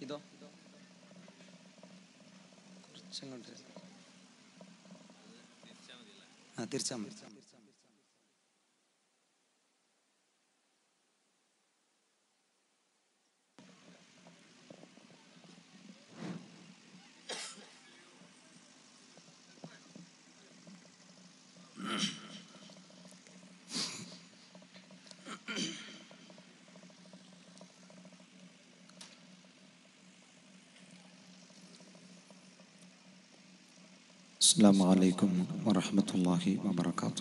ഇതോ കുറച്ചങ്ങോട്ട് ആ തിരിച്ചാ മതി السلام عليكم ورحمة الله وبركاته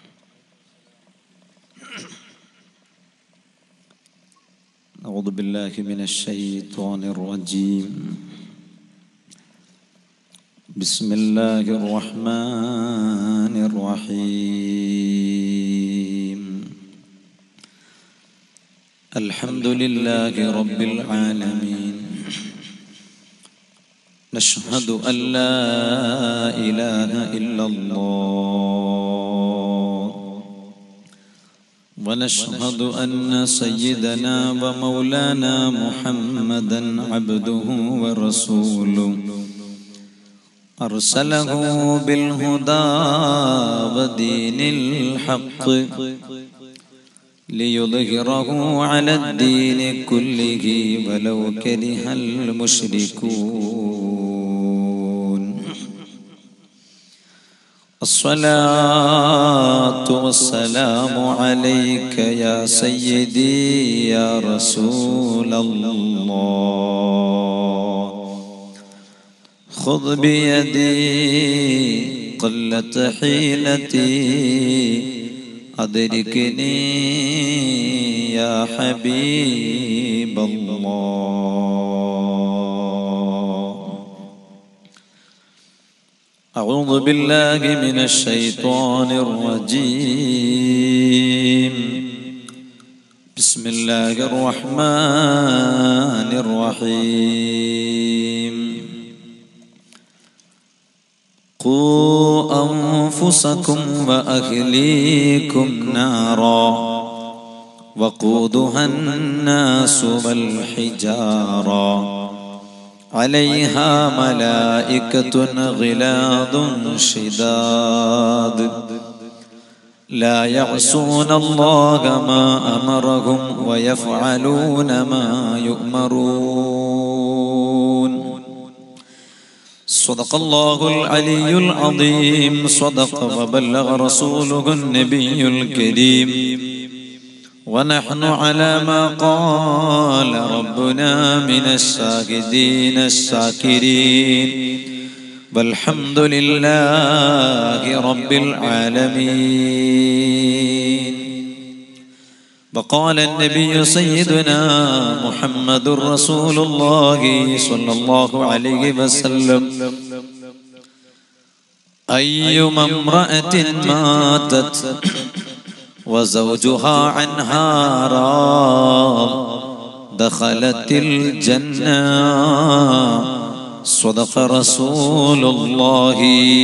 أعوذ بالله من الشيطان الرجيم بسم الله الرحمن الرحيم الحمد لله رب العالمين نشهد أن لا إله إلا الله ونشهد أن سيدنا ومولانا محمدا عبده ورسوله أرسله بالهدى ودين الحق ليظهره على الدين كله ولو كره المشركون الصلاة والسلام عليك يا سيدي يا رسول الله خذ بيدي قلت حيلتي أدركني يا حبيب الله أعوذ بالله من الشيطان الرجيم بسم الله الرحمن الرحيم قوا أنفسكم وأهليكم نارا وقودها الناس والحجارة عليها ملائكة غلاظ شداد لا يعصون الله ما أمرهم ويفعلون ما يؤمرون صدق الله العلي العظيم صدق وبلغ رسوله النبي الكريم ونحن على ما قال ربنا من الشاهدين الشاكرين والحمد لله رب العالمين وقال النبي سيدنا محمد رسول الله صلى الله عليه وسلم أيما امرأة ماتت وزوجها عنها راض دخلت الجنة صدق رسول الله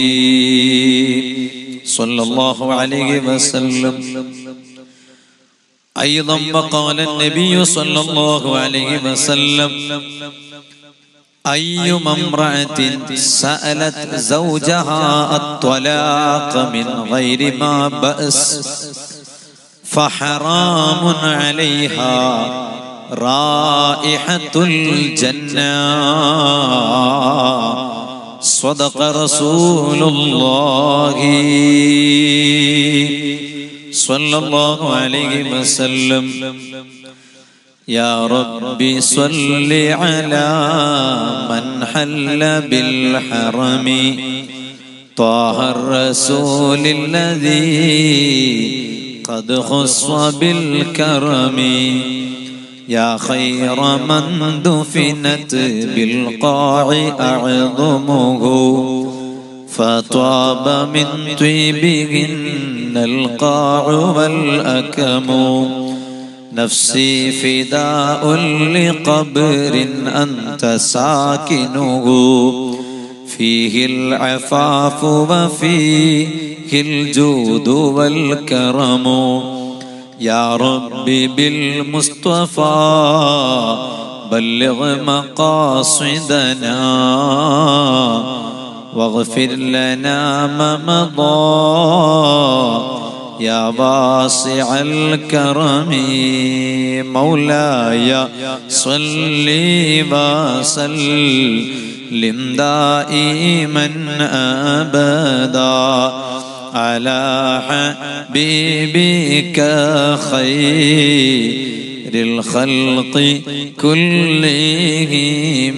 صلى الله عليه وسلم أيضا وقال النبي صلى الله عليه وسلم أيما امرأة سألت زوجها الطلاق من غير ما بأس فحرام عليها رائحة الجنة صدق رسول الله صلى الله عليه وسلم يا ربي صل على من حل بالحرم طه الرسول الذي قد خص بالكرم يا خير من دفنت بالقاع أعظمه فطاب من طيبهن القاع والأكم نفسي فداء لقبر أنت ساكنه فيه العفاف وفيه الجود والكرم يا رب بالمصطفى بلغ مقاصدنا واغفر لنا ما مضى يا واسع الكرم مولاي صل وسلم دائما ابدا على حبيبك خير الخلق كلهم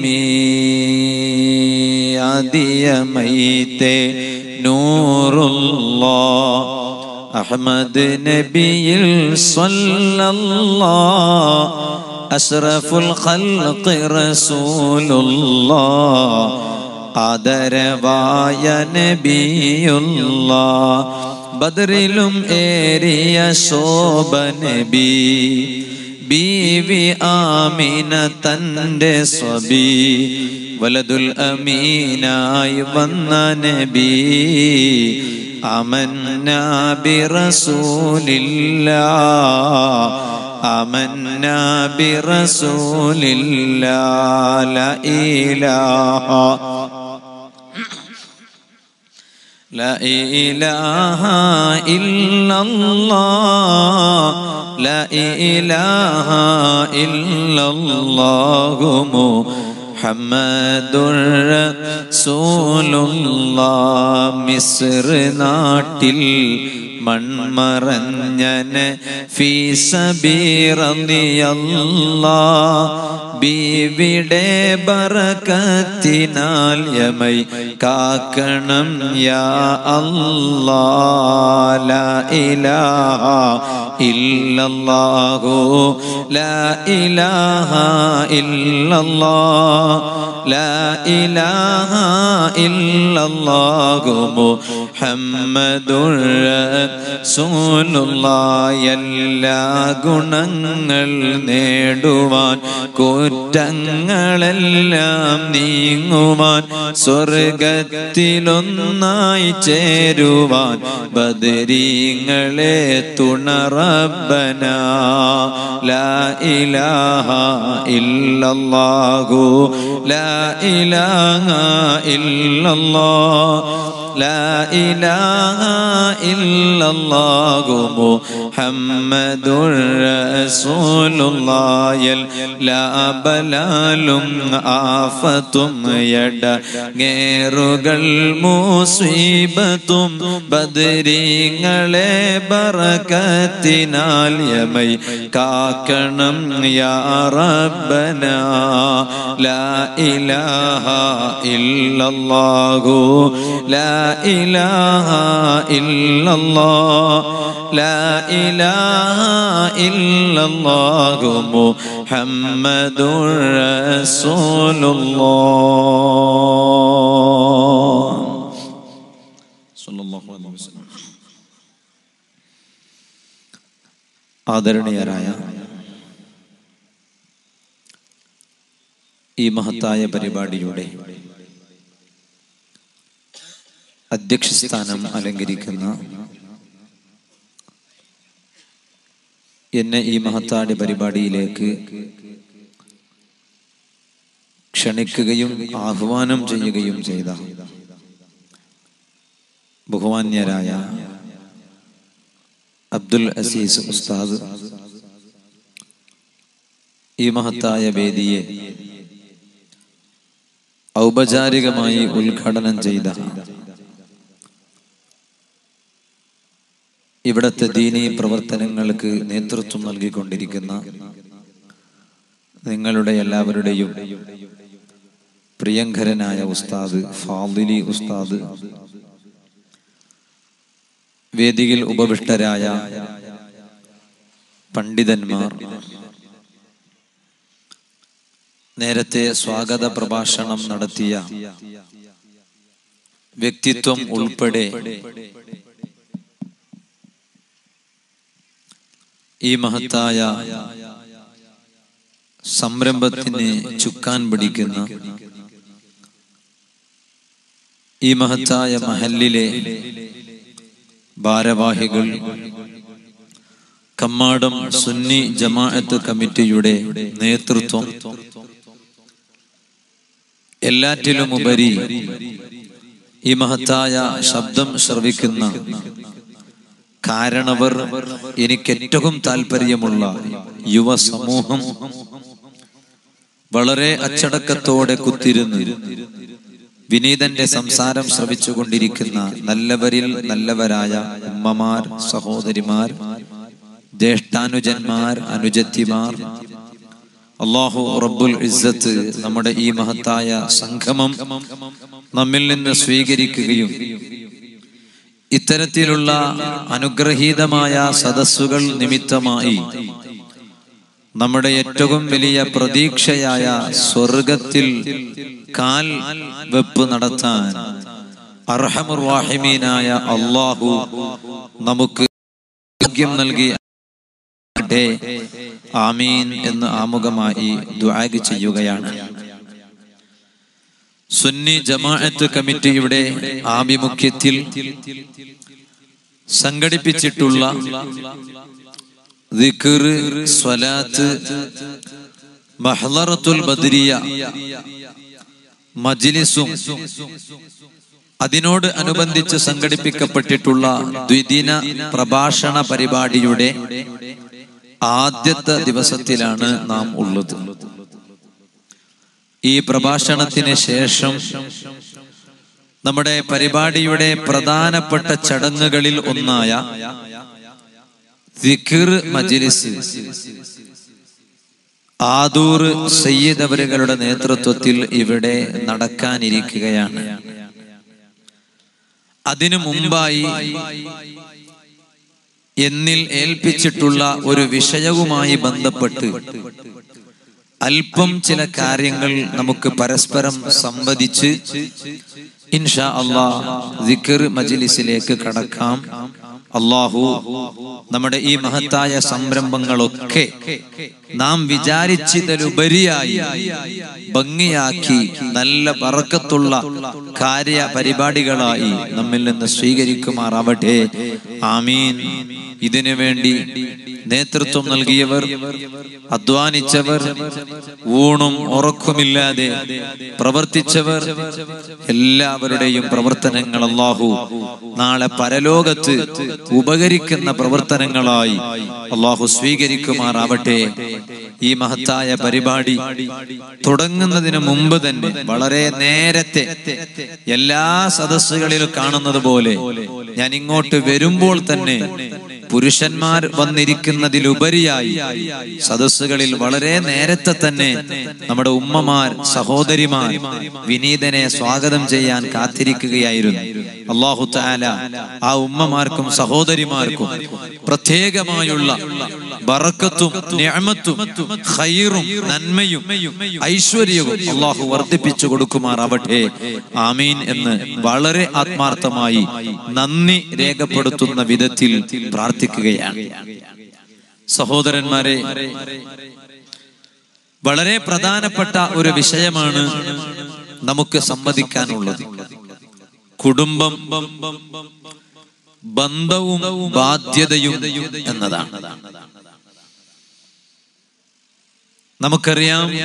عدي ميت نور الله أحمد نبي صلى الله أشرف الخلق رسول الله ആദരവായ നബിയുള്ള ബദറിലും ഏറിയ ശോഭ നബി ബീവി ആമീന തൻ്റെ സ്വബി വലതുൽ അമീനായി വന്ന നബി അമന്ന ബിറസൂലില്ല അമന്ന ബിറസൂലില്ല ല ഇലാഹ لا إله إلا الله لا إله إلا الله محمد رسول الله മിസ്ർ നാട്ടിൽ മൺമറഞ്ഞന് ഫീസബീറിയല്ലാ ബീവിടെ ബറക്കത്തിനാൽ യമൈ കാക്കണം യാ അല്ലാ ലാ ഇലാഹ ഇല്ലല്ലാഹു ലാ ഇലാഹ ഇല്ലല്ലാഹ് ലാ ഇലാഹ ഇല്ലല്ലാഹു മുഹമ്മദുർ റസൂലുള്ളാഹ് എല്ലാ ഗുണങ്ങൾ നേടുവാൻ കുറ്റങ്ങളെല്ലാം നീങ്ങുവാൻ സ്വർഗത്തിലൊന്നായി ചേരുവാൻ ബദരീങ്ങളെ തുണറബന ലാ ഇലാഹ ഇല്ലല്ലാഹു ലാ ഇലാഹ ഇല്ലല്ലാഹ് لا إله إلا الله محمد رسول الله لا ബലാലും ആഫത്തും എടങ്ങേറുകൾ മുസീബത്തും ബദരീങ്ങളെ ബറക്കത്തിനാൽ യമൈ കാക്കണം യാ റബ്ബന ലാ ഇലാഹ ഇല്ലല്ലാഹു ലാ إله إلا الله لا إله إلا الله محمد رسول الله صلى الله عليه وسلم ആദരണീയരായ ഈ മഹത്തായ പരിപാടിയുടെ അധ്യക്ഷസ്ഥാനം അലങ്കരിക്കുന്ന എന്നെ ഈ മഹത്താടി പരിപാടിയിലേക്ക് ക്ഷണിക്കുകയും ആഹ്വാനം ചെയ്യുകയും ചെയ്ത ബഹുമാന്യരായ അബ്ദുൽ അസീസ് ഉസ്താദ് ഈ മഹത്തായ വേദിയെ ഔപചാരികമായി ഉദ്ഘാടനം ചെയ്ത ഇവിടത്തെ ദീനീ പ്രവർത്തനങ്ങൾക്ക് നേതൃത്വം നൽകിക്കൊണ്ടിരിക്കുന്ന നിങ്ങളുടെ എല്ലാവരുടെയും പ്രിയങ്കരനായ ഉസ്താദ് ഫാദിലി ഉസ്താദ് വേദിയിൽ ഉപവിഷ്ടരായ പണ്ഡിതന്മാർ നേരത്തെ സ്വാഗത പ്രഭാഷണം നടത്തിയ വ്യക്തിത്വം ഉൾപ്പെടെ ഈ മഹത്തായ സംരംഭത്തിന് ചുക്കാൻ പിടിക്കുന്ന ഈ മഹത്തായ മഹലിലെ ഭാരവാഹികൾ കമ്മാടം സുന്നി ജമാഅത്ത് കമ്മിറ്റിയുടെ നേതൃത്വം എല്ലാറ്റിലുമുപരി ഈ മഹത്തായ ശബ്ദം ശ്രവിക്കുന്ന കാരണവർ എനിക്ക് ഏറ്റവും താല്പര്യമുള്ള യുവ സമൂഹം വളരെ അച്ചടക്കത്തോടെ കുത്തിരുന്ന് വിനീതന്റെ സംസാരം ശ്രവിച്ചുകൊണ്ടിരിക്കുന്ന നല്ലവരിൽ നല്ലവരായ ഉമ്മമാർ സഹോദരിമാർ ജ്യേഷ്ഠാനുജന്മാർ അനുജത്തിമാർ അള്ളാഹു റബ്ബുൽ ഇസ്സത്ത് നമ്മുടെ ഈ മഹത്തായ സംഗമം നമ്മിൽ നിന്ന് സ്വീകരിക്കുകയും ഇത്തരത്തിലുള്ള അനുഗ്രഹീതമായ സദസ്സുകൾ നിമിത്തമായി നമ്മുടെ ഏറ്റവും വലിയ പ്രതീക്ഷയായ സ്വർഗത്തിൽ കാൽ വെപ്പ് നടത്താൻ അർഹമുർവാഹിമീനായ അള്ളാഹു നമുക്ക് ഭാഗ്യം നൽകി ആമീൻ എന്ന് ആമുഖമായി ദുആഗ് ചെയ്യുകയാണ് സുന്നി ജമാഅത്ത് കമ്മിറ്റിയുടെ ആഭിമുഖ്യത്തിൽ സംഘടിപ്പിച്ചിട്ടുള്ള ദിക്ർ സ്വലാത്ത് മഹ്ലറത്തുൽ ബദ്രിയ മജ്ലിസും അതിനോട് അനുബന്ധിച്ച് സംഘടിപ്പിക്കപ്പെട്ടിട്ടുള്ള ദ്വിദിന പ്രഭാഷണ പരിപാടിയുടെ ആദ്യത്തെ ദിവസത്തിലാണ് നാം ഉള്ളത് ഈ പ്രഭാഷണത്തിന് ശേഷം നമ്മുടെ പരിപാടിയുടെ പ്രധാനപ്പെട്ട ചടങ്ങുകളിൽ ഒന്നായ ദിഖിർ മജ്ലിസ് ആദൂർ സയ്യിദ് അവരുകളുടെ നേതൃത്വത്തിൽ ഇവിടെ നടക്കാനിരിക്കുകയാണ് അതിനു മുമ്പായി എന്നിൽ ഏൽപ്പിച്ചിട്ടുള്ള ഒരു വിഷയവുമായി ബന്ധപ്പെട്ട് അല്പം ചില കാര്യങ്ങൾ നമുക്ക് പരസ്പരം സംവദിച്ച് ഇൻഷാ അള്ളാ ദിക്കർ മജ്ലിസിലേക്ക് കടക്കാം അള്ളാഹു നമ്മുടെ ഈ മഹത്തായ സംരംഭങ്ങളൊക്കെ നാം വിചാരിച്ചതിലുപരിയായി ഭംഗിയാക്കി നല്ല പറക്കത്തുള്ള കാര്യ പരിപാടികളായി നമ്മിൽ നിന്ന് സ്വീകരിക്കുമാറാവട്ടെ ആമീൻ ഇതിനു വേണ്ടി നേതൃത്വം നൽകിയവർ അധ്വാനിച്ചവർ ഊണും ഉറക്കുമില്ലാതെ പ്രവർത്തിച്ചവർ എല്ലാവരുടെയും പ്രവർത്തനങ്ങൾ അള്ളാഹു നാളെ പരലോകത്ത് ഉപകരിക്കുന്ന പ്രവർത്തനങ്ങളായി അള്ളാഹു സ്വീകരിക്കുമാറാവട്ടെ ഈ മഹത്തായ പരിപാടി തുടങ്ങുന്നതിന് മുമ്പ് തന്നെ വളരെ നേരത്തെ എല്ലാ സദസ്സുകളിലും കാണുന്നത് പോലെ ഞാൻ ഇങ്ങോട്ട് വരുമ്പോൾ തന്നെ പുരുഷന്മാർ വന്നിരിക്കുന്നതിലുപരിയായി സദസ്സുകളിൽ വളരെ നേരത്തെ തന്നെ നമ്മുടെ ഉമ്മമാർ സഹോദരിമാർ വിനീതനെ സ്വാഗതം ചെയ്യാൻ കാത്തിരിക്കുകയായിരുന്നു അള്ളാഹു താല ആ ഉമ്മമാർക്കും സഹോദരിമാർക്കും പ്രത്യേകമായുള്ള ബറക്കത്തും ഞാമത്തും ഖൈറും നന്മയും ഐശ്വര്യവും അള്ളാഹു വർദ്ധിപ്പിച്ചു കൊടുക്കുമാറാവട്ടെ ആമീൻ എന്ന് വളരെ ആത്മാർത്ഥമായി നന്ദി രേഖപ്പെടുത്തുന്ന വിധത്തിൽ പ്രാർത്ഥിക്കുകയാണ് സഹോദരന്മാരെ വളരെ പ്രധാനപ്പെട്ട ഒരു വിഷയമാണ് നമുക്ക് സമ്മതിക്കാനുള്ളത് കുടുംബം ബന്ധവും ബാധ്യതയും എന്നതാണ് നമുക്കറിയാം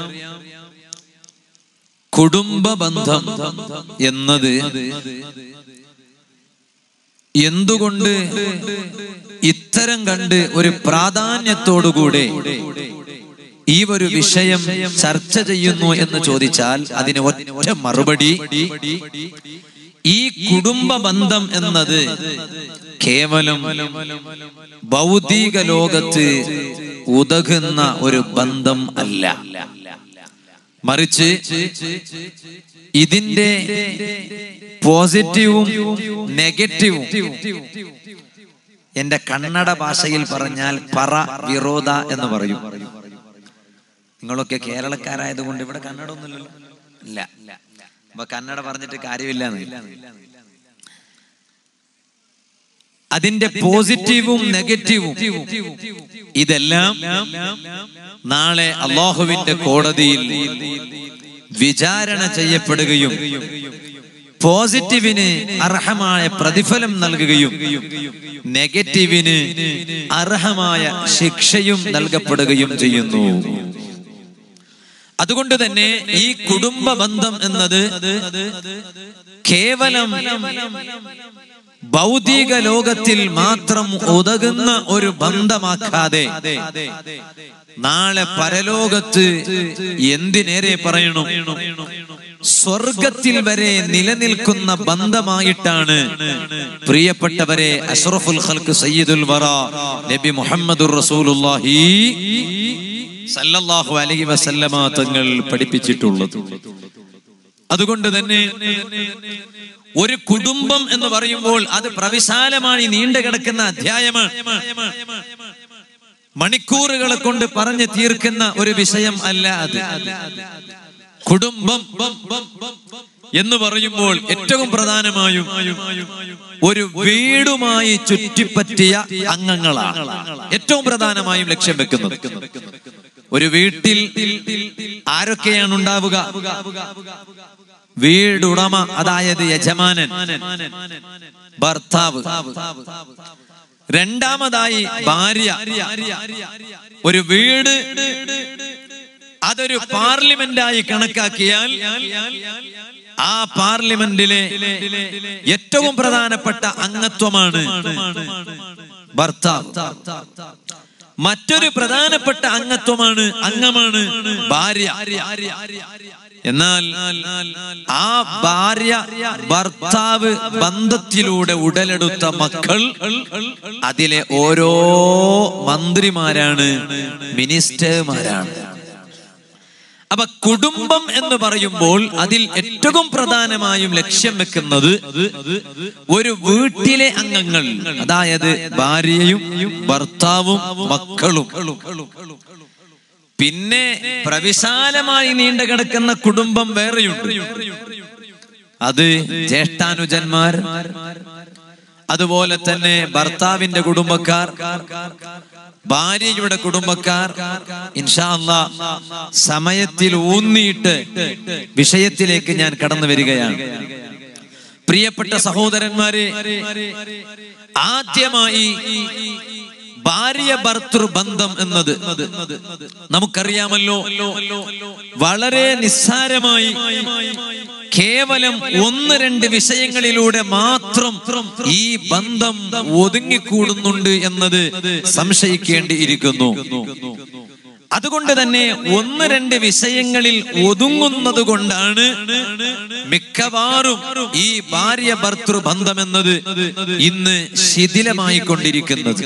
കുടുംബ ബന്ധം എന്നത് എന്തുകൊണ്ട് ഇത്തരം കണ്ട് ഒരു പ്രാധാന്യത്തോടുകൂടെ ഈ ഒരു വിഷയം ചർച്ച ചെയ്യുന്നു എന്ന് ചോദിച്ചാൽ അതിന് ഒറ്റ മറുപടി ഈ കുടുംബ ബന്ധം എന്നത് കേവലം ഭൗതിക ലോകത്ത് ഉതകുന്ന ഒരു ബന്ധം അല്ല മറിച്ച് ഇതിന്റെ പോസിറ്റീവും നെഗറ്റീവും എന്റെ കന്നഡ ഭാഷയിൽ പറഞ്ഞാൽ പറ വിരോധ എന്ന് പറയും നിങ്ങളൊക്കെ കേരളക്കാരായതുകൊണ്ട് ഇവിടെ കന്നഡ ഒന്നുമില്ലല്ലോ ഇല്ല അപ്പൊ കന്നഡ പറഞ്ഞിട്ട് കാര്യമില്ല അതിന്റെ പോസിറ്റീവും നെഗറ്റീവും ഇതെല്ലാം നാളെ അള്ളാഹുവിന്റെ കോടതിയിൽ വിചാരണ ചെയ്യപ്പെടുകയും പോസിറ്റീവിന് അർഹമായ പ്രതിഫലം നൽകുകയും നെഗറ്റീവിന് അർഹമായ ശിക്ഷയും നൽകപ്പെടുകയും ചെയ്യുന്നു അതുകൊണ്ട് തന്നെ ഈ കുടുംബ ബന്ധം എന്നത് കേവലം ഭൗതിക ലോകത്തിൽ മാത്രം ഉതകുന്ന ഒരു ബന്ധമാക്കാതെ നാളെ പരലോകത്ത് എന്തിനേറെ പറയണം സ്വർഗത്തിൽ വരെ നിലനിൽക്കുന്ന ബന്ധമായിട്ടാണ് പ്രിയപ്പെട്ടവരെ അഷ്റഫുൽ ഖൽക്ക് സയ്യിദുൽ വറ നബി മുഹമ്മദുർ റസൂലുള്ളാഹി സല്ലല്ലാഹു അലൈഹി വസല്ലമ തങ്ങൾ പഠിപ്പിച്ചിട്ടുള്ളത് അതുകൊണ്ട് തന്നെ ഒരു കുടുംബം എന്ന് പറയുമ്പോൾ അത് പ്രവിശാലമായി നീണ്ടു കിടക്കുന്ന അധ്യായമാണ് മണിക്കൂറുകളെ കൊണ്ട് പറഞ്ഞു തീർക്കുന്ന ഒരു വിഷയം അല്ല അത് കുടുംബം എന്ന് പറയുമ്പോൾ ഏറ്റവും പ്രധാനമായും ഒരു വീടുമായി ചുറ്റിപ്പറ്റിയ അംഗങ്ങളാണ് ഏറ്റവും പ്രധാനമായും ലക്ഷ്യം വെക്കുന്നത് ഒരു വീട്ടിൽ ആരൊക്കെയാണ് ഉണ്ടാവുക വീടുടമ അതായത് യജമാനൻ ഭർത്താവ് രണ്ടാമതായി ഭാര്യ ഒരു വീട് അതൊരു പാർലമെന്റായി കണക്കാക്കിയാൽ ആ പാർലമെന്റിലെ ഏറ്റവും പ്രധാനപ്പെട്ട അംഗത്വമാണ് ഭർത്താവ് മറ്റൊരു പ്രധാനപ്പെട്ട അംഗത്വമാണ് അംഗമാണ് ഭാര്യ എന്നാൽ ആ ഭാര്യ ഭർത്താവ് ബന്ധത്തിലൂടെ ഉടലെടുത്ത മക്കൾ അതിലെ ഓരോ മന്ത്രിമാരാണ് മിനിസ്റ്റർമാരാണ് അപ്പൊ കുടുംബം എന്ന് പറയുമ്പോൾ അതിൽ ഏറ്റവും പ്രധാനമായും ലക്ഷ്യം വെക്കുന്നത് ഒരു വീട്ടിലെ അംഗങ്ങൾ അതായത് ഭാര്യയും ഭർത്താവും മക്കളും പിന്നെ പ്രവിശാലമായി നീണ്ടു കിടക്കുന്ന കുടുംബം വേറെയുണ്ട് അത് ജ്യേഷ്ഠാനുജന്മാർ അതുപോലെ തന്നെ ഭർത്താവിന്റെ കുടുംബക്കാർ ഭാര്യയുടെ കുടുംബക്കാർ ഇൻഷാ അല്ലാ സമയത്തിൽ ഊന്നിയിട്ട് വിഷയത്തിലേക്ക് ഞാൻ കടന്നു വരികയാണ് പ്രിയപ്പെട്ട സഹോദരന്മാരെ ആദ്യമായി ഭാര്യ ഭർത്തൃ ബന്ധം എന്നത് നമുക്കറിയാമല്ലോ വളരെ നിസ്സാരമായി കേവലം ഒന്ന് രണ്ട് വിഷയങ്ങളിലൂടെ മാത്രം ഈ ബന്ധം ഒതുങ്ങിക്കൂടുന്നുണ്ട് എന്നത് സംശയിക്കേണ്ടിയിരിക്കുന്നു അതുകൊണ്ട് തന്നെ ഒന്ന് രണ്ട് വിഷയങ്ങളിൽ ഒതുങ്ങുന്നത് കൊണ്ടാണ് മിക്കവാറും ഈ ഭാര്യ ഭർത്തൃ ബന്ധം എന്നത് ഇന്ന് ശിഥിലമായി കൊണ്ടിരിക്കുന്നത്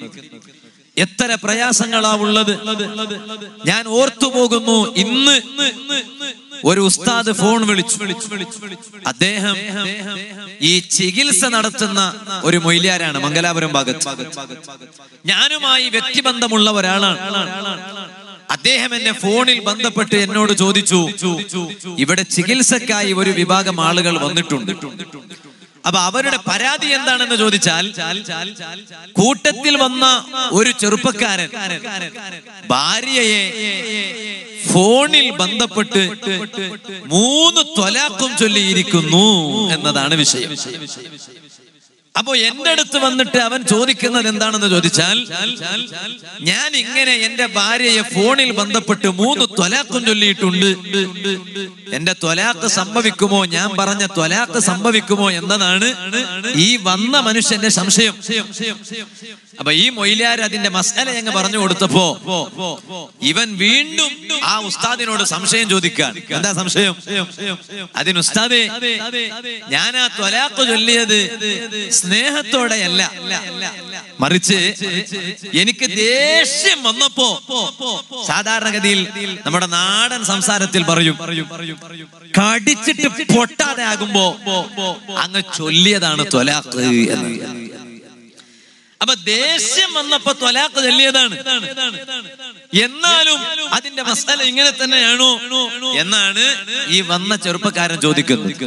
എത്ര പ്രയാസങ്ങളാ ഉള്ളത് ഞാൻ ഓർത്തുപോകുന്നു ഇന്ന് ഒരു ഉസ്താദ് ഫോൺ വിളിച്ചു അദ്ദേഹം ഈ ചികിത്സ നടത്തുന്ന ഒരു മൊയ്ലിയാരാണ് മംഗലാപുരം ഭാഗത്ത് ഞാനുമായി വ്യക്തിബന്ധമുള്ള ഒരാളാണ് അദ്ദേഹം എന്നെ ഫോണിൽ ബന്ധപ്പെട്ട് എന്നോട് ചോദിച്ചു ഇവിടെ ചികിത്സക്കായി ഒരു വിഭാഗം ആളുകൾ വന്നിട്ടുണ്ട് അപ്പൊ അവരുടെ പരാതി എന്താണെന്ന് ചോദിച്ചാൽ കൂട്ടത്തിൽ വന്ന ഒരു ചെറുപ്പക്കാരൻ ഭാര്യയെ ഫോണിൽ ബന്ധപ്പെട്ട് മൂന്ന് ത്വലാക്കും ചൊല്ലിയിരിക്കുന്നു എന്നതാണ് വിഷയം അപ്പോ എന്റെ അടുത്ത് വന്നിട്ട് അവൻ ചോദിക്കുന്നത് എന്താണെന്ന് ചോദിച്ചാൽ ഞാൻ ഇങ്ങനെ എന്റെ ഭാര്യയെ ഫോണിൽ ബന്ധപ്പെട്ട് മൂന്ന് ത്വലാക്കും ചൊല്ലിയിട്ടുണ്ട് എന്റെ ത്വലാക്ക് സംഭവിക്കുമോ ഞാൻ പറഞ്ഞ ത്വലാക്ക് സംഭവിക്കുമോ എന്നതാണ് ഈ വന്ന മനുഷ്യന്റെ സംശയം അപ്പൊ ഈ മൊയിലാർ അതിന്റെ മസാല ഞങ്ങൾ പറഞ്ഞു കൊടുത്തപ്പോ ഇവൻ വീണ്ടും ആ ഉസ്താദിനോട് സംശയം ചോദിക്കാൻ എന്താ സംശയം അതിന് ഉസ്താദെ ഞാൻ ആ ത്വലാക്ക് ചൊല്ലിയത് സ്നേഹത്തോടെയല്ല മറിച്ച് എനിക്ക് ദേഷ്യം വന്നപ്പോ സാധാരണഗതിയിൽ നമ്മുടെ നാടൻ സംസാരത്തിൽ പറയും കടിച്ചിട്ട് പൊട്ടാതെ ആകുമ്പോ അങ്ങ് ചൊല്ലിയതാണ് ത്വലാക്ക് എന്ന് അപ്പൊ ദേഷ്യം വന്നപ്പോ ത്വലാക്ക് ചൊല്ലിയതാണ് എന്നാലും അതിന്റെ മസാല ഇങ്ങനെ തന്നെയാണോ എന്നാണ് ഈ വന്ന ചെറുപ്പക്കാരൻ ചോദിക്കുന്നത്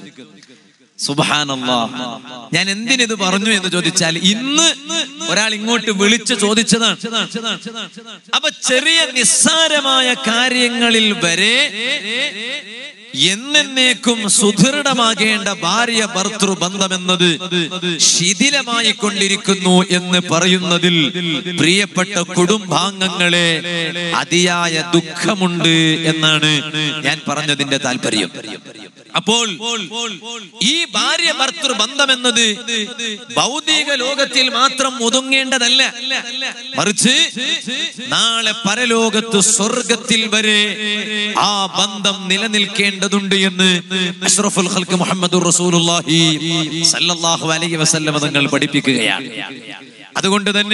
സുബാനല്ലാ ഞാൻ എന്തിനിത് പറഞ്ഞു എന്ന് ചോദിച്ചാൽ ഇന്ന് ഒരാൾ ഇങ്ങോട്ട് വിളിച്ച് ചോദിച്ചതാണ് അപ്പൊ ചെറിയ നിസ്സാരമായ കാര്യങ്ങളിൽ വരെ എന്നേക്കും സുദൃഢമാകേണ്ട ഭാര്യ ഭർത്തൃ ബന്ധമെന്നത് ശിഥിലമായി കൊണ്ടിരിക്കുന്നു എന്ന് പറയുന്നതിൽ പ്രിയപ്പെട്ട കുടുംബാംഗങ്ങളെ അതിയായ ദുഃഖമുണ്ട് എന്നാണ് ഞാൻ പറഞ്ഞതിന്റെ താല്പര്യം അപ്പോൾ ഈ ഭാര്യ ഭർത്തൃ ബന്ധം എന്നത് ഭൗതിക ലോകത്തിൽ മാത്രം ഒതുങ്ങേണ്ടതല്ല മറിച്ച് നാളെ പരലോകത്ത് സ്വർഗത്തിൽ വരെ ആ ബന്ധം നിലനിൽക്കേണ്ടതുണ്ട് എന്ന് അഷ്റഫുൽ ഖൽക്ക് മുഹമ്മദ് റസൂലുള്ളാഹി സല്ലല്ലാഹു അലൈഹി വസല്ലം തങ്ങൾ പഠിപ്പിക്കുകയാണ് അതുകൊണ്ട് തന്നെ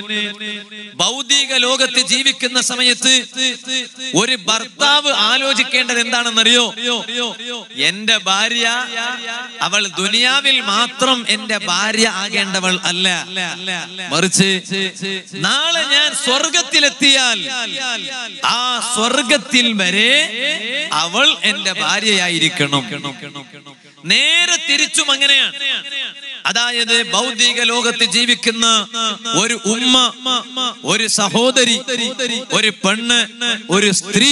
ഭൗതിക ലോകത്ത് ജീവിക്കുന്ന സമയത്ത് ഒരു ഭർത്താവ് ആലോചിക്കേണ്ടത് എന്താണെന്നറിയോ എന്റെ ഭാര്യ അവൾ ദുനിയാവിൽ മാത്രം എന്റെ ഭാര്യ ആകേണ്ടവൾ അല്ല മറിച്ച് നാളെ ഞാൻ സ്വർഗത്തിലെത്തിയാൽ ആ സ്വർഗത്തിൽ വരെ അവൾ എന്റെ ഭാര്യയായിരിക്കണം നേരെ തിരിച്ചും അങ്ങനെയാണ് അതായത് ഭൗതിക ലോകത്ത് ജീവിക്കുന്ന ഒരു ഉമ്മ ഒരു സഹോദരി ഒരു പെണ്ണ് ഒരു സ്ത്രീ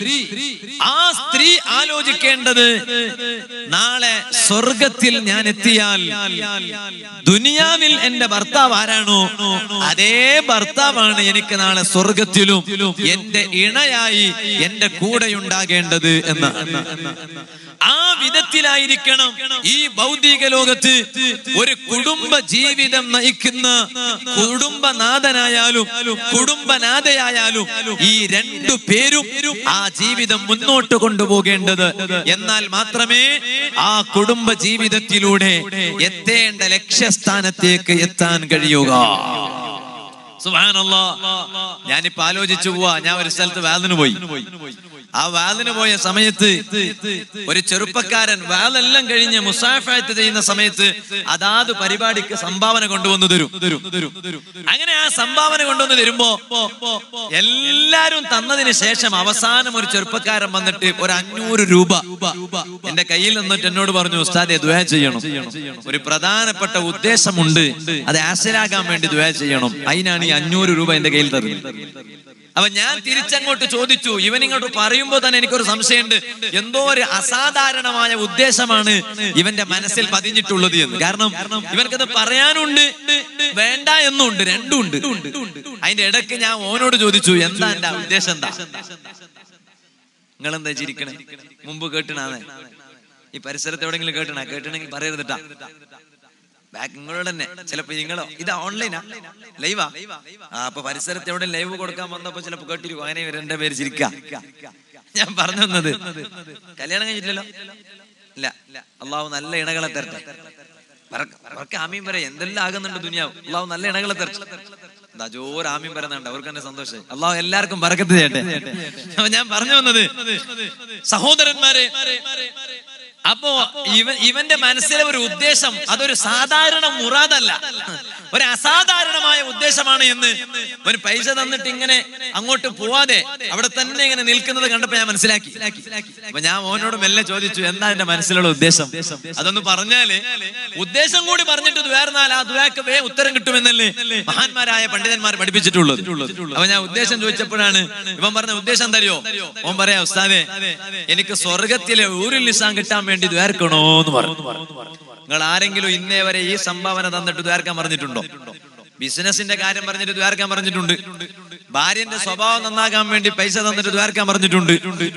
ആ സ്ത്രീ ആലോചിക്കേണ്ടത് നാളെ സ്വർഗത്തിൽ ഞാൻ എത്തിയാൽ ദുനിയാവിൽ എന്റെ ഭർത്താവ് ആരാണോ അതേ ഭർത്താവാണ് എനിക്ക് നാളെ സ്വർഗത്തിലും എന്റെ ഇണയായി എന്റെ കൂടെയുണ്ടാകേണ്ടത് എന്നാണ് ആ വിധത്തിലായിരിക്കണം ഈ ഭൗതിക ലോകത്ത് ഒരു കുടുംബ ജീവിതം നയിക്കുന്ന കുടുംബനാഥനായാലും കുടുംബനാഥയായാലും ഈ രണ്ടു പേരും ആ ജീവിതം മുന്നോട്ട് കൊണ്ടുപോകേണ്ടത് എന്നാൽ മാത്രമേ ആ കുടുംബ ജീവിതത്തിലൂടെ എത്തേണ്ട ലക്ഷ്യസ്ഥാനത്തേക്ക് എത്താൻ കഴിയുക സുബ്ഹാനല്ലാ ഞാനിപ്പോ ആലോചിച്ചു പോവാ ഞാൻ ഒരു സ്ഥലത്ത് വാതിന് പോയി ആ വാതിന് പോയ സമയത്ത് ഒരു ചെറുപ്പക്കാരൻ വാലെല്ലാം കഴിഞ്ഞ് മുസാഫായത്ത് ചെയ്യുന്ന സമയത്ത് അതാത് പരിപാടിക്ക് സംഭാവന കൊണ്ടുവന്ന് തരും അങ്ങനെ ആ സംഭാവന കൊണ്ടുവന്ന് തരുമ്പോ എല്ലാരും തന്നതിന് ശേഷം അവസാനം ഒരു ചെറുപ്പക്കാരൻ വന്നിട്ട് ഒരു അഞ്ഞൂറ് രൂപ എന്റെ കയ്യിൽ നിന്നിട്ട് എന്നോട് പറഞ്ഞു ഉസ്താദെ ദ്വയ ചെയ്യണം ഒരു പ്രധാനപ്പെട്ട ഉദ്ദേശമുണ്ട് അത് ആസിലാകാൻ വേണ്ടി ദ്വയ ചെയ്യണം അതിനാണ് ഈ അഞ്ഞൂറ് രൂപ എന്റെ കയ്യിൽ തരുന്നത് അപ്പൊ ഞാൻ തിരിച്ചങ്ങോട്ട് ചോദിച്ചു ഇവൻ ഇങ്ങോട്ട് പറയുമ്പോ തന്നെ എനിക്കൊരു സംശയമുണ്ട് എന്തോ ഒരു അസാധാരണമായ ഉദ്ദേശമാണ് ഇവന്റെ മനസ്സിൽ പതിഞ്ഞിട്ടുള്ളത് എന്ന് കാരണം ഇവൻക്കത് പറയാനുണ്ട് വേണ്ട എന്നുണ്ട് രണ്ടും ഉണ്ട് അതിന്റെ ഇടയ്ക്ക് ഞാൻ ഓനോട് ചോദിച്ചു എന്താ എന്റെ ഉദ്ദേശം എന്താ നിങ്ങൾ എന്താ ചിരിക്കണേ മുമ്പ് കേട്ടിനാന്നേ ഈ പരിസരത്ത് എവിടെങ്കിലും കേട്ടണ കേട്ടണെങ്കിൽ പറയരുതിട്ടാ ബാക്ക് നിങ്ങളോട് തന്നെ ചിലപ്പോ നിങ്ങളോ ഇത് ഓൺലൈനാ ലൈവാ ആ അപ്പൊ പരിസരത്ത് എവിടെ ലൈവ് കൊടുക്കാൻ വന്നപ്പോ ചിലപ്പോ കേട്ടിരിക്കും അങ്ങനെ രണ്ടു പേര് ചിരിക്ക ഞാൻ പറഞ്ഞു തന്നത് കല്യാണം കഴിഞ്ഞിട്ടില്ലല്ലോ ഇല്ല അള്ളാഹു നല്ല ഇണകളെ തരട്ടെ അവർക്ക് ആമീൻ പറയാം എന്തെല്ലാം ആകുന്നുണ്ട് ദുനിയാവ് അള്ളാഹു നല്ല ഇണകളെ തരട്ടെ ജോർ ആമീൻ പറയുന്നുണ്ട് അവർക്ക് തന്നെ സന്തോഷം അള്ളാഹു എല്ലാവർക്കും പറക്കത്ത് ചെയ്യട്ടെ അപ്പൊ ഞാൻ പറഞ്ഞു വന്നത് സഹോദരന്മാരെ അപ്പോ ഇവൻ ഇവന്റെ മനസ്സിലെ ഒരു ഉദ്ദേശം അതൊരു സാധാരണ മുറാദല്ല ഒരു അസാധാരണമായ ഉദ്ദേശമാണ് എന്ന് ഒരു പൈസ തന്നിട്ട് ഇങ്ങനെ അങ്ങോട്ട് പോവാതെ അവിടെ തന്നെ ഇങ്ങനെ നിൽക്കുന്നത് കണ്ടപ്പോ ഞാൻ മനസ്സിലാക്കി അപ്പൊ ഞാൻ മോനോട് മെല്ലെ ചോദിച്ചു എന്താ എന്റെ മനസ്സിലുള്ള ഉദ്ദേശം അതൊന്ന് പറഞ്ഞാല് ഉദ്ദേശം കൂടി പറഞ്ഞിട്ട് ദ്വേർന്നാൽ ആ ദ്വാക്ക് വേ ഉത്തരം കിട്ടുമെന്നല്ലേ മഹാന്മാരായ പണ്ഡിതന്മാർ പഠിപ്പിച്ചിട്ടുള്ളത് അപ്പൊ ഞാൻ ഉദ്ദേശം ചോദിച്ചപ്പോഴാണ് ഇവൻ പറഞ്ഞ ഉദ്ദേശം തരുമോ ഓൻ പറയാ ഉസ്താദെ എനിക്ക് സ്വർഗത്തിലെ ഊരിൽ നിസാൻ കിട്ടാൻ വേണ്ടി ദ്വാർക്കണോ എന്ന് പറഞ്ഞു നിങ്ങൾ ആരെങ്കിലും ഇന്നേ വരെ ഈ സംഭാവന തന്നിട്ട് ദ്വാർക്കാൻ പറഞ്ഞിട്ടുണ്ടോ ബിസിനസിന്റെ കാര്യം പറഞ്ഞിട്ട് ദ്വാർക്കാൻ പറഞ്ഞിട്ടുണ്ട് ഭാര്യന്റെ സ്വഭാവം നന്നാക്കാൻ വേണ്ടി പൈസ തന്നിട്ട് ദ്വാർക്കാൻ പറഞ്ഞിട്ടുണ്ട്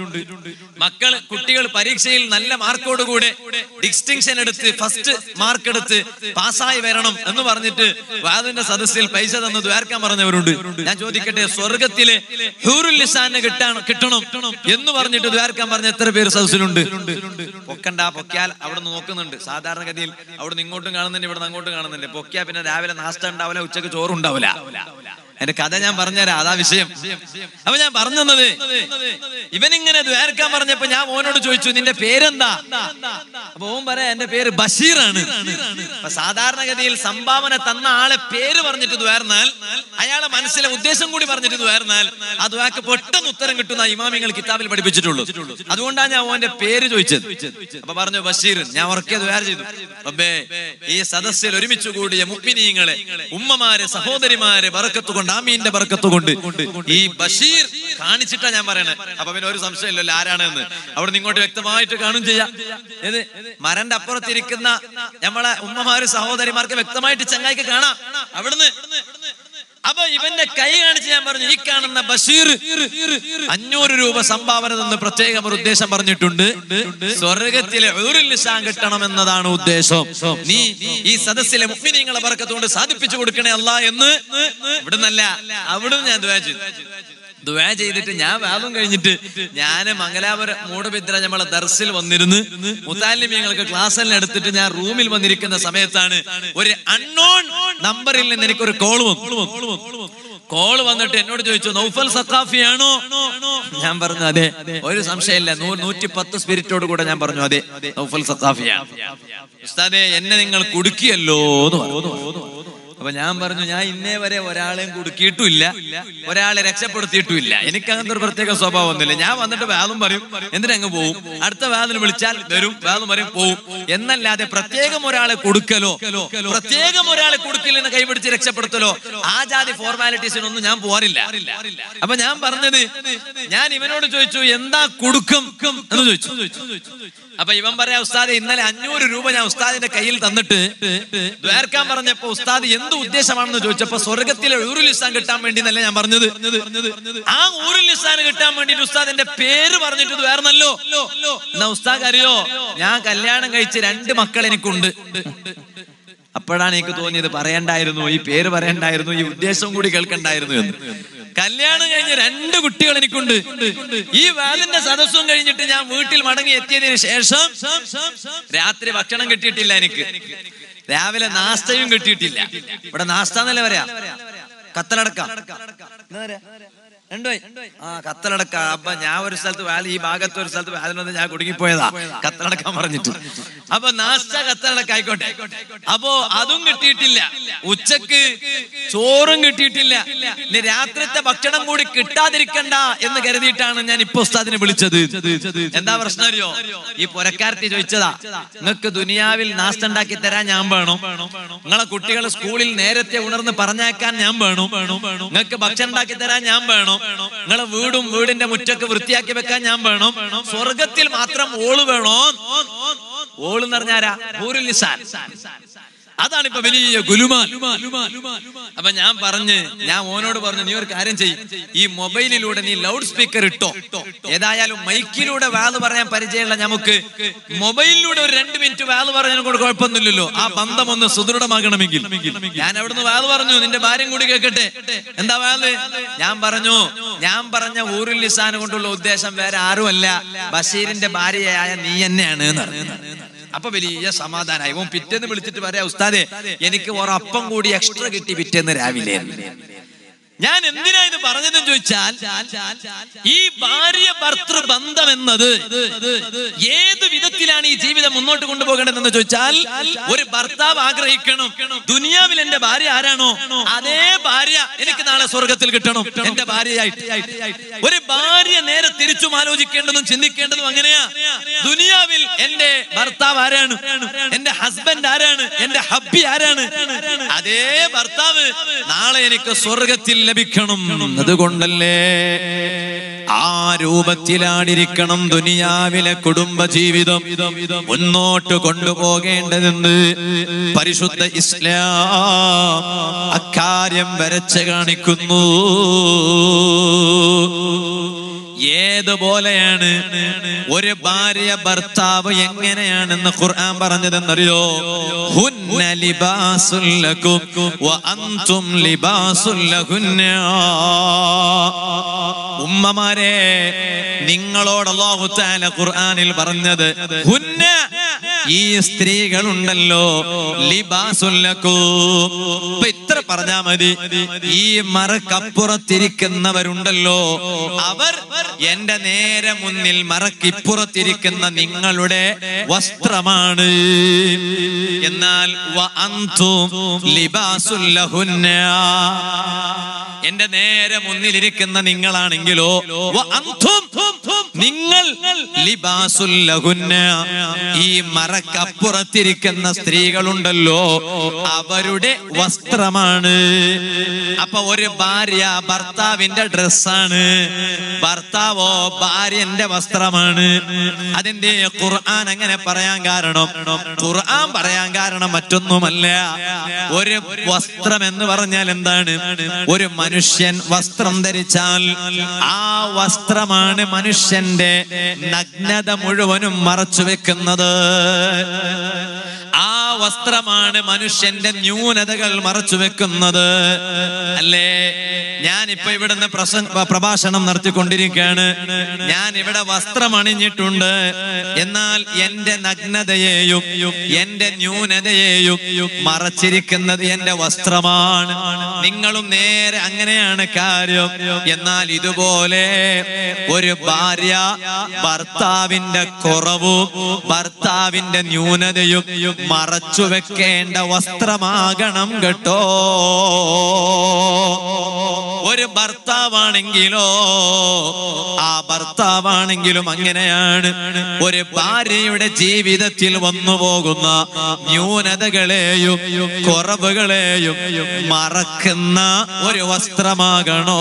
മക്കൾ കുട്ടികൾ പരീക്ഷയിൽ നല്ല മാർക്കോട് കൂടെ ഡിസ്റ്റിങ്ഷൻ എടുത്ത് ഫസ്റ്റ് മാർക്ക് എടുത്ത് പാസ്സായി വരണം എന്ന് പറഞ്ഞിട്ട് വാദിന്റെ സദസ്സിൽ പൈസ തന്ന് ദ്വാർക്കാൻ പറഞ്ഞവരുണ്ട് ഞാൻ ചോദിക്കട്ടെ സ്വർഗത്തിലെ ഹൂറുൽ ലിസാന് കിട്ടാൻ കിട്ടണം എന്ന് പറഞ്ഞിട്ട് ദ്വാർക്കാൻ പറഞ്ഞ എത്ര പേര് സദസ്സിലുണ്ട് പൊക്കണ്ട പൊക്കിയാൽ അവിടെ നിന്ന് നോക്കുന്നുണ്ട് സാധാരണഗതിയിൽ അവിടെ നിന്ന് ഇങ്ങോട്ടും കാണുന്നുണ്ട് ഇവിടെ നിന്ന് അങ്ങോട്ടും കാണുന്നുണ്ട് പൊക്കിയാ പിന്നെ രാവിലെ നാസ്ത ഉണ്ടാവില്ല ഉച്ചക്ക് ചോറുണ്ടാവില്ല എന്റെ കഥ ഞാൻ പറഞ്ഞുതരാം അതാ വിഷയം അപ്പൊ ഞാൻ പറഞ്ഞത് ഇവനിങ്ങനെ ദ്വാരക്കാൻ പറഞ്ഞപ്പോ ഞാൻ ഓനോട് ചോദിച്ചു നിന്റെ പേരെന്താ അപ്പൊ ഓൻ പറയാ എന്റെ പേര് ബഷീറാണ് അപ്പൊ സാധാരണഗതിയിൽ സംഭാവന തന്ന ആളെ പേര് പറഞ്ഞിട്ട് ദ്വാർന്നാൽ അയാളെ മനസ്സിലെ ഉദ്ദേശം കൂടി പറഞ്ഞിട്ട് ദ്വാർന്നാൽ ആ ദ്വാക്ക് പെട്ടെന്ന് ഉത്തരം കിട്ടുന്ന ഇമാമിങ്ങൾ കിതാബിൽ പഠിപ്പിച്ചിട്ടുള്ളൂ അതുകൊണ്ടാണ് ഞാൻ ഓന്റെ പേര് ചോദിച്ചത് അപ്പൊ പറഞ്ഞു ബഷീർ ഞാൻ ഉറക്കിയ ദ്വാര ചെയ്തു റബ്ബേ ഈ സദസ്സിൽ ഒരുമിച്ച് കൂടിയ മുപ്പിനീങ്ങളെ ഉമ്മമാരെ സഹോദരിമാരെ ബറക്കത്ത് കൊണ്ട് ആമീന്റെ ബറക്കത്ത് കൊണ്ട് ഈ ബഷീർ കാണിച്ചിട്ടാ ഞാൻ പറയണേ അപ്പൊ പിന്നെ ഒരു സംശയമില്ലല്ലോ ആരാണെന്ന് അവിടെ ഇങ്ങോട്ട് വ്യക്തമായിട്ട് കാണും ചെയ്യാം ഏത് മരന്റെ അപ്പുറത്തിരിക്കുന്ന നമ്മളെ ഉമ്മമാര് സഹോദരിമാർക്ക് വ്യക്തമായിട്ട് ചങ്ങായിക്ക് കാണാം അവിടുന്ന് അപ്പൊ ഇവന്റെ കൈ കാണിച്ച് ഞാൻ പറഞ്ഞു ഈ കാണുന്ന ബഷീർ അഞ്ഞൂറ് രൂപ സംഭാവന തന്ന് പ്രത്യേകം ഒരു ഉദ്ദേശം പറഞ്ഞിട്ടുണ്ട് സ്വർഗത്തിലെ ഒരു ലിസാൻ കിട്ടണം എന്നതാണ് ഉദ്ദേശം നീ ഈ സദസ്സിലെ മുഗ്മിനീങ്ങളെ പറക്കത്തുകൊണ്ട് സാധിപ്പിച്ചു കൊടുക്കണേ അല്ല എന്ന് ഇവിടുന്നല്ല അവിടുന്ന് ഞാൻ ദ്വാ ചെയ്തു ദ്വാ ചെയ്തിട്ട് ഞാൻ വാദം കഴിഞ്ഞിട്ട് ഞാൻ മംഗലാപുരം മൂടബിദ്ര നമ്മളെ ദർസിൽ വന്നിരുന്ന് മുത്താലിമ്യങ്ങൾക്ക് ക്ലാസ് എല്ലാം എടുത്തിട്ട് ഞാൻ റൂമിൽ വന്നിരിക്കുന്ന സമയത്താണ് ഒരു അൺനോൺ നമ്പറിൽ നിന്ന് എനിക്കൊരു കോൾ വന്നു കോള് വന്നിട്ട് എന്നോട് ചോദിച്ചു നൗഫൽ സഖാഫിയാണോ ഞാൻ പറഞ്ഞു അതെ ഒരു സംശയമില്ല നൂ നൂറ്റി പത്ത് സ്പിരിറ്റോട് കൂടെ ഞാൻ പറഞ്ഞു അതെ നൗഫൽ സഖാഫിയാണ് ഉസ്താദെ എന്നെ നിങ്ങൾ കുടുക്കിയല്ലോ എന്ന് പറഞ്ഞു അപ്പൊ ഞാൻ പറഞ്ഞു ഞാൻ ഇന്നേ വരെ ഒരാളെയും കുടുക്കിയിട്ടുമില്ല ഒരാളെ രക്ഷപ്പെടുത്തിയിട്ടുമില്ല എനിക്ക് അങ്ങനത്തെ ഒരു പ്രത്യേക സ്വഭാവം ഒന്നുമില്ല ഞാൻ വന്നിട്ട് വേദം പറയും എന്നിട്ട് അങ്ങ് പോവും അടുത്ത വേദന വിളിച്ചാൽ വരും വേദം പറയും പോവും എന്നല്ലാതെ പ്രത്യേകം ഒരാളെ കൊടുക്കലോ പ്രത്യേകം ഒരാളെ കൊടുക്കില്ലെന്ന് കൈപിടിച്ച് രക്ഷപ്പെടുത്തലോ ആ ജാതി ഫോർമാലിറ്റീസിനൊന്നും ഞാൻ പോരില്ല അപ്പൊ ഞാൻ പറഞ്ഞത് ഞാൻ ഇവനോട് ചോദിച്ചു എന്താ കൊടുക്കും എന്ന് ചോദിച്ചു അപ്പൊ ഇവൻ പറയാ ഉസ്താദ് ഇന്നലെ അഞ്ഞൂറ് രൂപ ഞാൻ ഉസ്താദിന്റെ കയ്യിൽ തന്നിട്ട് ദ്വാരക്കാൻ പറഞ്ഞപ്പോ ഉസ്താദ് എന്ത് ഉദ്ദേശമാണെന്ന് ചോദിച്ചപ്പോ സ്വർഗത്തിലെ ഊരുലിസ്ഥാൻ കിട്ടാൻ വേണ്ടി എന്നല്ല ഞാൻ പറഞ്ഞത് ആ ഊരുലിസ്ഥാൻ കിട്ടാൻ വേണ്ടിട്ട് ഉസ്താദിന്റെ പേര് പറഞ്ഞിട്ട് ഇത് വേർന്നല്ലോ എന്നാ ഉസ്താദ് അറിയോ ഞാൻ കല്യാണം കഴിച്ച് രണ്ട് മക്കൾ എനിക്കുണ്ട് അപ്പോഴാണ് എനിക്ക് തോന്നിയത് പറയണ്ടായിരുന്നു ഈ പേര് പറയണ്ടായിരുന്നു ഈ ഉദ്ദേശം കൂടി കേൾക്കണ്ടായിരുന്നു എന്ന് കല്യാണം കഴിഞ്ഞ രണ്ട് കുട്ടികൾ എനിക്കുണ്ട് ഈ വാലിന്റെ സദസ്സും കഴിഞ്ഞിട്ട് ഞാൻ വീട്ടിൽ മടങ്ങി എത്തിയതിനു ശേഷം രാത്രി ഭക്ഷണം കിട്ടിയിട്ടില്ല എനിക്ക് രാവിലെ നാസ്തയും കിട്ടിയിട്ടില്ല ഇവിടെ നാസ്ത എന്നല്ലേ പറയാ കത്തലടക്ക എന്താ പറയാ? രണ്ടുപോയി ആ കത്തലടക്ക അപ്പൊ ഞാൻ ഒരു സ്ഥലത്ത് വാലി ഈ ഭാഗത്ത് ഒരു സ്ഥലത്ത് വാലിനൊന്ന് ഞാൻ കുടുങ്ങിപ്പോയതാ കത്തലടക്കാൻ പറഞ്ഞിട്ട് അപ്പൊ നാസ്ത കത്തലടക്ക ആയിക്കോട്ടെ അപ്പോ അതും കിട്ടിയിട്ടില്ല ഉച്ചക്ക് ചോറും കിട്ടിയിട്ടില്ല ഇനി രാത്രിത്തെ ഭക്ഷണം കൂടി കിട്ടാതിരിക്കണ്ട എന്ന് കരുതിയിട്ടാണ് ഞാൻ ഇപ്പൊ ഉസ്താദിനെ വിളിച്ചത് എന്താ പ്രശ്നം അറിയോ ഈ പുരക്കാരത്തി ചോദിച്ചതാ നിങ്ങൾക്ക് ദുനിയാവിൽ നാസ്ത ഉണ്ടാക്കി തരാൻ ഞാൻ വേണം നിങ്ങളെ കുട്ടികൾ സ്കൂളിൽ നേരത്തെ ഉണർന്ന് പറഞ്ഞേക്കാൻ ഞാൻ വേണം നിങ്ങൾക്ക് ഭക്ഷണം ഉണ്ടാക്കി തരാൻ ഞാൻ വേണം നിങ്ങളെ വീടും വീടിന്റെ മുറ്റൊക്കെ വൃത്തിയാക്കി വെക്കാൻ ഞാൻ വേണം സ്വർഗത്തിൽ മാത്രം ഓള് വേണോ ഓള് എന്ന് പറഞ്ഞാരാ ഊരുൽ നിസാൻ അതാണ് ഇപ്പൊ വലിയ ഗുലുമാൻ അപ്പൊ ഞാൻ പറഞ്ഞ് ഞാൻ ഓനോട് പറഞ്ഞു നീ ഒരു കാര്യം ചെയ്യും ഈ മൊബൈലിലൂടെ നീ ലൗഡ് സ്പീക്കർ ഇട്ടോ ഏതായാലും മൈക്കിലൂടെ വാത് പറയാൻ പരിചയമുള്ള നമുക്ക് മൊബൈലിലൂടെ ഒരു രണ്ട് മിനിറ്റ് വാത് പറയാൻ കൂടെ കുഴപ്പമൊന്നുമില്ലല്ലോ ആ ബന്ധം ഒന്ന് സുദൃഢമാകണമെങ്കിൽ ഞാൻ അവിടുന്ന് വാത് പറഞ്ഞു നിന്റെ ഭാര്യം കൂടി കേൾക്കട്ടെ എന്താ വാത് ഞാൻ പറഞ്ഞു ഞാൻ പറഞ്ഞ ഊരുൽ ലിസാൻ കൊണ്ടുള്ള ഉദ്ദേശം വേറെ ആരുമല്ല ബഷീറിന്റെ ഭാര്യയായ നീ തന്നെയാണ് എന്ന് പറഞ്ഞു. അപ്പൊ വലിയ സമാധാനമായി ഓൻ പിറ്റേന്ന് വിളിച്ചിട്ട് പറയാ ഉസ്താദെ എനിക്ക് ഒരപ്പം കൂടി എക്സ്ട്രാ കിട്ടി പിറ്റേന്ന് രാവിലെ ഞാൻ എന്തിനാ ഇത് പറഞ്ഞതെന്ന് ചോദിച്ചാൽ ഈ ഭാര്യ ഭർത്തൃ ബന്ധം എന്നത് ഏത് വിധത്തിലാണ് ഈ ജീവിതം മുന്നോട്ട് കൊണ്ടുപോകേണ്ടതെന്ന് ചോദിച്ചാൽ ഒരു ഭർത്താവ് ആഗ്രഹിക്കണം ദുനിയാവിൽ എന്റെ ഭാര്യ ആരാണോ അതേ ഭാര്യ എനിക്ക് നാളെ സ്വർഗത്തിൽ കിട്ടണം എന്റെ ഭാര്യയായിട്ട് ഒരു ഭാര്യ നേരെ തിരിച്ചും ആലോചിക്കേണ്ടതും ചിന്തിക്കേണ്ടതും അങ്ങനെയാ ദുനിയാവിൽ എന്റെ ഭർത്താവ് ആരാണ് എന്റെ ഹസ്ബൻഡ് ആരാണ് എന്റെ ഹബ്ബി ആരാണ് അതേ ഭർത്താവ് നാളെ എനിക്ക് സ്വർഗത്തിൽ ലഭിക്കണം അതുകൊണ്ടല്ലേ ആ രൂപത്തിലാണിരിക്കണം ദുനിയാവിലെ കുടുംബ ജീവിതം മുന്നോട്ട് കൊണ്ടുപോകേണ്ടതെന്ന് പരിശുദ്ധ ഇസ്ലാം അക്കാര്യം വരച്ച് കാണിക്കുന്നു ഏതുപോലെയാണ് ഒരു ഭാര്യ ഭർത്താവ് എങ്ങനെയാണെന്ന് ഖുർആൻ പറഞ്ഞതെന്നറിയോ ഹുന്ന ലിബാസുൽ ലക്കും വ അൻതും ലിബാസുൽ ലഹുന്ന ഉമ്മമാരെ നിങ്ങളോട് അല്ലാഹു തആല ഖുർആനിൽ പറഞ്ഞത് ഹുന്ന ഈ സ്ത്രീകളുണ്ടല്ലോ ലിബാസുൽ ലക്കും ഇപ്പൊ ഇത്ര പറഞ്ഞാ മതി ഈ മറക്കപ്പുറത്തിരിക്കുന്നവരുണ്ടല്ലോ അവർ എന്റെ നേരെ മുന്നിൽ മറക്കിപ്പുറത്തിരിക്കുന്ന നിങ്ങളുടെ വസ്ത്രമാണ് എന്നാൽ വ അൻതും ലിബാസുൽ ലഹുന്ന എന്റെ നേരെ മുന്നിലിരിക്കുന്ന നിങ്ങളാണെങ്കിലോ വ അൻതും നിങ്ങൾ ലിബാസുല്ലഹുന്ന ഈ മറക്കപ്പുറത്തിരിക്കുന്ന സ്ത്രീകളുണ്ടല്ലോ അവരുടെ വസ്ത്രമാണ് അപ്പൊ ഒരു ഭാര്യ ഭർത്താവിന്റെ ഡ്രസ്സാണ് ഭർത്താവോ ഭാര്യന്റെ വസ്ത്രമാണ് അതിന്റെ ഖുർആൻ അങ്ങനെ പറയാൻ കാരണം ഖുർആൻ പറയാൻ കാരണം മറ്റൊന്നുമല്ല ഒരു വസ്ത്രം എന്ന് പറഞ്ഞാൽ എന്താണ് ഒരു മനുഷ്യൻ വസ്ത്രം ധരിച്ചാൽ ആ വസ്ത്രമാണ് മനുഷ്യന്റെ നഗ്നത മുഴുവനും മറച്ചു വെക്കുന്നത് ആ വസ്ത്രമാണ് മനുഷ്യന്റെ ന്യൂനതകൾ മറച്ചു വെക്കുന്നത് അല്ലേ ഞാനിപ്പോ ഇവിടുന്ന് പ്രസംഗ പ്രഭാഷണം നടത്തിക്കൊണ്ടിരിക്കുകയാണ് ഞാൻ ഇവിടെ വസ്ത്രം അണിഞ്ഞിട്ടുണ്ട് എന്നാൽ എന്റെ നഗ്നതയെയും എന്റെ ന്യൂനതയെയും മറച്ചിരിക്കുന്നത് എന്റെ വസ്ത്രമാണ് നിങ്ങളും നേരെ അങ്ങനെയാണ് കാര്യം എന്നാൽ ഇതുപോലെ ഒരു ഭാര്യ ഭർത്താവിന്റെ കുറവും ഭർത്താവിന്റെ ന്യൂനതയും മറച്ചു വെക്കേണ്ട വസ്ത്രമാകണം കേട്ടോ ഒരു ഭർത്താവാണെങ്കിലോ ആ ഭർത്താവാണെങ്കിലും അങ്ങനെയാണ് ഒരു ഭാര്യയുടെ ജീവിതത്തിൽ വന്നു പോകുന്ന ന്യൂനതകളെയും കുറവുകളെയും മറക്കുന്ന ഒരു വസ്ത്രമാകണോ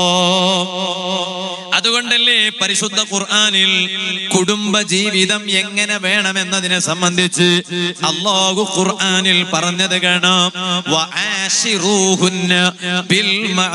അതുകൊണ്ടല്ലേ പരിശുദ്ധ ഖുർആനിൽ കുടുംബ ജീവിതം എങ്ങനെ വേണമെന്നതിനെ സംബന്ധിച്ച് അള്ളാഹു ഖുർആനിൽ പറഞ്ഞത് കാണാം വആശിറൂഹുന്ന ബിൽ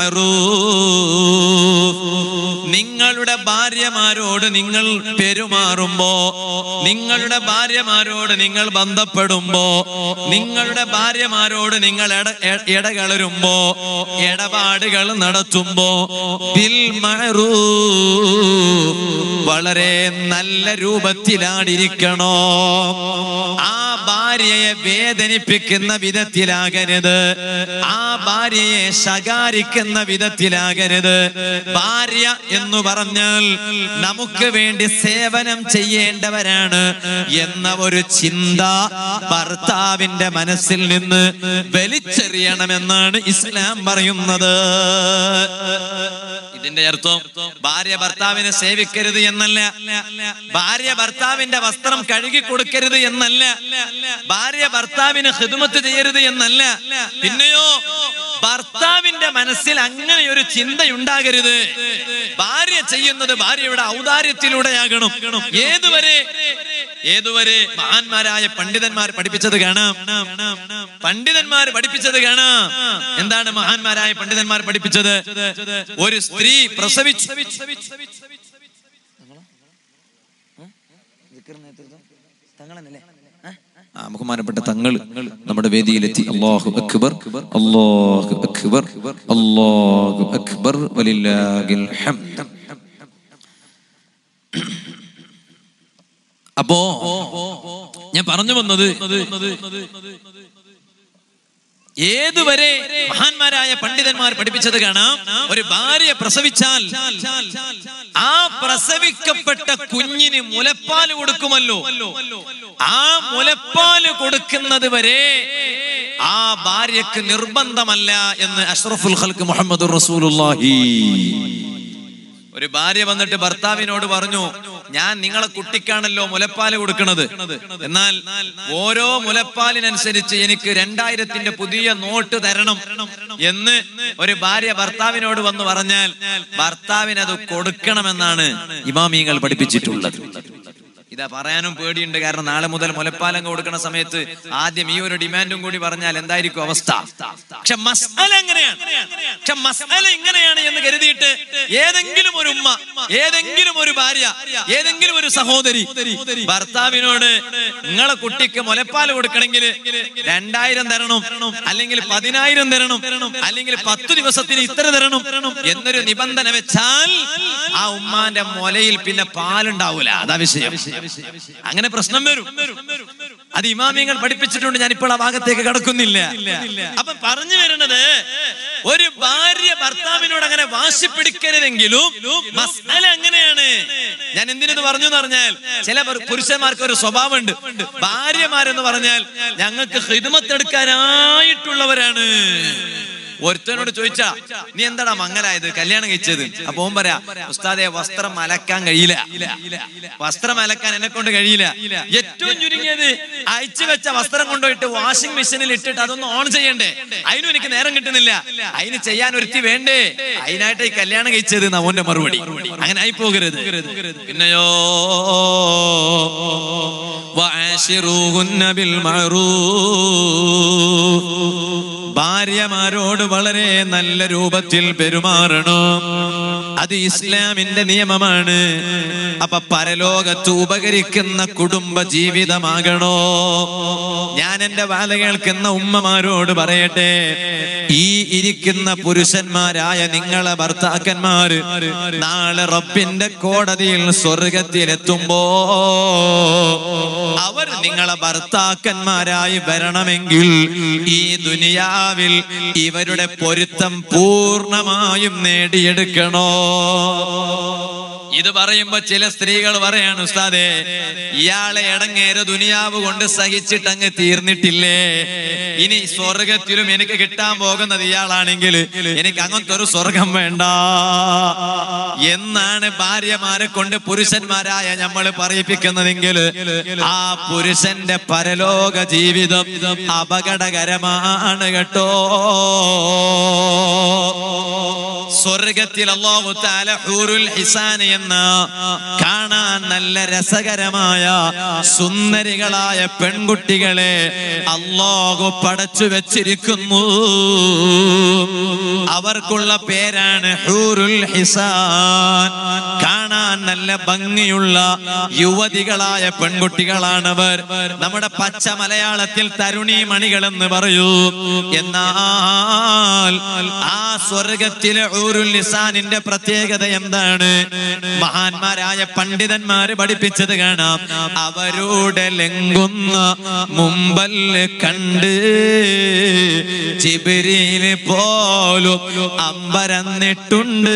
മഅറൂഫ് നിങ്ങളുടെ ഭാര്യമാരോട് നിങ്ങൾ പെരുമാറുമ്പോ നിങ്ങളുടെ ഭാര്യമാരോട് നിങ്ങൾ ബന്ധപ്പെടുമ്പോ നിങ്ങളുടെ ഭാര്യമാരോട് നിങ്ങൾ ഇട- ഇ- ഇടകലരുമ്പോ ഇടപാടുകൾ നടത്തുമ്പോ ബിൽ മഅറൂഫ് വളരെ നല്ല രൂപത്തിലാണിരിക്കണോ ആ ഭാര്യയെ വേദനിപ്പിക്കുന്ന വിധത്തിലാകരുത് ആ ഭാര്യയെ ശകാരിക്കുന്ന വിധത്തിലാകരുത് ഭാര്യ എന്ന് പറഞ്ഞാൽ നമുക്ക് വേണ്ടി സേവനം ചെയ്യേണ്ടവരാണ് എന്ന ഒരു ചിന്ത ഭർത്താവിന്റെ മനസ്സിൽ നിന്ന് വലിച്ചെറിയണമെന്നാണ് ഇസ്ലാം പറയുന്നത് ഇതിന്റെ അർത്ഥം ഭാര്യ ഭർത്താവിനെ സേവിക്കരുത് എന്നല്ല ഭാര്യ ഭർത്താവിന്റെ വസ്ത്രം കഴുകി കൊടുക്കരുത് എന്നല്ല ഭാര്യ ഭർത്താവിന് ഹിദ്മത്ത് ചെയ്യരുത് എന്നല്ല പിന്നെയോ ഭർത്താവിന്റെ മനസ്സിൽ അങ്ങനെ ഒരു ചിന്തയുണ്ടാകരുത് ഭാര്യ ചെയ്യുന്നത് ഭാര്യയുടെ ഔദാര്യത്തിലൂടെയാകണം ഏതുവരെ ഏതുവരെ മഹാന്മാരായ പണ്ഡിതന്മാർ പഠിപ്പിച്ചത് കാണാം പണ്ഡിതന്മാർ പഠിപ്പിച്ചത് കാണാം എന്താണ് മഹാന്മാരായ പണ്ഡിതന്മാർ പഠിപ്പിച്ചത് ഒരു സ്ത്രീ പ്രസവിച്ചു ആ ബഹുമാനപ്പെട്ട തങ്ങൾ നമ്മുടെ വേദിയിലെത്തി അള്ളാഹു അക്ബർ അള്ളാഹു അക്ബർ അള്ളാഹു അക്ബർ വലില്ലാഹിൽ ഹംദ് അപ്പോ ഞാൻ പറഞ്ഞു വന്നത് ഏതുവരെ മഹാന്മാരായ പണ്ഡിതന്മാർ പഠിപ്പിച്ചത് കാണാം ഒരു ഭാര്യ പ്രസവിച്ചാൽ ആ പ്രസവിക്കപ്പെട്ട കുഞ്ഞിന് മുലപ്പാൽ കൊടുക്കുമല്ലോ ആ മുലപ്പാല് കൊടുക്കുന്നത് വരെ ആ ഭാര്യക്ക് നിർബന്ധമല്ല എന്ന് അഷ്റഫുൽ ഖൽക്ക് മുഹമ്മദ് റസൂലുള്ളാഹി ഒരു ഭാര്യ വന്നിട്ട് ഭർത്താവിനോട് പറഞ്ഞു ഞാൻ നിങ്ങളെ കുട്ടിക്കാണല്ലോ മുലപ്പാല് കൊടുക്കുന്നത് എന്നാൽ ഓരോ മുലപ്പാലിനനുസരിച്ച് എനിക്ക് രണ്ടായിരത്തിന്റെ പുതിയ നോട്ട് തരണം എന്ന് ഒരു ഭാര്യ ഭർത്താവിനോട് വന്ന് പറഞ്ഞാൽ ഭർത്താവിന് അത് കൊടുക്കണമെന്നാണ് ഇമാമിയങ്ങൾ പഠിപ്പിച്ചിട്ടുള്ളത് ഇതാ പറയാനും പേടിയുണ്ട് കാരണം നാളെ മുതൽ മുലപ്പാലം കൊടുക്കുന്ന സമയത്ത് ആദ്യം ഈ ഒരു ഡിമാൻഡും കൂടി പറഞ്ഞാൽ എന്തായിരിക്കും അവസ്ഥ പക്ഷെ മസാല എങ്ങനെയാണ് പക്ഷെ മസാല ഇങ്ങനെയാണ് എന്ന് കരുതിയിട്ട് ഏതെങ്കിലും ഒരു ഉമ്മ ഏതെങ്കിലും ഒരു ഭാര്യ ഏതെങ്കിലും ഒരു സഹോദരി ഭർത്താവിനോട് നിങ്ങളെ കുട്ടിക്ക് മുലപ്പാൽ കൊടുക്കണമെങ്കിൽ രണ്ടായിരം തരണം അല്ലെങ്കിൽ പതിനായിരം തരണം അല്ലെങ്കിൽ പത്ത് ദിവസത്തിന് ഇത്ര തരണം എന്നൊരു നിബന്ധന വെച്ചാൽ ആ ഉമ്മാന്റെ മുലയിൽ പിന്നെ പാലുണ്ടാവൂല അതാ വിഷയം അങ്ങനെ പ്രശ്നം വരും അത് ഇമാമിയങ്ങൾ പഠിപ്പിച്ചിട്ടുണ്ട് ഞാൻ ഇപ്പോൾ ആ ഭാഗത്തേക്ക് കടക്കുന്നില്ല അപ്പൊ പറഞ്ഞു വരുന്നത് ഒരു ഭാര്യ ഭർത്താവിനോട് അങ്ങനെ വാശി പിടിക്കരുതെങ്കിലും മസാല അങ്ങനെയാണ് ഞാൻ എന്തിനത് പറഞ്ഞു എന്ന് പറഞ്ഞാൽ ചില പു- പുരുഷന്മാർക്ക് ഒരു സ്വഭാവമുണ്ട് ഭാര്യമാരെന്ന് പറഞ്ഞാൽ ഞങ്ങൾക്ക് ഹിദ്മത്തെടുക്കാനായിട്ടുള്ളവരാണ് ഒരുത്തനോട് ചോദിച്ചാ നീ എന്താടാ മങ്ങലായത് കല്യാണം കഴിച്ചത് അപ്പൊ ഓൻ പറയാ ഉസ്താദെ വസ്ത്രം അലക്കാൻ കഴിയില്ല വസ്ത്രം അലക്കാൻ എന്നെ കൊണ്ട് കഴിയില്ല ഏറ്റവും ചുരുങ്ങിയത് അയച്ചു വെച്ച വസ്ത്രം കൊണ്ടുപോയിട്ട് വാഷിംഗ് മെഷീനിൽ ഇട്ടിട്ട് അതൊന്ന് ഓൺ ചെയ്യണ്ടേ അതിനും എനിക്ക് നേരം കിട്ടുന്നില്ല അതിന് ചെയ്യാൻ ഒരുത്തി വേണ്ടേ അതിനായിട്ട് ഈ കല്യാണം കഴിച്ചത് അവന്റെ മറുപടി അങ്ങനെ ആയി പോകരുത് പിന്നെയോ വഅശിറൂഹുന്ന ബിൽ മഅറൂഫ് ഭാര്യമാരോട് വളരെ നല്ല രൂപത്തിൽ പെരുമാറണം അത് ഇസ്ലാമിന്റെ നിയമമാണ് അപ്പൊ പരലോകത്ത് ഉപകരിക്കുന്ന കുടുംബ ജീവിതമാകണോ ഞാൻ എന്റെ വാല കേൾക്കുന്ന ഉമ്മമാരോട് പറയട്ടെ ഈ ഇരിക്കുന്ന പുരുഷന്മാരായ നിങ്ങളെ ഭർത്താക്കന്മാര് നാളെ റബ്ബിന്റെ കോടതിയിൽ സ്വർഗത്തിലെത്തുമ്പോ അവർ നിങ്ങളെ ഭർത്താക്കന്മാരായി വരണമെങ്കിൽ ഈ ദുനിയാവിൽ ഇവരുടെ പൊരുത്തം പൂർണ്ണമായും നേടിയെടുക്കണോ ഇത് പറയുമ്പോ ചില സ്ത്രീകൾ പറയാണ് ഉസ്താദെ ഇയാളെ ഇടങ്ങേറെ ദുനിയാവ് കൊണ്ട് സഹിച്ചിട്ട് അങ്ങ് തീർന്നിട്ടില്ലേ ഇനി സ്വർഗത്തിലും എനിക്ക് കിട്ടാൻ പോകുന്നത് ഇയാളാണെങ്കിൽ എനിക്ക് അങ്ങനത്തെ ഒരു സ്വർഗം വേണ്ട എന്നാണ് ഭാര്യമാരെ കൊണ്ട് പുരുഷന്മാരായ നമ്മൾ പറയിപ്പിക്കുന്നതെങ്കിൽ ആ പുരുഷന്റെ പരലോക ജീവിതം അപകടകരമാണ് കേട്ടോ സ്വർഗത്തിൽ അള്ളാഹു താല ഹൂറുൽ ഹിസാൻ എന്ന കാണാൻ നല്ല രസകരമായ സുന്ദരികളായ പെൺകുട്ടികളെ അള്ളാഹു പടച്ചു വെച്ചിരിക്കുന്നു അവർക്കുള്ള പേരാണ് ഹൂറുൽ ഹിസാൻ കാണാൻ നല്ല ഭംഗിയുള്ള യുവതികളായ പെൺകുട്ടികളാണവർ നമ്മുടെ പച്ച മലയാളത്തിൽ തരുണി മണികൾ എന്ന് പറയൂ എന്നാൽ ആ സ്വർഗത്തിലെ ഊരുൽ ലിസാനിന്റെ പ്രത്യേകത എന്താണ് മഹാന്മാരായ പണ്ഡിതന്മാര് പഠിപ്പിച്ചത് കാണാം അവരുടെ ലംഘുന്ന മുമ്പല് കണ്ട് ചിബിരിയില് പോലും അമ്പരന്നിട്ടുണ്ട്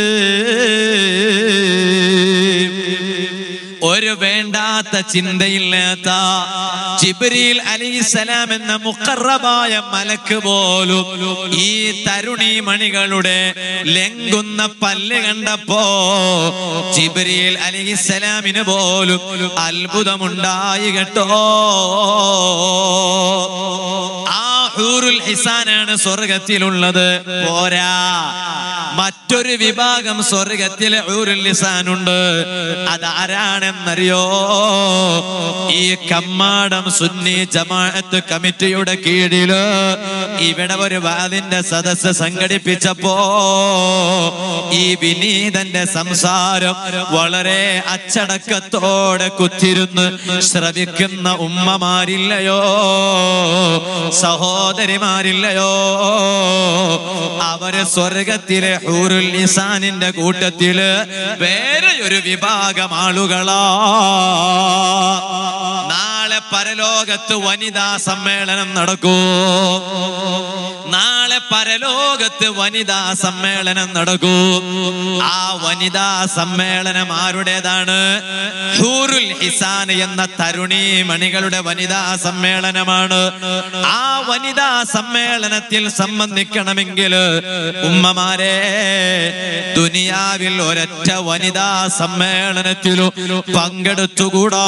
ഒരു വേണ്ടാത്ത ചിന്തയില്ലാത്ത ജിബ്രീൽ അലിസ്സലാം എന്ന മുക്കറബായ മലക്ക് പോലും ഈ തരുണി മണികളുടെ ലംഘുന്ന പല്ല് കണ്ടപ്പോ ജിബ്രീൽ അലിസ്സലാമിന് പോലും അത്ഭുതമുണ്ടായി കേട്ടോ ആ ഹൂറുൽ ഹിസാനാണ് സ്വർഗത്തിലുള്ളത് പോരാ മറ്റൊരു വിഭാഗം സ്വർഗത്തിലെ ഊരുൽ ലിസാനുണ്ട് അതാരാണെന്നറിയോ ഈ കമ്മാടം സുന്നി ജമാഅത്ത് കമ്മിറ്റിയുടെ കീഴില് ഇവിടെ ഒരു വാദിന്റെ സദസ്സ് സംഘടിപ്പിച്ചപ്പോ ഈ വിനീതന്റെ സംസാരം വളരെ അച്ചടക്കത്തോടെ കുത്തിരുന്ന് ശ്രവിക്കുന്ന ഉമ്മമാരില്ലയോ സഹോദരിമാരില്ലയോ അവര് സ്വർഗത്തിലെ ഹൂറുൽ ഇസാനിന്റെ കൂട്ടത്തില് വേറെ ഒരു വിഭാഗം ആളുകളാ നാളെ പരലോകത്ത് വനിതാ സമ്മേളനം നടക്കൂ നാളെ പരലോകത്ത് വനിതാ സമ്മേളനം നടക്കൂ ആ വനിതാ സമ്മേളനം ആരുടേതാണ് ഹൂറുൽ ഹിസാൻ എന്ന തരുണി മണികളുടെ വനിതാ സമ്മേളനമാണ് ആ വനിതാ സമ്മേളനത്തിൽ സംബന്ധിക്കണമെങ്കിൽ ഉമ്മമാരെ ദുനിയാവിൽ ഒരൊറ്റ വനിതാ സമ്മേളനത്തിലും പങ്കെടുത്തുകൂടാ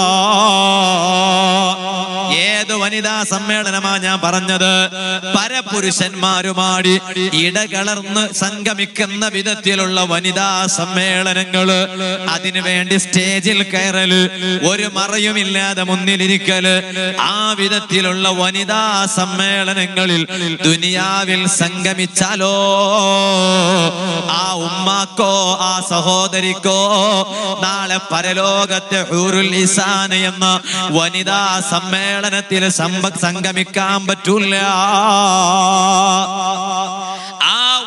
ഏത് വനിതാ സമ്മേളനമാ ഞാൻ പറഞ്ഞത് പരപുരുഷന്മാരുമാടി ഇടകലർന്ന് സംഗമിക്കുന്ന വിധത്തിലുള്ള വനിതാ സമ്മേളനങ്ങള് അതിനുവേണ്ടി സ്റ്റേജിൽ കയറല് ഒരു മറയുമില്ലാതെ മുന്നിലിരിക്കല് ആ വിധത്തിലുള്ള വനിതാ സമ്മേളനങ്ങളിൽ ദുനിയാവിൽ സംഗമിച്ചാലോ ആ ഉമ്മാക്കോ ആ സഹോദരിക്കോ നാളെ പരലോകത്തെ ഹൂറുൽ ഇസാൻ എന്ന വനിതാ സമ്മേളനത്തിൽ സംഭ സംഗമിക്കാൻ പറ്റൂല ആ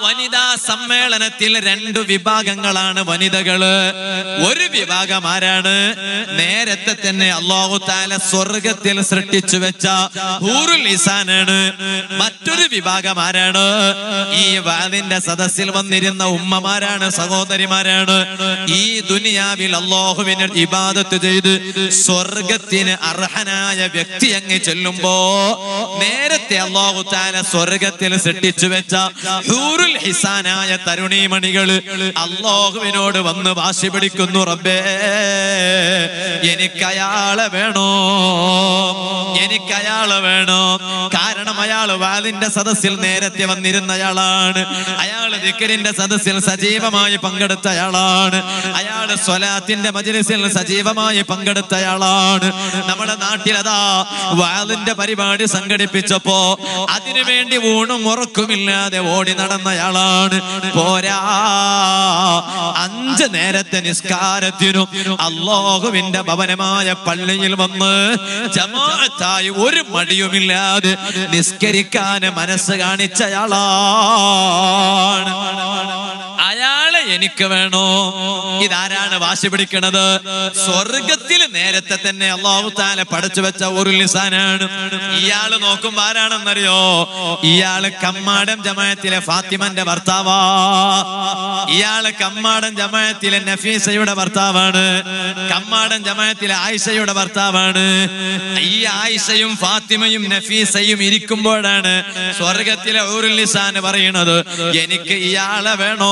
വനിതാ സമ്മേളനത്തിൽ രണ്ടു വിഭാഗങ്ങളാണ് വനിതകള് ഒരു വിഭാഗം ആരാണ് നേരത്തെ തന്നെ അള്ളാഹു താല സ്വർഗത്തിൽ സൃഷ്ടിച്ചു വെച്ച ഹൂറുൽ ഇസാനാണ് മറ്റൊരു വിഭാഗം ആരാണ് ഈ വാദിന്റെ സദസ്സിൽ വന്നിരുന്ന ഉമ്മമാരാണ് സഹോദരിമാരാണ് ഈ ദുനിയാവിൽ അള്ളാഹുവിന് ഇബാദത്ത് ചെയ്ത് സ്വർഗത്തിന് അർഹനായ വ്യക്തി അങ്ങ് ചെല്ലുമ്പോ നേരത്തെ അള്ളാഹു താല സ്വർഗത്തിൽ സൃഷ്ടിച്ചു വെച്ച ഹൂറുൽ ഹിസാനായ തരുണീമണികള് അള്ളാഹുവിനോട് വന്ന് വാശി പിടിക്കുന്നു റബ്ബേ എനിക്ക് അയാളെ വേണോ എനിക്ക് അയാളെ വേണോ കാരണം അയാള് വാലിന്റെ സദസ്സിൽ നേരത്തെ വന്നിരുന്നയാളാണ് അയാള് ദിക്കറിന്റെ സദസ്സിൽ സജീവമായി പങ്കെടുത്തയാളാണ് അയാള് സ്വലാത്തിന്റെ മജ്ലിസിൽ സജീവമായി പങ്കെടുത്തയാളാണ് നമ്മുടെ നാട്ടിലതാ വാലിന്റെ പരിപാടി സംഘടിപ്പിച്ചപ്പോ അതിനു വേണ്ടി ഊണും ഉറക്കുമില്ലാതെ ഓടി നടന്നയാളാണ് പോരാ അഞ്ച് നേരത്തെ നിസ്കാരത്തിനും അള്ളാഹുവിന്റെ ഭവനമായ പള്ളിയിൽ വന്ന് ജമാഅത്തായി ഒരു മടിയുമില്ലാതെ നിസ്കരിക്കാൻ മനസ്സ് കാണിച്ചയാളാണ് അയാളെ എനിക്ക് വേണോ ഇതാരാണ് വാശി പിടിക്കണത് സ്വർഗത്തിൽ നേരത്തെ തന്നെ അള്ളാഹു താല പഠിച്ചു വെച്ച ഒരു ലിസാനാണ് ഇയാള് നോക്കുമ്പോ ആരാണെന്നറിയോ ഇയാള് കമ്മാടം ജമായത്തിലെ ഫാത്തിമന്റെ ഭർത്താവാ ഇയാള് കമ്മാടൻ ജമായത്തിലെ നഫീസയുടെ ഭർത്താവാണ് കമ്മാടൻ ജമായത്തിലെ ആയിഷയുടെ ഭർത്താവാണ് ഈ ആയിഷയും ഫാത്തിമയും നഫീസയും ഇരിക്കുമ്പോഴാണ് സ്വർഗത്തിലെ ഊറുലിസാന് പറയുന്നത് എനിക്ക് ഇയാളെ വേണോ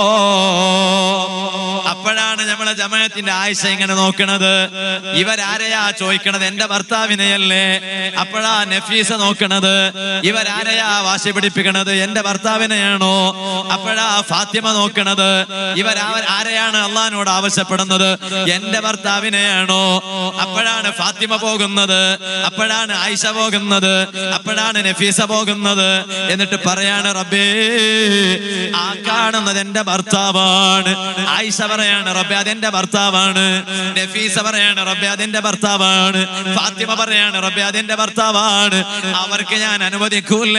അപ്പോഴാണ് നമ്മളെ ജമായത്തിന്റെ ആയിഷ ഇങ്ങനെ നോക്കണത് ഇവരാരെയാ ചോദിക്കണത് എന്റെ ഭർത്താവിനെയല്ലേ അപ്പോഴാ നഫീസ നോക്കണത് ഇവരാരെയാ വാശി പിടിപ്പിക്കണത് എന്റെ ഭർത്താവിനെയാണോ അപ്പോഴാ ഫാത്തിമ നോക്കണത് ഇവരാ ആരെയാണ് അള്ളഹാനോട് ആവശ്യപ്പെടുന്നത് എന്റെ ഭർത്താവിനെയാണോ അപ്പോഴാണ് ഫാത്തിമ പോകുന്നത് അപ്പോഴാണ് ആയിഷ പോകുന്നത് അപ്പോഴാണ് നഫീസ പോകുന്നത് എന്നിട്ട് പറയാണ് റബ്ബേ ആ കാണുന്നത് എന്റെ ഭർത്താവാണ് ആയിഷ പറയാണ് റബ്ബെ അതെന്റെ ഭർത്താവാണ് നഫീസ പറയാണ് റബ്ബെ അതെന്റെ ഭർത്താവാണ് ഫാത്തിമ പറയാണ് റബ്ബെ അതെന്റെ ഭർത്താവാണ് അവർക്ക് ഞാൻ അനുവദിക്കൂല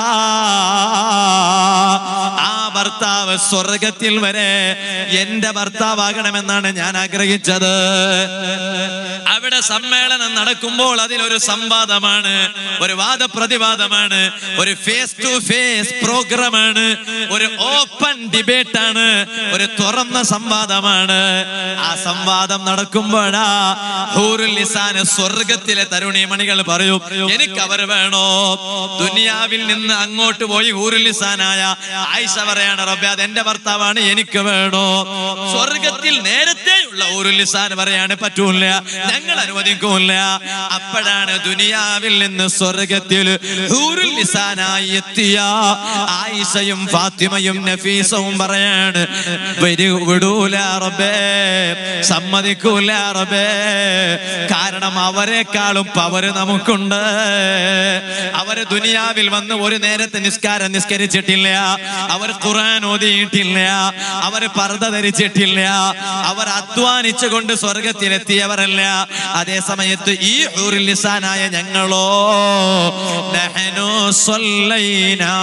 ആ ഭർത്താവ് സ്വർഗത്തിൽ വരെ എന്റെ ഭർത്താവാകണമെന്നാണ് ഞാൻ ആഗ്രഹിച്ചത് അവിടെ സമ്മേളനം നടക്കുമ്പോൾ അതിലൊരു സംവാദമാണ് ഒരു വാദപ്രതിവാദമാണ് ഒരു ഫേസ് ടു ഫേസ് പ്രോഗ്രാമാണ് ഒരു ഓപ്പൺ ഡിബേറ്റ് ആണ് ഒരു തുറന്ന സംവാദമാണ് ആ സംവാദം നടക്കുമ്പോഴാ ഹൂറുൽ ലിസാന് സ്വർഗത്തിലെ തരുണിമണികൾ പറയും എനിക്ക് അവർ വേണോ ദുനിയാവിൽ നിന്ന് അങ്ങോട്ട് പോയി ഹൂറുൽ ലിസാനായ ആയിഷ പറയാണ് റബ്ബെ അത് എന്റെ ഭർത്താവാണ് എനിക്ക് വേണോ സ്വർഗത്തിൽ നേരത്തെയുള്ള ഹൂറുൽ ലിസാൻ പറയാണ് പറ്റൂല ഞങ്ങൾ അനുവദിക്കൂല അപ്പോഴാണ് ദുനിയാവിൽ നിന്ന് സ്വർഗത്തിൽ ഹൂറുൽ ലിസാനായി എത്തിയ ആയിഷയും ഫാത്തിമയും നഫീസവും പറയാണ് വരൂ വിടൂല റബ്ബേ സമ്മതിക്കൂല റബ്ബേ കാരണം അവരെക്കാളും പവര് നമുക്കുണ്ട് അവര് ദുനിയാവിൽ വന്ന് ഒരു നേരത്തെ നിസ്കാരം നിസ്കരിച്ചിട്ടില്ല അവർ ഖുർആൻ ഓതിയിട്ടില്ല അവർ പർദ്ദ ധരിച്ചിട്ടില്ല അവർ അധ്വാനിച്ചുകൊണ്ട് സ്വർഗത്തിലെത്തിയവരല്ല അതേ സമയത്ത് ഈ ഹൂറിൽ ലിസാനായ ഞങ്ങളോ നഹനു സ്വല്ലൈനാ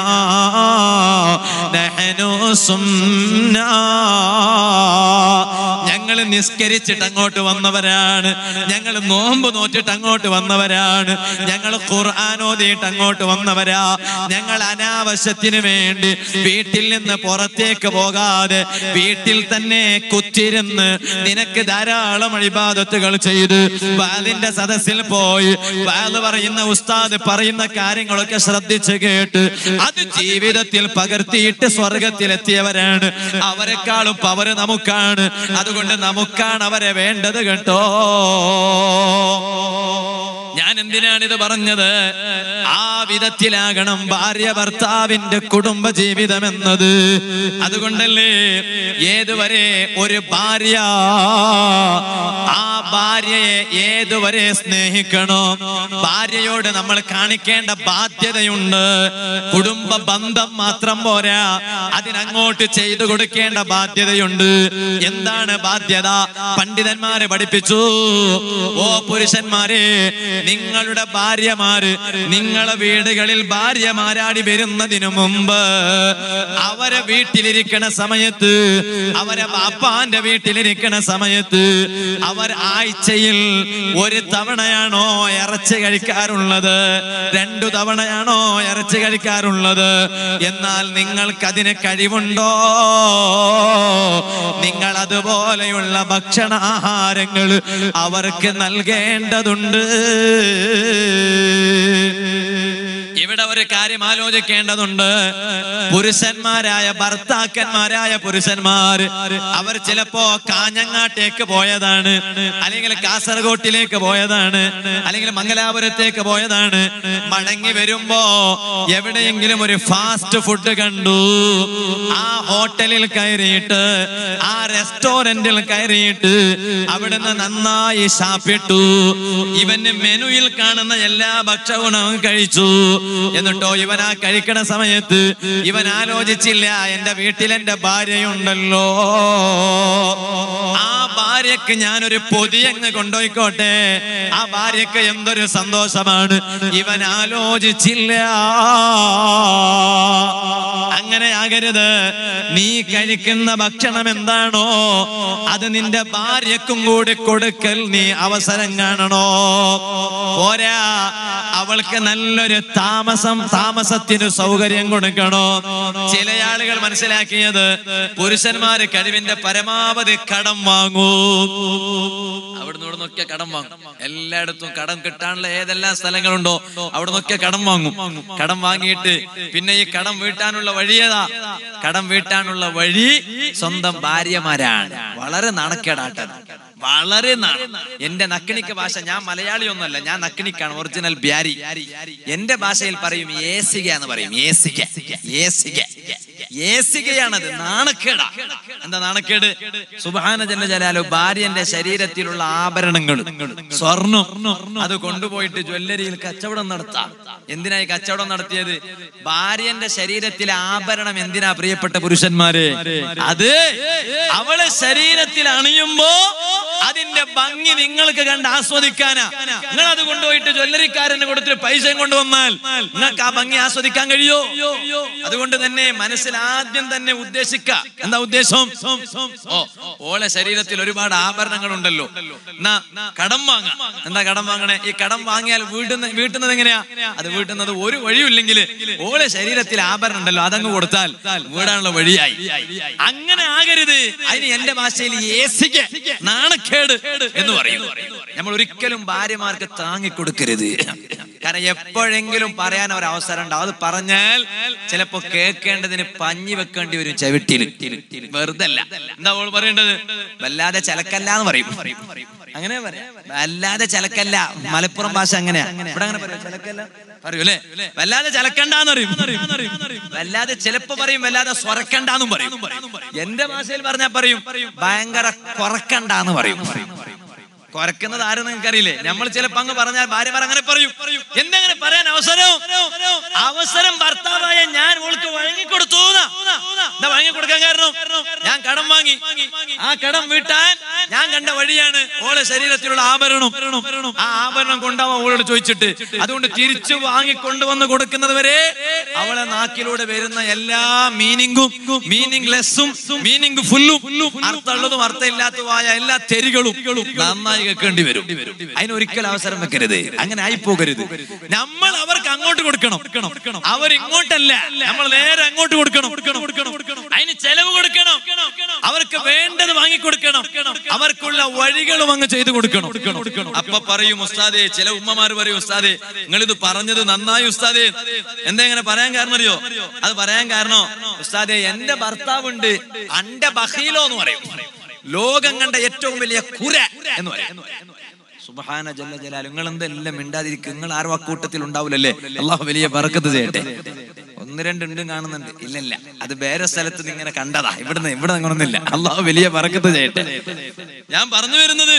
നഹനു സുംനാ ഞങ്ങൾ നിസ്കരിച്ചിട്ട് അങ്ങോട്ട് വന്നവരാണ് ഞങ്ങൾ നോമ്പ് നോറ്റിട്ട് അങ്ങോട്ട് വന്നവരാണ് ഞങ്ങൾ ഖുർആൻ ഓതിയിട്ട് അങ്ങോട്ട് വന്നവരാ ഞങ്ങൾ അനാവശ്യത്തിന് വേണ്ടി വീട്ടിൽ നിന്ന് പുറത്തേക്ക് പോകാതെ വീട്ടിൽ തന്നെ കുത്തിരുന്ന് നിനക്ക് ധാരാളം അഴിബാദത്തുകൾ ചെയ്ത് വാലിന്റെ സദസ്സിൽ പോയി വാല് പറയുന്ന ഉസ്താദ് പറയുന്ന കാര്യങ്ങളൊക്കെ ശ്രദ്ധിച്ച് കേട്ട് അത് ജീവിതത്തിൽ പകർത്തിയിട്ട് സ്വർഗത്തിലെത്തിയവരാണ് അവരെക്കാളും പവര് നമുക്കാണ് അതുകൊണ്ട് നമുക്കാണ് അവരെ വേണ്ടത് കേട്ടോ ഞാൻ എന്തിനാണ് ഇത് പറഞ്ഞത് ആ വിധത്തിലാകണം ഭാര്യ ഭർത്താവിന്റെ കുടുംബ ജീവിതം എന്നത് അതുകൊണ്ടല്ലേ ഏതുവരെ ഒരു ഭാര്യ ആ ഭാര്യയെ ഏതുവരെ സ്നേഹിക്കണോ ഭാര്യയോട് നമ്മൾ കാണിക്കേണ്ട ബാധ്യതയുണ്ട് കുടുംബ ബന്ധം മാത്രം പോരാ അതിനങ്ങോട്ട് ചെയ്തു കൊടുക്കേണ്ട ബാധ്യതയുണ്ട് എന്താണ് ബാധ്യത പണ്ഡിതന്മാരെ പഠിപ്പിച്ചു ഓ പുരുഷന്മാരെ നിങ്ങളുടെ ഭാര്യമാര് നിങ്ങളെ വീടുകളിൽ ഭാര്യമാരാടി വരുന്നതിനു മുമ്പ് അവരെ വീട്ടിലിരിക്കണ സമയത്ത് അവരെ ബാപ്പാന്റെ വീട്ടിലിരിക്കണ സമയത്ത് അവർ ആഴ്ചയിൽ ഒരു തവണയാണോ ഇറച്ചി കഴിക്കാറുള്ളത് രണ്ടു തവണയാണോ ഇറച്ചി കഴിക്കാറുള്ളത് എന്നാൽ നിങ്ങൾക്കതിന് കഴിവുണ്ടോ നിങ്ങൾ അതുപോലെയുള്ള ഭക്ഷണ ആഹാരങ്ങൾ അവർക്ക് നൽകേണ്ടതുണ്ട് ഇവിടെ ഒരു കാര്യം ആലോചിക്കേണ്ടതുണ്ട് പുരുഷന്മാരായ ഭർത്താക്കന്മാരായ പുരുഷന്മാർ അവർ ചിലപ്പോ കാഞ്ഞങ്ങാട്ടേക്ക് പോയതാണ് അല്ലെങ്കിൽ കാസർഗോട്ടിലേക്ക് പോയതാണ് അല്ലെങ്കിൽ മംഗലാപുരത്തേക്ക് പോയതാണ് മടങ്ങി വരുമ്പോ എവിടെയെങ്കിലും ഒരു ഫാസ്റ്റ് ഫുഡ് കണ്ടു ആ ഹോട്ടലിൽ കയറിയിട്ട് ആ റെസ്റ്റോറന്റിൽ കയറിയിട്ട് അവിടുന്ന് നന്നായി ശാപ്പിട്ടു ഇവന് മെനുയിൽ കാണുന്ന എല്ലാ ഭക്ഷണവും കഴിച്ചു എന്നിട്ടോ ഇവൻ ആ കഴിക്കണ സമയത്ത് ഇവൻ ആലോചിച്ചില്ല എന്റെ വീട്ടിൽ എന്റെ ഭാര്യയുണ്ടല്ലോ ആ ഭാര്യക്ക് ഞാനൊരു പൊതിയങ്ങ് കൊണ്ടുപോയിക്കോട്ടെ ആ ഭാര്യക്ക് എന്തൊരു സന്തോഷമാണ് ഇവൻ ആലോചിച്ചില്ല അങ്ങനെ ആകരുത് നീ കഴിക്കുന്ന ഭക്ഷണം എന്താണോ അത് നിന്റെ ഭാര്യക്കും കൂടി കൊടുക്കൽ നീ അവസരം കാണണോ പോരാ അവൾക്ക് നല്ലൊരു താമസം താമസത്തിന് സൗകര്യം കൊടുക്കണോ ചില ആളുകൾ മനസ്സിലാക്കിയത് പുരുഷന്മാര് കഴിവിന്റെ പരമാവധി കടം വാങ്ങൂ അവിടുന്ന് ഇവിടെ നിന്നൊക്കെ കടം വാങ്ങും എല്ലായിടത്തും കടം കിട്ടാനുള്ള ഏതെല്ലാം സ്ഥലങ്ങളുണ്ടോ അവിടെ നിന്നൊക്കെ കടം വാങ്ങും കടം വാങ്ങിയിട്ട് പിന്നെ ഈ കടം വീട്ടാനുള്ള വഴിയേതാ കടം വീട്ടാനുള്ള വഴി സ്വന്തം ഭാര്യമാരാണ് വളരെ നാണക്കേടാട്ടത് വളരെ നാ- എന്റെ നക്കിണിക്ക് ഭാഷ ഞാൻ മലയാളി ഒന്നല്ല ഞാൻ നക്കിണിക്കാണ് ഒറിജിനൽ ബ്യാരി എന്റെ ഭാഷയിൽ പറയും ഏസിക എന്ന് പറയും ഏസിക ഏസിക ഏസികയാണത് നാണക്കേടാ എന്താ നാണക്കേട് സുബാന ജന ജലാലോ ഭാര്യന്റെ ശരീരത്തിലുള്ള ആഭരണങ്ങൾ സ്വർണം അത് കൊണ്ടുപോയിട്ട് ജ്വല്ലരിയിൽ കച്ചവടം നടത്താം എന്തിനായി കച്ചവടം നടത്തിയത് ഭാര്യന്റെ ശരീരത്തിലെ ആഭരണം എന്തിനാ പ്രിയപ്പെട്ട പുരുഷന്മാരെ അത് അവളെ ശരീരത്തിൽ അണിയുമ്പോ അതിന്റെ ഭംഗി നിങ്ങൾക്ക് കണ്ട് ആസ്വദിക്കാനാ നിങ്ങൾ അത് കൊണ്ടുപോയിട്ട് ജ്വല്ലറിക്കാരന് കൊടുത്തിട്ട് പൈസയും കൊണ്ടുവന്നാൽ നിങ്ങൾക്ക് ആ ഭംഗി ആസ്വദിക്കാൻ കഴിയോ അതുകൊണ്ട് തന്നെ മനസ്സിൽ ആദ്യം തന്നെ ഉദ്ദേശിക്ക എന്താ ഉദ്ദേശം ഓ ഓളെ ശരീരത്തിൽ ഒരുപാട് ആഭരണങ്ങൾ ഉണ്ടല്ലോ എന്നാ കടം വാങ്ങാം എന്താ കടം വാങ്ങണേ ഈ കടം വാങ്ങിയാൽ വീട്ടുന്ന വീട്ടുന്നത് എങ്ങനെയാ അത് വീട്ടുന്നത് ഒരു വഴിയില്ലെങ്കിൽ ഓളെ ശരീരത്തിൽ ആഭരണം ഉണ്ടല്ലോ അതങ്ങ് കൊടുത്താൽ വീടാനുള്ള വഴിയായി അങ്ങനെ ആകരുത് അതിന് എന്റെ ഭാഷയിൽ ഏസിക്ക് നാണക്കേട് എന്ന് പറയും നമ്മൾ ഒരിക്കലും ഭാര്യമാർക്ക് താങ്ങിക്കൊടുക്കരുത് കാരണം എപ്പോഴെങ്കിലും പറയാൻ ഒരു അവസരം ഉണ്ടാവും അത് പറഞ്ഞാൽ ചിലപ്പോ കേൾക്കേണ്ടതിന് പഞ്ഞി വെക്കേണ്ടി വരും ചെവിട്ടിൽ വെറുതെ അല്ല എന്താ അവൾ പറയേണ്ടത് വല്ലാതെ ചലക്കല്ല എന്ന് പറയും അങ്ങനെ പറയാം വല്ലാതെ ചലക്കല്ല മലപ്പുറം ഭാഷ അങ്ങനെയാ ഇവിടെ അങ്ങനെ പറയും ചലക്കല്ല പറയൂ അല്ലേ വല്ലാതെ ചലക്കണ്ടെന്ന് പറയും വല്ലാതെ ചിലപ്പോ പറയും വല്ലാതെ സ്വരക്കണ്ടെന്നും പറയും എന്റെ ഭാഷയിൽ പറഞ്ഞാൽ പറയും ഭയങ്കര കുറക്കണ്ടെന്ന് പറയും കുറക്കുന്നത് ആരും നിങ്ങൾക്ക് അറിയില്ലേ നമ്മൾ ചിലപ്പോ അങ്ങ് പറഞ്ഞാൽ ഭാര്യമാർ അങ്ങനെ പറയും എന്തെങ്ങനെ പറയാൻ അവസരം അവസരം ഭർത്താവായ ഞാൻ ഓൾക്ക് വഴങ്ങിക്കൊടുത്തു എന്നാ. എന്താ വഴങ്ങിക്കൊടുക്കാൻ കാരണം ഞാൻ കടം വാങ്ങി ആ കടം വീട്ടാൻ ഞാൻ കണ്ട വഴിയാണ് ഓളെ ശരീരത്തിലുള്ള ആഭരണം ആ ആഭരണം കൊണ്ടാവാ ഓളോട് ചോദിച്ചിട്ട് അതുകൊണ്ട് തിരിച്ചു വാങ്ങി കൊണ്ടുവന്ന് കൊടുക്കുന്നത് വരെ അവളെ നാക്കിലൂടെ വരുന്ന എല്ലാ മീനിങ്ങും മീനിങ് ലെസ്സും മീനിങ് ഫുള്ളും അർത്ഥമുള്ളതും അർത്ഥമില്ലാത്തതുമായ എല്ലാ തെരികളും നന്നായി കേൾക്കേണ്ടി വരും അതിന് ഒരിക്കലും അവസരം വെക്കരുത് അങ്ങനെ ആയി പോകരുത് നമ്മൾ അവർക്ക് അങ്ങോട്ട് കൊടുക്കണം അവർ ഇങ്ങോട്ടല്ല നമ്മൾ നേരെ അങ്ങോട്ട് കൊടുക്കണം അതിന് ചെലവ് കൊടുക്കണം അവർക്ക് വേണ്ടത് വാങ്ങിക്കൊടുക്കണം അവർക്കുള്ള വഴികളും അങ്ങ് ചെയ്തു കൊടുക്കണം അപ്പൊ പറയും ഉസ്താദെ ചില ഉമ്മമാർ പറയും ഉസ്താദെ നിങ്ങൾ ഇത് പറഞ്ഞത് നന്നായി ഉസ്താദെ എന്താ ഇങ്ങനെ പറയാൻ കാരണം അറിയോ അത് പറയാൻ കാരണം ഉസ്താദെ എന്റെ ഭർത്താവുണ്ട് അന്റെ ബഹീലോ എന്ന് പറയും ലോകം കണ്ട ഏറ്റവും വലിയ കുര എന്ന് പറയും സുബ്ഹാന ജല്ല ജലാൽ നിങ്ങൾ എന്തെല്ലാം മിണ്ടാതിരിക്കും നിങ്ങൾ ആരും അക്കൂട്ടത്തിൽ ഉണ്ടാവില്ലല്ലേ അള്ളാഹു വലിയ ബർക്കത്ത് ചെയ്യട്ടെ ഒന്ന് രണ്ട് ഉണ്ട് കാണുന്നുണ്ട് ഇല്ലല്ല അത് വേറെ സ്ഥലത്ത് നിന്ന് ഇങ്ങനെ കണ്ടതാ ഇവിടുന്ന് ഇവിടെ അങ്ങനൊന്നുമില്ല അള്ളാഹു വലിയ ബർക്കത്ത് ചെയ്യട്ടെ ഞാൻ പറഞ്ഞു വരുന്നത്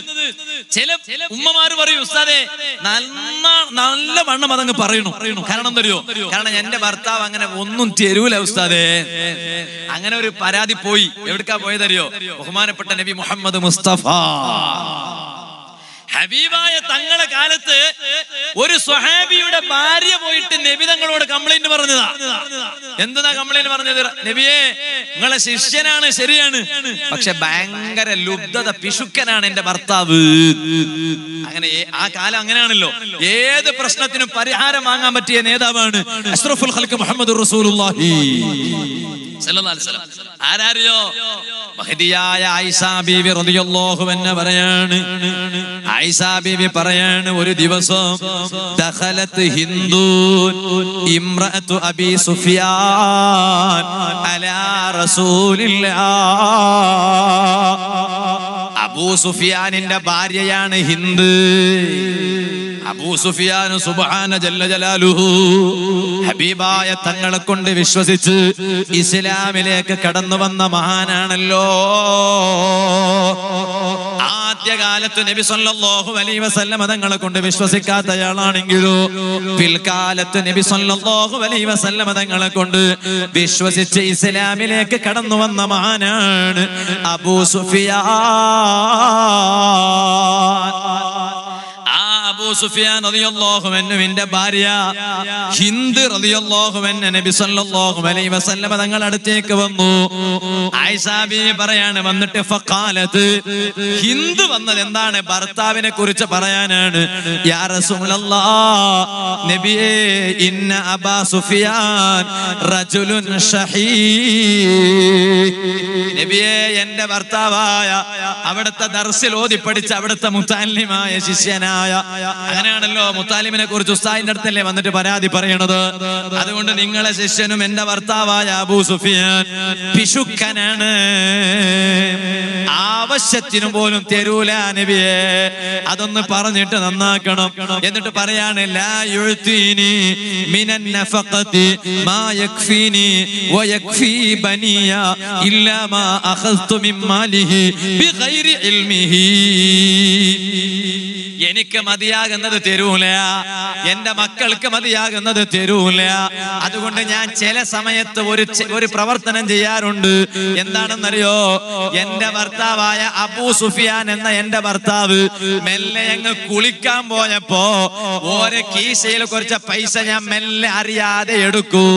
ചില ഉമ്മമാര് പറയും ഉസ്താദെ നന്ന നല്ല വണ്ണം അതങ്ങ് പറയണു കാരണം എന്തറിയോ കാരണം എന്റെ ഭർത്താവ് അങ്ങനെ ഒന്നും തരൂല ഉസ്താദേ അങ്ങനെ ഒരു പരാതി പോയി എവിടക്കാ പോയതറിയോ ബഹുമാനപ്പെട്ട നബി മുഹമ്മദ് മുസ്തഫ ഹബീബായ തങ്ങളെ കാലത്ത് ഒരു സ്വഹാബിയുടെ ഭാര്യ പോയിട്ട് നബിതങ്ങളോട് കംപ്ലൈന്റ് പറഞ്ഞതാ എന്താ കംപ്ലൈന്റ് പറഞ്ഞത് നബിയെ നിങ്ങളെ ശിഷ്യനാണ് ശരിയാണ് പക്ഷെ ഭയങ്കര ലുബ്ധത പിശുക്കനാണ് എന്റെ ഭർത്താവ് അങ്ങനെ ഏ- ആ കാലം അങ്ങനെയാണല്ലോ ഏത് പ്രശ്നത്തിനും പരിഹാരം വാങ്ങാൻ പറ്റിയ നേതാവാണ് അഷ്റഫുൽ ഖൽക്ക് മുഹമ്മദ് റസൂലുള്ളാഹി സല്ലല്ലാഹു അലൈഹി വസല്ലം. ആരാറിയോ മഹദിയായ ആയിഷാ ബീവി റളിയല്ലാഹു അൻഹ പറയാണ് ആയിഷാ ബീവി പറയാണ് ഒരു ദിവസം ദഖലത്ത് ഹിന്ദു ഇംറഅത്തു അബി സുഫിയാൻ അലാ റസൂലില്ലാ അബൂ സുഫിയാനിന്റെ ഭാര്യയാണ് ഹിന്ദ് അബൂ സുഫിയാൻ സുബ്ഹാന ജല്ല ജലാലുഹു ഹബീബായ തങ്ങളെ കൊണ്ട് വിശ്വസിച്ച് ഇസ്ലാമിലേക്ക് കടന്നു വന്ന മഹാനാണല്ലോ ആദ്യകാലത്ത് നബി സല്ലല്ലാഹു അലൈഹി വസല്ലം തങ്ങളെ കൊണ്ട് വിശ്വസിക്കാത്തയാളാണെങ്കിലോ പിൽക്കാലത്ത് നബി സല്ലല്ലാഹു അലൈഹി വസല്ലം തങ്ങളെ കൊണ്ട് വിശ്വസിച്ച് ഇസ്ലാമിലേക്ക് കടന്നു വന്ന മഹാനാണ് അബൂ സുഫിയാൻ ആ അബൂ സുഫിയാൻ റളിയല്ലാഹു അൻഹുവിന്റെ ഭാര്യ ഹിന്ദ് റളിയല്ലാഹു അൻഹ നബി സല്ലല്ലാഹു അലൈഹി വസല്ലം തങ്ങളുടെ അടുത്തേക്ക് വന്നു ആയിഷ ബീവി പറയാണ് വന്നിട്ട് ഫഖാലത്ത് ഹിന്ദ് വന്നത് എന്താണ് ഭർത്താവിനെ കുറിച്ച് പറയാനാണ് യാ റസൂലല്ലാഹ് നബിയേ ഇന്ന അബാ സുഫിയാൻ റജുലുൻ ഷഹീ നബിയെ എന്റെ ഭർത്താവായ അവിടുത്തെ ദർസിൽ ഓതി പഠിച്ച അവിടുത്തെ മുത്താലിമായ ശിഷ്യനായ അങ്ങനെയാണല്ലോ മുത്താലിമിനെ കുറിച്ച് ഉസ്താദിന്റെ അടുത്തല്ലേ വന്നിട്ട് പരാതി പറയണത് അതുകൊണ്ട് നിങ്ങളെ ശിഷ്യനും എന്റെ ഭർത്താവായ അബൂ സുഫിയാൻ പിശുക്കനാണ് ആവശ്യത്തിനു പോലും തരൂല നബിയെ അതൊന്ന് പറഞ്ഞിട്ട് നന്നാക്കണം എന്നിട്ട് പറയാണ് ലാ യുഴ്തീനി മിനൻ നഫഖതി മാ യക്ഫീനി വയക്ഫീ ബനിയ ഇല്ലാ മാ അഖദ്തു മിൻ മാലിഹി ബിഗൈരി ഇൽമിഹി എനിക്ക് മതിയാകുന്നത് തരൂല എന്റെ മക്കൾക്ക് മതിയാകുന്നത് തരൂല അതുകൊണ്ട് ഞാൻ ചില സമയത്ത് ഒരു ചെ- ഒരു പ്രവർത്തനം ചെയ്യാറുണ്ട് എന്താണെന്നറിയോ എന്റെ ഭർത്താവായ അബൂ സുഫിയാൻ എന്ന എന്റെ ഭർത്താവ് മെല്ലെ അങ്ങ് കുളിക്കാൻ പോയപ്പോ ഓരോ കീശയിൽ കുറച്ച പൈസ ഞാൻ മെല്ലെ അറിയാതെ എടുക്കൂ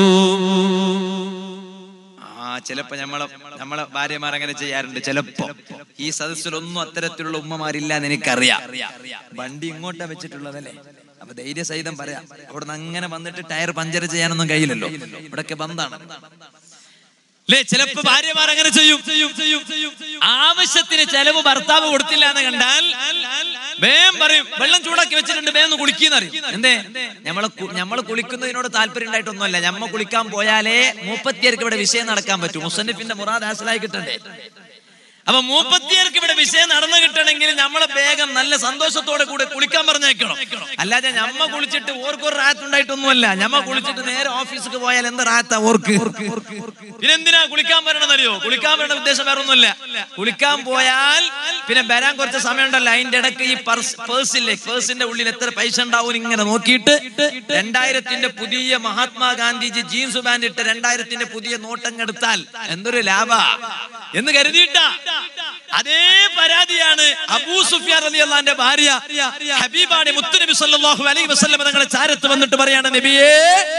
ആ ചിലപ്പോ നമ്മളെ നമ്മളെ ഭാര്യമാർ അങ്ങനെ ചെയ്യാറുണ്ട് ചിലപ്പോ ഈ സദസ്സിലൊന്നും അത്തരത്തിലുള്ള ഉമ്മമാരില്ല എന്ന് എനിക്കറിയാം വണ്ടി ഇങ്ങോട്ടാ വെച്ചിട്ടുള്ളതല്ലേ അപ്പൊ ധൈര്യസഹിതം പറയാം അവിടുന്ന് അങ്ങനെ വന്നിട്ട് ടയർ പഞ്ചർ ചെയ്യാനൊന്നും കഴിയില്ലല്ലോ ഇവിടൊക്കെ ബന്ധാണ് അല്ലേ ചിലപ്പോ ഭാര്യമാർ അങ്ങനെ ചെയ്യും ആവശ്യത്തിന് ചെലവ് ഭർത്താവ് കൊടുത്തില്ല എന്ന് കണ്ടാൽ വേം പറയും വെള്ളം ചൂടാക്കി വെച്ചിട്ടുണ്ട് വേം ഒന്ന് കുളിക്കുന്നറിയും എന്തേ നമ്മളെ കു- നമ്മള് കുളിക്കുന്നതിനോട് താല്പര്യം ഉണ്ടായിട്ടൊന്നുമല്ല ഞമ്മ കുളിക്കാൻ പോയാലേ മൂപ്പത്തിയർക്ക് ഇവിടെ വിഷയം നടക്കാൻ പറ്റൂ മുസന്നിഫിന്റെ മുറാദ് ഹാസലായി കിട്ടണ്ടേ അപ്പൊ മൂപ്പത്തിയർക്ക് ഇവിടെ വിഷയം നടന്നു കിട്ടണമെങ്കിൽ നമ്മളെ വേഗം നല്ല സന്തോഷത്തോടെ കൂടെ കുളിക്കാൻ പറഞ്ഞേക്കണം അല്ലാതെ ഞമ്മ കുളിച്ചിട്ട് ഓർക്കൊരു റാത്ത് ഉണ്ടായിട്ടൊന്നുമല്ല ഞമ്മ കുളിച്ചിട്ട് നേരെ ഓഫീസിക്ക് പോയാൽ എന്ത് റാത്ത ഓർക്ക് പിന്നെന്തിനാ കുളിക്കാൻ വരണമെന്നറിയോ കുളിക്കാൻ വരേണ്ട ഉദ്ദേശം വേറെ ഒന്നുമില്ല കുളിക്കാൻ പോയാൽ പിന്നെ വരാൻ കുറച്ച് സമയം ഉണ്ടല്ലോ അതിന്റെ ഇടയ്ക്ക് ഈ പർസ് പേഴ്സില്ലേ പേഴ്സിന്റെ ഉള്ളിൽ എത്ര പൈസ ഉണ്ടാവും ഇങ്ങനെ നോക്കിയിട്ട് രണ്ടായിരത്തിന്റെ പുതിയ മഹാത്മാഗാന്ധിജി ജീൻസ് പാന്റ് ഇട്ട് രണ്ടായിരത്തിന്റെ പുതിയ നോട്ടങ്ങെടുത്താൽ എന്തൊരു ലാഭ എന്ന് കരുതിയിട്ടാ അതേ പരാതിയാണ് അബൂ സുഫിയാൻ റളിയല്ലാഹുവിന്റെ ഭാര്യ ഹബീബാണ് മുത്തുനബി സല്ലല്ലാഹു അലൈഹി വസല്ലം തങ്ങളെ ചാരത്ത് വന്നിട്ട് പറയാണ് നബിയേ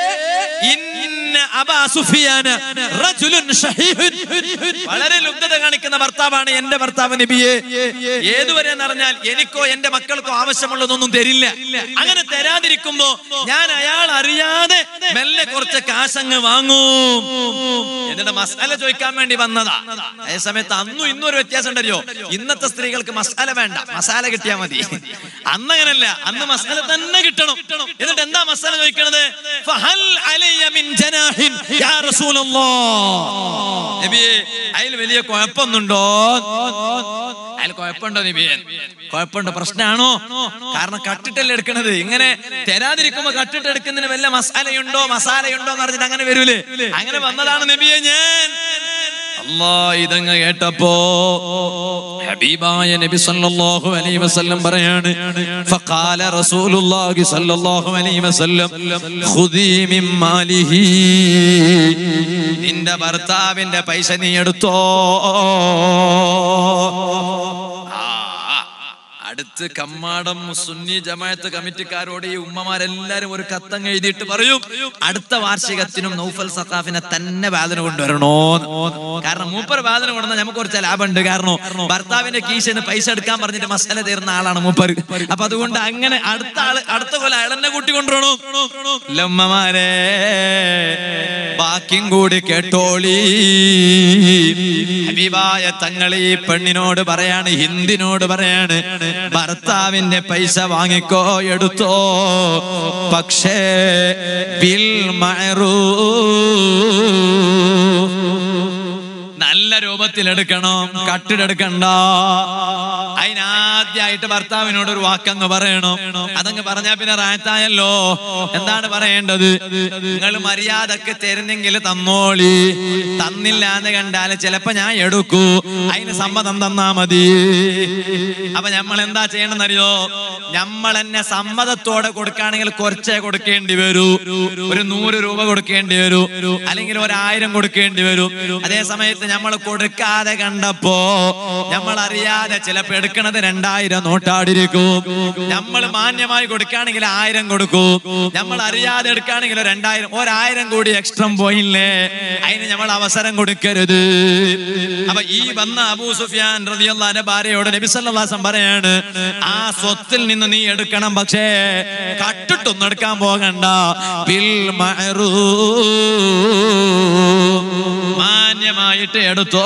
ഇന്ന അബാ സുഫിയാൻ റജുലുൻ ഷഹീഹുൻ വളരെ ലുബ്ധത കാണിക്കുന്ന ഭർത്താവാണ് എന്റെ ഭർത്താവ് നബിയെ ഏതുവരെ എന്ന് പറഞ്ഞാൽ എനിക്കോ എന്റെ മക്കൾക്കോ ആവശ്യമുള്ളതൊന്നും തരില്ല അങ്ങനെ തരാതിരിക്കുമ്പോ ഞാൻ അയാൾ അറിയാതെ മെല്ലെ കുറച്ച് കാശങ്ങ് വാങ്ങും എന്നിട്ട് മസാല ചോദിക്കാൻ വേണ്ടി വന്നതാ അതേ സമയത്ത് അന്നും ഇന്നും ഒരു വ്യത്യാസം ഉണ്ടല്ലോ ഇന്നത്തെ സ്ത്രീകൾക്ക് മസാല വേണ്ട മസാല കിട്ടിയാ മതി അന്ന് അങ്ങനല്ല അന്ന് മസാല തന്നെ കിട്ടണം എന്നിട്ട് എന്താ മസാല ചോദിക്കണത് ഫഹൽ അലയ്യ മിൻ ജനാഹിൻ യാ റസൂലല്ലാഹ് നബിയെ അതിൽ വലിയ കുഴപ്പമൊന്നുണ്ടോ അതിൽ കുഴപ്പമുണ്ടോ നബിയെ കുഴപ്പമുണ്ടോ പ്രശ്നമാണോ കാരണം കട്ടിട്ടല്ലേ എടുക്കണത് ഇങ്ങനെ തരാതിരിക്കുമ്പോ കട്ടിട്ട് എടുക്കുന്നതിന് വല്ല മസാലയുണ്ടോ മസാലയുണ്ടോ എന്ന് പറഞ്ഞിട്ട് അങ്ങനെ വരൂലേ അങ്ങനെ വന്നതാണ് നബിയെ ഞാൻ അല്ലാ ഇതങ്ങ് കേട്ടപ്പോ ഹബീബായ നബി സല്ലല്ലാഹു അലൈഹി വസല്ലം പറയാണ് ഫഖാല റസൂലുള്ളാഹി സല്ലല്ലാഹു അലൈഹി വസല്ലം ഖുദീ മിൻ മാലിഹി നിന്റെ ഭർത്താവിന്റെ പൈസ നീ എടുത്തോ ആ, അടുത്ത് കമ്മാടം സുന്നി ജമാഅത്ത് കമ്മിറ്റിക്കാരോട് ഈ ഉമ്മമാരെല്ലാരും ഒരു കത്തങ്ങ് എഴുതിയിട്ട് പറയും അടുത്ത വാർഷികത്തിനും നൗഫൽ സഖാഫിനെ തന്നെ വേദന കൊണ്ടുവരണോ കാരണം മൂപ്പർ വേദന കൊണ്ടുവന്നാൽ നമുക്ക് കുറച്ച് ലാഭമുണ്ട് കാരണം ഭർത്താവിന്റെ കീശന് പൈസ എടുക്കാൻ പറഞ്ഞിട്ട് മസാല തീർന്ന ആളാണ് മൂപ്പർ അപ്പൊ അതുകൊണ്ട് അങ്ങനെ അടുത്ത ആള് അടുത്ത കൊല്ലം അയാളെന്നെ കൂട്ടി കൊണ്ടുവരണോ ലമ്മമാരെ ബാക്കിയും കൂടി കേട്ടോളി ഹബീബായ തങ്ങൾ ഈ പെണ്ണിനോട് പറയാണ് ഹിന്ദിനോട് പറയാണ് ഭർത്താവിന്റെ പൈസ വാങ്ങിക്കോ എടുത്തോ പക്ഷേ ബിൽ നല്ല രൂപത്തിൽ എടുക്കണം കട്ടിടെടുക്കണ്ട അതിനാദ്യമായിട്ട് ഭർത്താവിനോട് ഒരു വാക്കങ്ങ് പറയണം അതങ്ങ് പറഞ്ഞാ പിന്നെ റായത്തായല്ലോ എന്താണ് പറയേണ്ടത് നിങ്ങൾ മര്യാദക്ക് തരുന്നെങ്കിൽ തന്നോളി തന്നില്ല എന്ന് കണ്ടാല് ചിലപ്പോ ഞാൻ എടുക്കൂ അതിന് സമ്മതം തന്നാ മതി അപ്പൊ നമ്മൾ എന്താ ചെയ്യണമെന്നറിയോ നമ്മൾ എന്നെ സമ്മതത്തോടെ കൊടുക്കുകയാണെങ്കിൽ കുറച്ചേ കൊടുക്കേണ്ടി വരൂ ഒരു നൂറ് രൂപ കൊടുക്കേണ്ടി വരൂ അല്ലെങ്കിൽ ഒരായിരം കൊടുക്കേണ്ടി വരും അതേ സമയത്ത് നമ്മൾ കൊടുക്കാതെ കണ്ടപ്പോ നമ്മൾ അറിയാതെ ചിലപ്പോ എടുക്കണത് രണ്ടായിരം നോട്ടാടിരിക്കും നമ്മൾ മാന്യമായി കൊടുക്കുകയാണെങ്കിൽ ആയിരം കൊടുക്കും നമ്മൾ അറിയാതെ എടുക്കുകയാണെങ്കിൽ രണ്ടായിരം ഒരായിരം കൂടി എക്സ്ട്രം പോയില്ലേ അതിന് നമ്മൾ അവസരം കൊടുക്കരുത് അപ്പൊ ഈ വന്ന അബൂ സുഫിയാൻ റളിയല്ലാഹുവിന്റെ ഭാര്യയോട് നബി സല്ലല്ലാഹു അലൈഹി വസല്ലം പറയാണ് ആ സ്വത്തിൽ നിന്ന് നീ എടുക്കണം പക്ഷേ കട്ടിട്ടൊന്നും എടുക്കാൻ പോകണ്ട ബിൽ മാന്യമായിട്ട് എടുത്തോ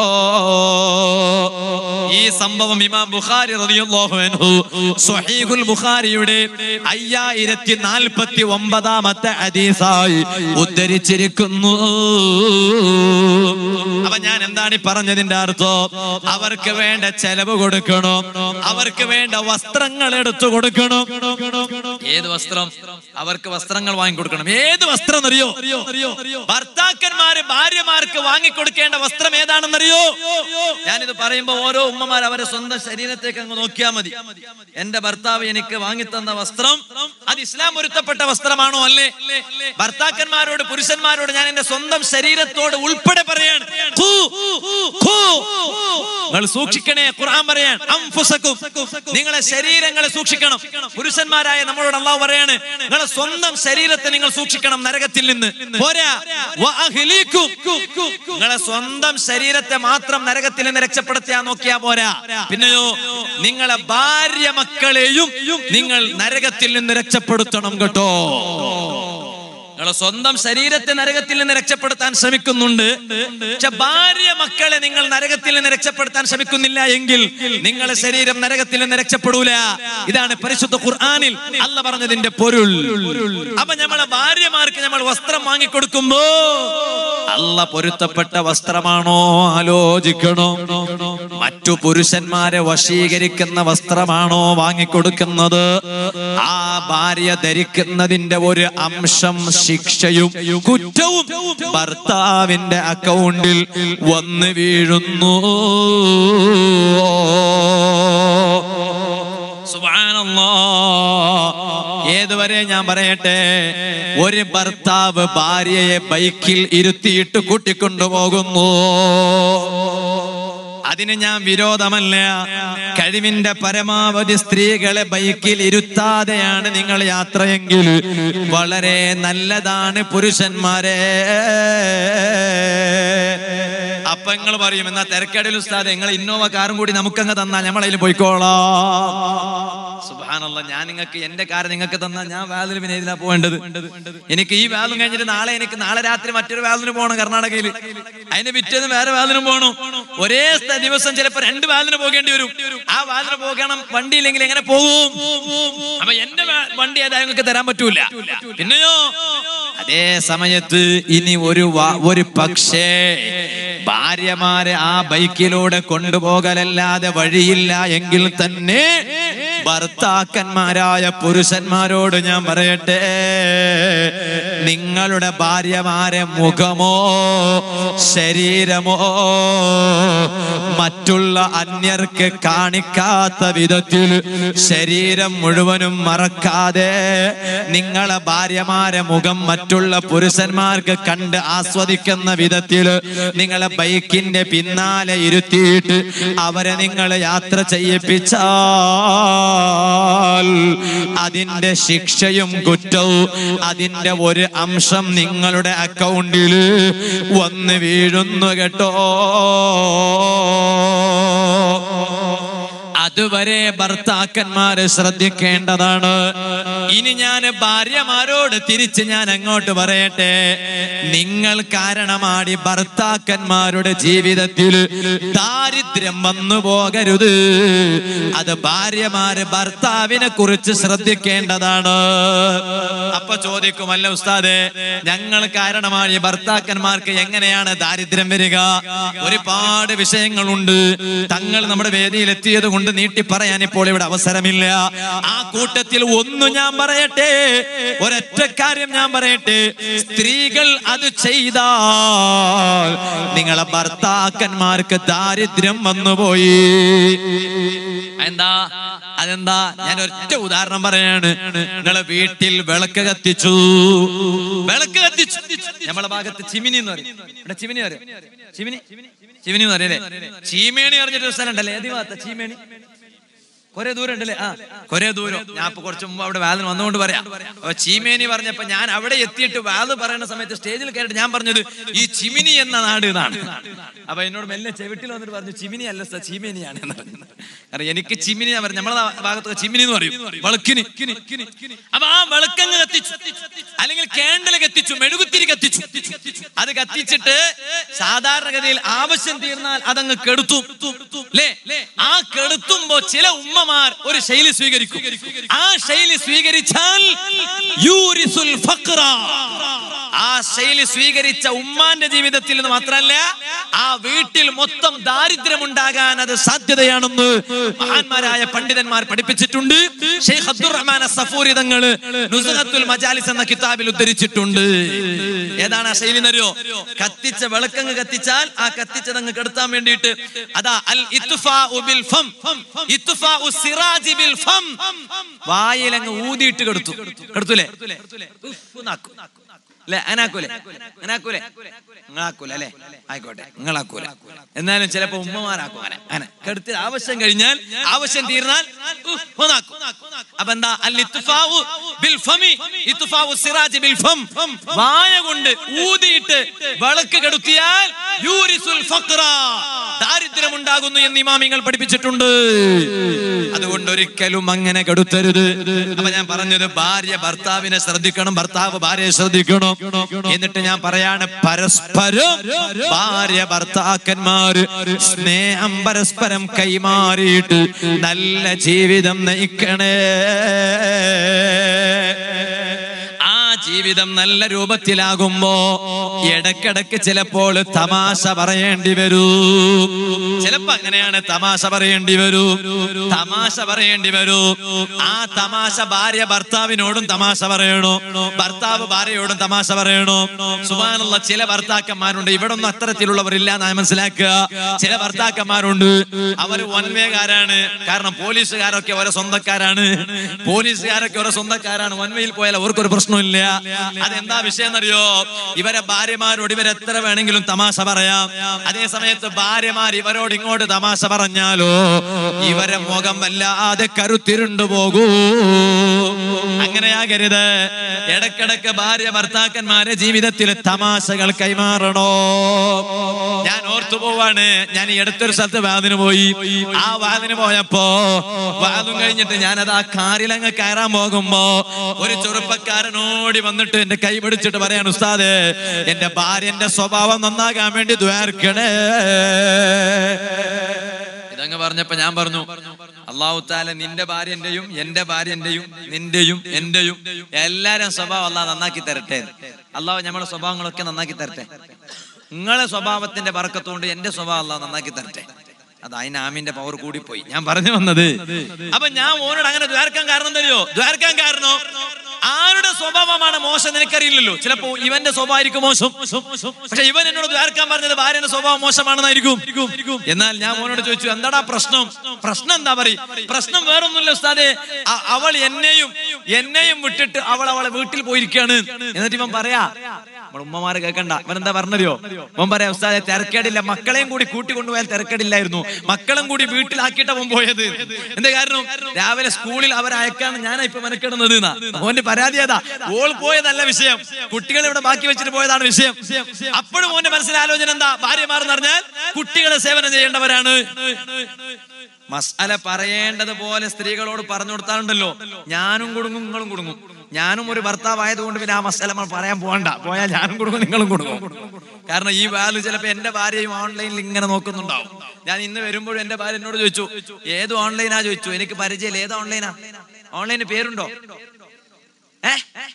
ഈ സംഭവം ഇമാം ബുഖാരി റളിയല്ലാഹു അൻഹു സ്വഹീഹുൽ ബുഖാരിയുടെ അയ്യായിരത്തി നാൽപ്പത്തി ഒമ്പതാമത്തെ ഹദീസായി ഉദ്ധരിച്ചിരിക്കുന്നു അപ്പൊ ഞാൻ എന്താണ് ഈ പറഞ്ഞതിന്റെ അർത്ഥം അവർക്ക് വേണ്ട ചെലവ് കൊടുക്കണം അവർക്ക് വേണ്ട വസ്ത്രങ്ങൾ എടുത്തു കൊടുക്കണം ഏത് വസ്ത്രം അവർക്ക് വസ്ത്രങ്ങൾ വാങ്ങിക്കൊടുക്കണം ഏത് വസ്ത്രം എന്നറിയോ ഭർത്താക്കന്മാര് ഭാര്യമാർക്ക് വാങ്ങിക്കൊടുക്കേണ്ട വസ്ത്രം ഏതാണെന്നറിയോ ഞാനിത് പറയുമ്പോ ഓരോ ഉമ്മമാർ അവരെ സ്വന്തം ശരീരത്തേക്ക് അങ്ങ് നോക്കിയാൽ മതി എന്റെ ഭർത്താവ് എനിക്ക് വാങ്ങിത്തന്ന വസ്ത്രം അത് ഇസ്ലാം പൊരുത്തപ്പെട്ട വസ്ത്രമാണോ അല്ലേ ഭർത്താക്കന്മാരോട് പുരുഷന്മാരോട് ഞാൻ എന്റെ സ്വന്തം ശരീരത്തോട് ഉൾപ്പെടെ പറയാണ് ഖൂ, ഖൂ. നിങ്ങൾ സൂക്ഷിക്കണേ ഖുർആൻ പറയാൻ അംഫുസക്കും നിങ്ങളെ ശരീരങ്ങളെ സൂക്ഷിക്കണം പുരുഷന്മാരായ നമ്മളോട് അള്ളാഹു പറയാണ് നിങ്ങളെ സ്വന്തം ശരീരത്തെ നിങ്ങൾ സൂക്ഷിക്കണം നരകത്തിൽ നിന്ന് പോരാ വഅഹ്ലീക്കും. നിങ്ങളെ സ്വന്തം ശരീരത്തെ മാത്രം നരകത്തിൽ നിന്ന് രക്ഷപ്പെടുത്തിയാ നോക്കിയാ പോരാ പിന്നെയോ നിങ്ങളെ ഭാര്യ മക്കളെയും നിങ്ങൾ നരകത്തിൽ നിന്ന് രക്ഷപ്പെടുത്തണം കേട്ടോ നിങ്ങളെ സ്വന്തം ശരീരത്തെ നരകത്തിൽ നിന്ന് രക്ഷപ്പെടുത്താൻ ശ്രമിക്കുന്നുണ്ട് പക്ഷെ ഭാര്യ മക്കളെ നിങ്ങൾ നരകത്തിൽ നിന്ന് രക്ഷപ്പെടുത്താൻ ശ്രമിക്കുന്നില്ല എങ്കിൽ നിങ്ങളെ ശരീരം നരകത്തിൽ നിന്ന് രക്ഷപ്പെടൂല ഇതാണ് പരിശുദ്ധ ഖുർആനിൽ അല്ല പറഞ്ഞതിന്റെ പൊരുൾ അപ്പൊ നമ്മളെ ഭാര്യമാർക്ക് നമ്മൾ വസ്ത്രം വാങ്ങിക്കൊടുക്കുമ്പോ അല്ല പൊരുത്തപ്പെട്ട വസ്ത്രമാണോ ആലോചിക്കണോ മറ്റു പുരുഷന്മാരെ വശീകരിക്കുന്ന വസ്ത്രമാണോ വാങ്ങിക്കൊടുക്കുന്നത് ആ ഭാര്യ ധരിക്കുന്നതിന്റെ ഒരു അംശം ശിക്ഷയും കുറ്റവും ഭർത്താവിന്റെ അക്കൗണ്ടിൽ വന്ന് വീഴുന്നു സുബ്ഹാനല്ലാ. ഏതുവരെ ഞാൻ പറയട്ടെ ഒരു ഭർത്താവ് ഭാര്യയെ ബൈക്കിൽ ഇരുത്തിയിട്ട് കൂട്ടിക്കൊണ്ടുപോകുന്നു അതിന് ഞാൻ വിരോധമല്ല കഴിവിന്റെ പരമാവധി സ്ത്രീകളെ ബൈക്കിൽ ഇരുത്താതെയാണ് നിങ്ങൾ യാത്രയെങ്കിൽ വളരെ നല്ലതാണ് പുരുഷന്മാരെ അപ്പൊ നിങ്ങൾ പറയും എന്നാ തിരക്കടയിൽ ഉസ്താദ് നിങ്ങൾ ഇന്നോവ കാറും കൂടി നമുക്കങ്ങ് തന്നാൽ നമ്മളതിൽ പോയിക്കോളാം സുബാനല്ല ഞാൻ നിങ്ങൾക്ക് എന്റെ കാർ നിങ്ങൾക്ക് തന്നാൽ ഞാൻ വാതിൽ പിന്നെ ഇതിലാ പോകേണ്ടത് എനിക്ക് ഈ വാലും കഴിഞ്ഞിട്ട് നാളെ എനിക്ക് നാളെ രാത്രി മറ്റൊരു വാലിന് പോകണം കർണാടകയിൽ അതിന് പിറ്റേന്ന് വേറെ വാലിന് പോകണം ഒരേ സ്ഥ- ദിവസം ചിലപ്പോ രണ്ട് വാലിന് പോകേണ്ടി വരും ആ വാലിന് പോകണം വണ്ടി ഇല്ലെങ്കിൽ എങ്ങനെ പോകും അപ്പൊ എന്റെ വാ- വണ്ടി ഏതാ നിങ്ങൾക്ക് തരാൻ പറ്റൂല പിന്നെയോ അതേ സമയത്ത് ഇനി ഒരു വാ- ഒരു പക്ഷേ ഭാര്യമാരെ ആ ബൈക്കിലൂടെ കൊണ്ടുപോകലല്ലാതെ വഴിയില്ല എങ്കിൽ തന്നെ ഭർത്താക്കന്മാരായ പുരുഷന്മാരോട് ഞാൻ പറയട്ടെ നിങ്ങളുടെ ഭാര്യമാരെ മുഖമോ ശരീരമോ മറ്റുള്ള അന്യർക്ക് കാണിക്കാത്ത വിധത്തിൽ ശരീരം മുഴുവനും മറക്കാതെ നിങ്ങളെ ഭാര്യമാരെ മുഖം മറ്റുള്ള പുരുഷന്മാർക്ക് കണ്ട് ആസ്വദിക്കുന്ന വിധത്തിൽ നിങ്ങളെ ബൈക്കിന്റെ പിന്നാലെ ഇരുത്തിയിട്ട് അവരെ നിങ്ങൾ യാത്ര ചെയ്യിപ്പിച്ചാൽ അതിന്റെ ശിക്ഷയും കുറ്റവും അതിന്റെ ഒരു അംശം നിങ്ങളുടെ അക്കൗണ്ടിൽ വന്ന് വീഴുന്നു കേട്ടോ അതുവരെ ഭർത്താക്കന്മാര് ശ്രദ്ധിക്കേണ്ടതാണ് ഇനി ഞാൻ ഭാര്യമാരോട് തിരിച്ച് ഞാൻ അങ്ങോട്ട് പറയട്ടെ നിങ്ങൾ കാരണമാടി ഭർത്താക്കന്മാരുടെ ജീവിതത്തിൽ ദാരിദ്ര്യം വന്നു പോകരുത് അത് ഭാര്യമാര് ഭർത്താവിനെ കുറിച്ച് ശ്രദ്ധിക്കേണ്ടതാണ് അപ്പൊ ചോദിക്കുമല്ല ഉസ്താദെ ഞങ്ങൾ കാരണമായി ഭർത്താക്കന്മാർക്ക് എങ്ങനെയാണ് ദാരിദ്ര്യം വരിക ഒരുപാട് വിഷയങ്ങളുണ്ട് തങ്ങൾ നമ്മുടെ വേദിയിൽ എത്തിയത് കൊണ്ട് നീട്ടി പറയാൻ ഇപ്പോൾ ഇവിടെ അവസരമില്ല ആ കൂട്ടത്തിൽ ഒന്ന് ഞാൻ പറയട്ടെ ഒരൊറ്റ കാര്യം ഞാൻ പറയട്ടെ സ്ത്രീകൾ അത് ചെയ്താൽ നിങ്ങളെ ഭർത്താക്കന്മാർക്ക് ദാരിദ്ര്യം വന്നുപോയി എന്താ അതെന്താ ഞാൻ ഒറ്റ ഉദാഹരണം പറയാണ് നിങ്ങളെ വീട്ടിൽ വിളക്ക് കത്തിച്ചു വിളക്ക് കത്തിച്ചു നമ്മളെ ഭാഗത്ത് ചിമിനി എന്ന് പറയും ഇവിടെ ചിമിനി പറയും ചിമിനി ചിമിനി എന്ന് പറയല്ലേ ചീമേണി പറഞ്ഞിട്ട് സ്ഥലം ഉണ്ടല്ലേ ഏത് ഭാഗത്ത ചീമേണി കൊറേ ദൂരം ഉണ്ടല്ലേ ആ കൊറേ ദൂരം ഞാൻ ഇപ്പൊ കുറച്ച് മുമ്പ് അവിടെ വാലിന് വന്നുകൊണ്ട് പറയാം അപ്പൊ ചീമേനി പറഞ്ഞപ്പോ ഞാൻ അവിടെ എത്തിയിട്ട് വാല് പറയുന്ന സമയത്ത് സ്റ്റേജിൽ കയറിയിട്ട് ഞാൻ പറഞ്ഞത് ഈ ചിമിനി എന്ന നാട് ഇതാണ് അപ്പൊ എന്നോട് മെല്ലെ ചെവിട്ടിൽ വന്നിട്ട് പറഞ്ഞു ചിമിനി അല്ല സർ ചീമേനിയാണ് എന്ന് പറഞ്ഞു കാരണം എനിക്ക് ചിമിനി ഞാൻ പറഞ്ഞു നമ്മളെ ഭാഗത്ത് ചിമിനി എന്ന് പറയും വിളക്കിന് അപ്പൊ ആ വിളക്കങ്ങ് കത്തിച്ചു അല്ലെങ്കിൽ കേണ്ടൽ കത്തിച്ചു മെഴുകുത്തിരി കത്തിച്ചു അത് കത്തിച്ചിട്ട് സാധാരണഗതിയിൽ ആവശ്യം തീർന്നാൽ അതങ്ങ് കെടുത്തു അല്ലേ ആ കെടുത്തുമ്പോ ചില ഉമ്മമാർ ഒരു ശൈലി സ്വീകരിക്കും ആ ശൈലി സ്വീകരിച്ചാൽ യൂരിസുൽ ഫഖ്റ. ആ ശൈലി സ്വീകരിച്ച ഉമ്മാന്റെ ജീവിതത്തിൽ നിന്ന് മാത്രമല്ല ആ വീട്ടിൽ മൊത്തം ദാരിദ്ര്യം ഉണ്ടാകാൻ അത് സാധ്യതയാണെന്ന് മഹാന്മാരായ പണ്ഡിതന്മാർ പഠിപ്പിച്ചിട്ടുണ്ട് ഷെയ്ഖ് അബ്ദുറഹ്മാൻ സഫൂരി തങ്ങൾ നുസ്ഖത്തുൽ മജാലിസ് എന്ന കിതാബിൽ ഉദ്ധരിച്ചിട്ടുണ്ട് ഏതാണ് ആ ശൈലി എന്നറിയോ കത്തിച്ച വിളക്കങ്ങ് കത്തിച്ചാൽ ആ കത്തിച്ചതങ്ങ് കെടുത്താൻ വേണ്ടിയിട്ട് അതാ അൽ ഇത്ഫാഉ ബിൽ ഫം ഇത്ഫാഉ സിറാജി ബിൽ ഫം വായിലങ്ങ് ഊതിയിട്ട് കെടുത്തു കെടുത്തൂലേ ഉഫ് നാക്കും. അല്ലെ അനാക്കൂലെ അനാക്കൂലെ നിങ്ങളാക്കൂല അല്ലെ ആയിക്കോട്ടെ നിങ്ങളാക്കൂല എന്നാലും ചിലപ്പോ ഉമ്മമാരാക്കും അങ്ങനെ അങ്ങനെ കെടുത്തിൽ ആവശ്യം കഴിഞ്ഞാൽ ആവശ്യം തീർന്നാൽ ഉഹ്, ഒന്നാക്കും. അപ്പൊ എന്താ അൽ ഇത്ഫാഉ ബിൽ ഫമി ഇത്ഫാഉ സിറാജ് ബിൽ ഫം വായ കൊണ്ട് ഊതിയിട്ട് വിളക്ക് കെടുത്തിയാൽ യൂരിസുൽ ഫഖ്റ ദാരിദ്ര്യം ഉണ്ടാകുന്നു എന്ന് ഇമാമിങ്ങൾ പഠിപ്പിച്ചിട്ടുണ്ട് അതുകൊണ്ട് ഒരിക്കലും അങ്ങനെ കെടുത്തരുത് അപ്പൊ ഞാൻ പറഞ്ഞത് ഭാര്യ ഭർത്താവിനെ ശ്രദ്ധിക്കണം ഭർത്താവ് ഭാര്യയെ ശ്രദ്ധിക്കണം എന്നിട്ട് ഞാൻ പറയാണ് പരസ്പരം ഭാര്യ ഭർത്താക്കന്മാര് സ്നേഹം പരസ്പരം കൈമാറിയിട്ട് നല്ല ജീവിതം നയിക്കണേ ആ ജീവിതം നല്ല രൂപത്തിലാകുമ്പോ ഇടക്കിടക്ക് ചിലപ്പോൾ തമാശ പറയേണ്ടി വരൂ ചിലപ്പോ അങ്ങനെയാണ് തമാശ പറയേണ്ടി വരൂ തമാശ പറയേണ്ടി വരൂ ആ തമാശ ഭാര്യ ഭർത്താവിനോടും തമാശ പറയണോ ഭർത്താവ് ഭാര്യയോടും തമാശ പറയണോ സുബാനുള്ള ചില ഭർത്താക്കന്മാരുണ്ട് ഇവിടെ ഒന്നും അത്തരത്തിലുള്ളവരില്ല എന്നാണ് മനസ്സിലാക്കുക ചില ഭർത്താക്കന്മാരുണ്ട് അവര് വൻവേകാരാണ് കാരണം പോലീസുകാരൊക്കെ ഓരോ സ്വന്തക്കാരാണ് പോലീസുകാരൊക്കെ ഓരോ സ്വന്തക്കാരാണ് വൻവയിൽ പോയാൽ അവർക്കൊരു പ്രശ്നമില്ല അതെന്താ വിഷയം എന്നറിയോ ഇവരെ ഭാര്യമാരോട് ഇവർ എത്ര വേണമെങ്കിലും തമാശ പറയാം അതേ സമയത്ത് ഭാര്യമാർ ഇവരോട് ഇങ്ങോട്ട് തമാശ പറഞ്ഞാലോ ഇവരെ മുഖം വല്ലാതെ കരുത്തിരുണ്ടു പോകൂ അങ്ങനെയാകരുത് ഇടക്കിടക്ക് ഭാര്യ ഭർത്താക്കന്മാരെ ജീവിതത്തിൽ തമാശകൾ കൈമാറണോ ഞാൻ ഓർത്തു പോവാണ് ഞാൻ ഈ അടുത്തൊരു സ്ഥലത്ത് വാതിന് പോയി ആ വാതിന് പോയപ്പോ വാതും കഴിഞ്ഞിട്ട് ഞാനത് ആ കാറിലങ്ങ് കയറാൻ പോകുമ്പോ ഒരു ചെറുപ്പക്കാരൻ ഓടി വന്നിട്ട് എന്റെ കൈ പിടിച്ചിട്ട് പറയാണ് ഉസ്താദേ എന്റെ ഭാര്യന്റെ സ്വഭാവം നന്നാകാൻ വേണ്ടി ദ്വാർക്കണേ ഇതങ്ങ് പറഞ്ഞപ്പോ ഞാൻ പറഞ്ഞു അള്ളാഹു താല നിന്റെ ഭാര്യന്റെയും എന്റെ ഭാര്യന്റെയും നിന്റെയും എന്റെയും എല്ലാരും സ്വഭാവം അള്ളാഹ് നന്നാക്കി തരട്ടെ അള്ളാഹു നമ്മുടെ സ്വഭാവങ്ങളൊക്കെ നന്നാക്കി തരട്ടെ നിങ്ങളെ സ്വഭാവത്തിന്റെ പറക്കത്തോണ്ട് എന്റെ സ്വഭാവം അള്ളാഹ് നന്നാക്കി തരട്ടെ അത് അതിന് ആമിന്റെ പവർ കൂടിപ്പോയി ഞാൻ പറഞ്ഞു വന്നത് അപ്പൊ ഞാൻ ഓനോട് അങ്ങനെ ദ്വാരക്കാൻ കാരണം തരുമോ ദ്വാരക്കാൻ കാരണം ആരുടെ സ്വഭാവം സ്വഭാവമാണ് മോശം നിനക്കറിയില്ലല്ലോ ചിലപ്പോ ഇവന്റെ സ്വഭാവമായിരിക്കും മോശം പക്ഷെ ഇവൻ എന്നോട് ദ്വാരക്കാൻ പറഞ്ഞത് ഭാര്യന്റെ സ്വഭാവം മോശമാണെന്നായിരിക്കും എന്നാൽ ഞാൻ മോനോട് ചോദിച്ചു എന്താടാ പ്രശ്നം പ്രശ്നം എന്താ പറയും പ്രശ്നം വേറൊന്നുമില്ല ഉസ്താദെ അ- അവൾ എന്നെയും എന്നെയും വിട്ടിട്ട് അവൾ അവളെ വീട്ടിൽ പോയിരിക്കാണ് എന്നിട്ട് ഇവൻ പറയാ നമ്മുടെ ഉമ്മമാര് കേൾക്കണ്ട ഇവൻ എന്താ പറഞ്ഞറിയോ ഇവൻ പറയാ ഉസ്താദെ തിരക്കേടില്ല മക്കളെയും കൂടി കൂട്ടിക്കൊണ്ടുപോയാൽ തിരക്കേടില്ലായിരുന്നു മക്കളും കൂടി വീട്ടിലാക്കിയിട്ട് അവൻ പോയത് എന്താ കാരണം രാവിലെ സ്കൂളിൽ അവർ അയക്കാണ് ഞാനാ ഇപ്പൊ മെനക്കെടുന്നത് എന്നാ. മോന്റെ പരാതി ഏതാ ഓൾ പോയതല്ല വിഷയം കുട്ടികളെ ഇവിടെ ബാക്കി വെച്ചിട്ട് പോയതാണ് വിഷയം അപ്പോഴും മോന്റെ മനസ്സിലെ ആലോചന എന്താ ഭാര്യമാരെന്ന് പറഞ്ഞാൽ കുട്ടികളെ സേവനം ചെയ്യേണ്ടവരാണ് മസാല പറയേണ്ടത് പോലെ സ്ത്രീകളോട് പറഞ്ഞു കൊടുത്താലുണ്ടല്ലോ ഞാനും കുടുങ്ങും നിങ്ങളും കുടുങ്ങും ഞാനും ഒരു ഭർത്താവായതുകൊണ്ട് പിന്നെ ആ മസാല നമ്മൾ പറയാൻ പോകണ്ട പോയാൽ ഞാനും കുടുങ്ങും നിങ്ങളും കുടുങ്ങും കാരണം ഈ വാല് ചിലപ്പോ എന്റെ ഭാര്യയും ഓൺലൈനിൽ ഇങ്ങനെ നോക്കുന്നുണ്ടാവും ഞാൻ ഇന്ന് വരുമ്പോഴും എന്റെ ഭാര്യ എന്നോട് ചോദിച്ചു ഏത് ഓൺലൈനാ ചോദിച്ചു എനിക്ക് പരിചയമില്ല ഏത് ഓൺലൈനാ ഓൺലൈന് പേരുണ്ടോ ഏ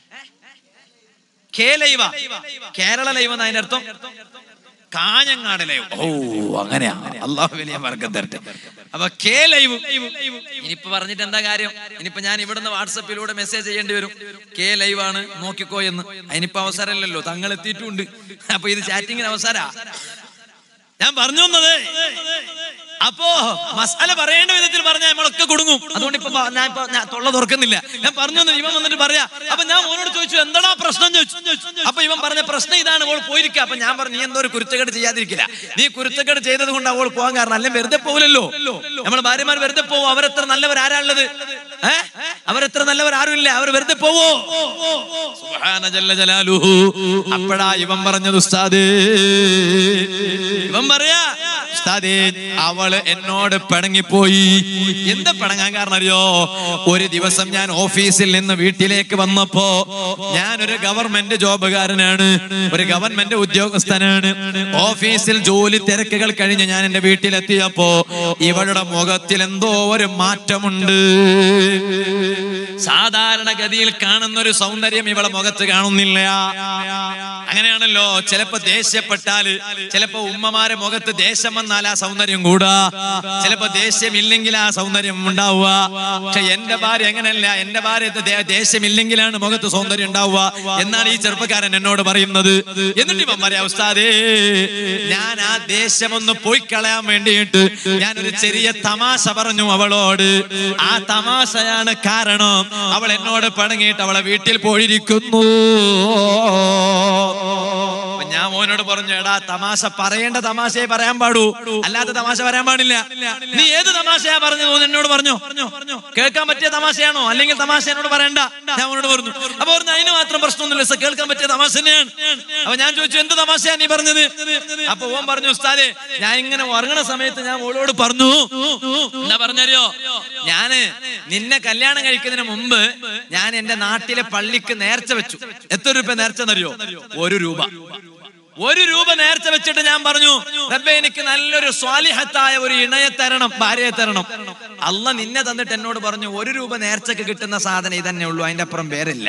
കെ ലൈവ കേരള ലൈവ് എന്ന് അതിന്റെ അർത്ഥം കാഞ്ഞങ്ങാട് ലൈവ് ഓ അങ്ങനെയാ അള്ളാഹു വലിയ വർഗം തരട്ടെ അപ്പൊ കെ ലൈവ് ഇനിയിപ്പോ പറഞ്ഞിട്ട് എന്താ കാര്യം ഇനിയിപ്പോ ഞാൻ ഇവിടുന്ന് വാട്സപ്പിലൂടെ മെസ്സേജ് ചെയ്യേണ്ടി വരും കെ ലൈവ് ആണ് നോക്കിക്കോ എന്ന് അതിനിപ്പോ അവസരമില്ലല്ലോ തങ്ങൾ എത്തിയിട്ടുണ്ട് അപ്പൊ ഇത് ചാറ്റിങ്ങിന് അവസര ഞാൻ പറഞ്ഞു വന്നത് അപ്പോ മസാല പറയേണ്ട വിധത്തിൽ പറഞ്ഞാൽ നമ്മളൊക്കെ കുടുങ്ങും അതുകൊണ്ട് ഇപ്പൊ പ- ഞാൻ ഇപ്പൊ ഞാൻ തൊള്ള തുറക്കുന്നില്ല ഞാൻ പറഞ്ഞു വന്നത് ഇവൻ വന്നിട്ട് പറയാ അപ്പൊ ഞാൻ മോനോട് ചോദിച്ചു എന്താടാ പ്രശ്നം ചോദിച്ചു അപ്പൊ ഇവൻ പറഞ്ഞ പ്രശ്നം ഇതാണ് അവൾ പോയിരിക്കുക അപ്പൊ ഞാൻ പറഞ്ഞു നീ എന്തോ ഒരു കുരുത്തക്കേട് ചെയ്യാതിരിക്കില്ല നീ കുരുത്തക്കേട് ചെയ്തത് കൊണ്ട് അവൾ പോകാൻ കാരണം അല്ലെങ്കിൽ വെറുതെ പോകില്ലല്ലോ നമ്മൾ ഭാര്യമാർ വെറുതെ പോവോ അവരെത്ര നല്ലവർ ആരാളുള്ളത് ഏ അവരെത്ര നല്ലവർ ആരുമില്ല അവർ വെറുതെ പോവോ സുബ്ഹാന ജല്ല ജലാലുഹു അപ്പഴാ ഇവൻ പറഞ്ഞത് ഉസ്താദേ ഇവൻ പറയാ ഉസ്താദേ അവള് എന്നോട് പിണങ്ങിപ്പോയി എന്താ പിണങ്ങാൻ കാരണം അറിയോ ഒരു ദിവസം ഞാൻ ഓഫീസിൽ നിന്ന് വീട്ടിലേക്ക് വന്നപ്പോ ഞാനൊരു ഗവൺമെന്റ് ജോബുകാരനാണ് ഒരു ഗവൺമെന്റ് ഉദ്യോഗസ്ഥനാണ് ഓഫീസിൽ ജോലി തിരക്കുകൾ കഴിഞ്ഞ് ഞാൻ എന്റെ വീട്ടിലെത്തിയപ്പോ ഇവളുടെ മുഖത്തിൽ എന്തോ ഒരു മാറ്റമുണ്ട് സാധാരണഗതിയിൽ കാണുന്ന ഒരു സൗന്ദര്യം ഇവളെ മുഖത്ത് കാണുന്നില്ല അങ്ങനെയാണല്ലോ ചിലപ്പോ ദേഷ്യപ്പെട്ടാല് ചിലപ്പോ ഉമ്മമാരെ മുഖത്ത് ദേഷ്യം വന്നാൽ ആ സൗന്ദര്യം കൂടാ ചിലപ്പോ ദേഷ്യമില്ലെങ്കിൽ ആ സൗന്ദര്യം ഉണ്ടാവുക പക്ഷെ എന്റെ ഭാര്യ അങ്ങനെയല്ല എന്റെ ഭാര്യ ദേഷ്യമില്ലെങ്കിലാണ് മുഖത്ത് സൗന്ദര്യം ഉണ്ടാവുക എന്നാണ് ഈ ചെറുപ്പക്കാരൻ എന്നോട് പറയുന്നത് എന്നിട്ട് ഇവൻ പറയാ ഉസ്താദേ ഞാൻ ആ ദേഷ്യം ഒന്ന് പോയി കളയാൻ വേണ്ടിയിട്ട് ഞാൻ ഒരു ചെറിയ തമാശ പറഞ്ഞു അവളോട് ആ തമാശയാണ് കാരണം അവൾ എന്നോട് പണങ്ങിയിട്ട് അവളെ വീട്ടിൽ പോയിരിക്കുന്നു അപ്പൊ ഞാൻ മോനോട് പറഞ്ഞു എടാ തമാശ പറയേണ്ട തമാശയെ പറയാൻ പാടൂ അല്ലാത്ത തമാശ പറയാൻ പാടില്ല നീ ഏത് തമാശയാ പറഞ്ഞു എന്നോട് പറഞ്ഞോ കേൾക്കാൻ പറ്റിയ തമാശയാണോ അല്ലെങ്കിൽ തമാശ എന്നോട് പറയണ്ട ഞാൻ അവനോട് പറഞ്ഞു അപ്പൊ പറഞ്ഞു അതിന് മാത്രം പ്രശ്നമൊന്നുമില്ല സർ കേൾക്കാൻ പറ്റിയ തമാശ തന്നെയാണ് അപ്പൊ ഞാൻ ചോദിച്ചു എന്ത് തമാശയാ നീ പറഞ്ഞത് അപ്പൊ ഓൻ പറഞ്ഞു ഉസ്താദെ ഞാൻ ഇങ്ങനെ ഉറങ്ങണ സമയത്ത് ഞാൻ ഓളോട് പറഞ്ഞു എന്താ പറഞ്ഞറിയോ ഞാന് നിന്നെ കല്യാണം കഴിക്കുന്നതിന് മുമ്പ് ഞാൻ എന്റെ നാട്ടിലെ പള്ളിക്ക് നേർച്ച വെച്ചു എത്ര രൂപ നേർച്ച എന്നറിയോ ഒരു രൂപ ഒരു രൂപ നേർച്ച വെച്ചിട്ട് ഞാൻ പറഞ്ഞു റബ്ബെ എനിക്ക് നല്ലൊരു സ്വാലിഹത്തായ ഒരു ഇണയെ തരണം ഭാര്യയെ തരണം അല്ല നിന്നെ തന്നിട്ട് എന്നോട് പറഞ്ഞു ഒരു രൂപ നേർച്ചക്ക് കിട്ടുന്ന സാധനം ഇതന്നെ ഉള്ളൂ അതിന്റെ അപ്പുറം വേറില്ല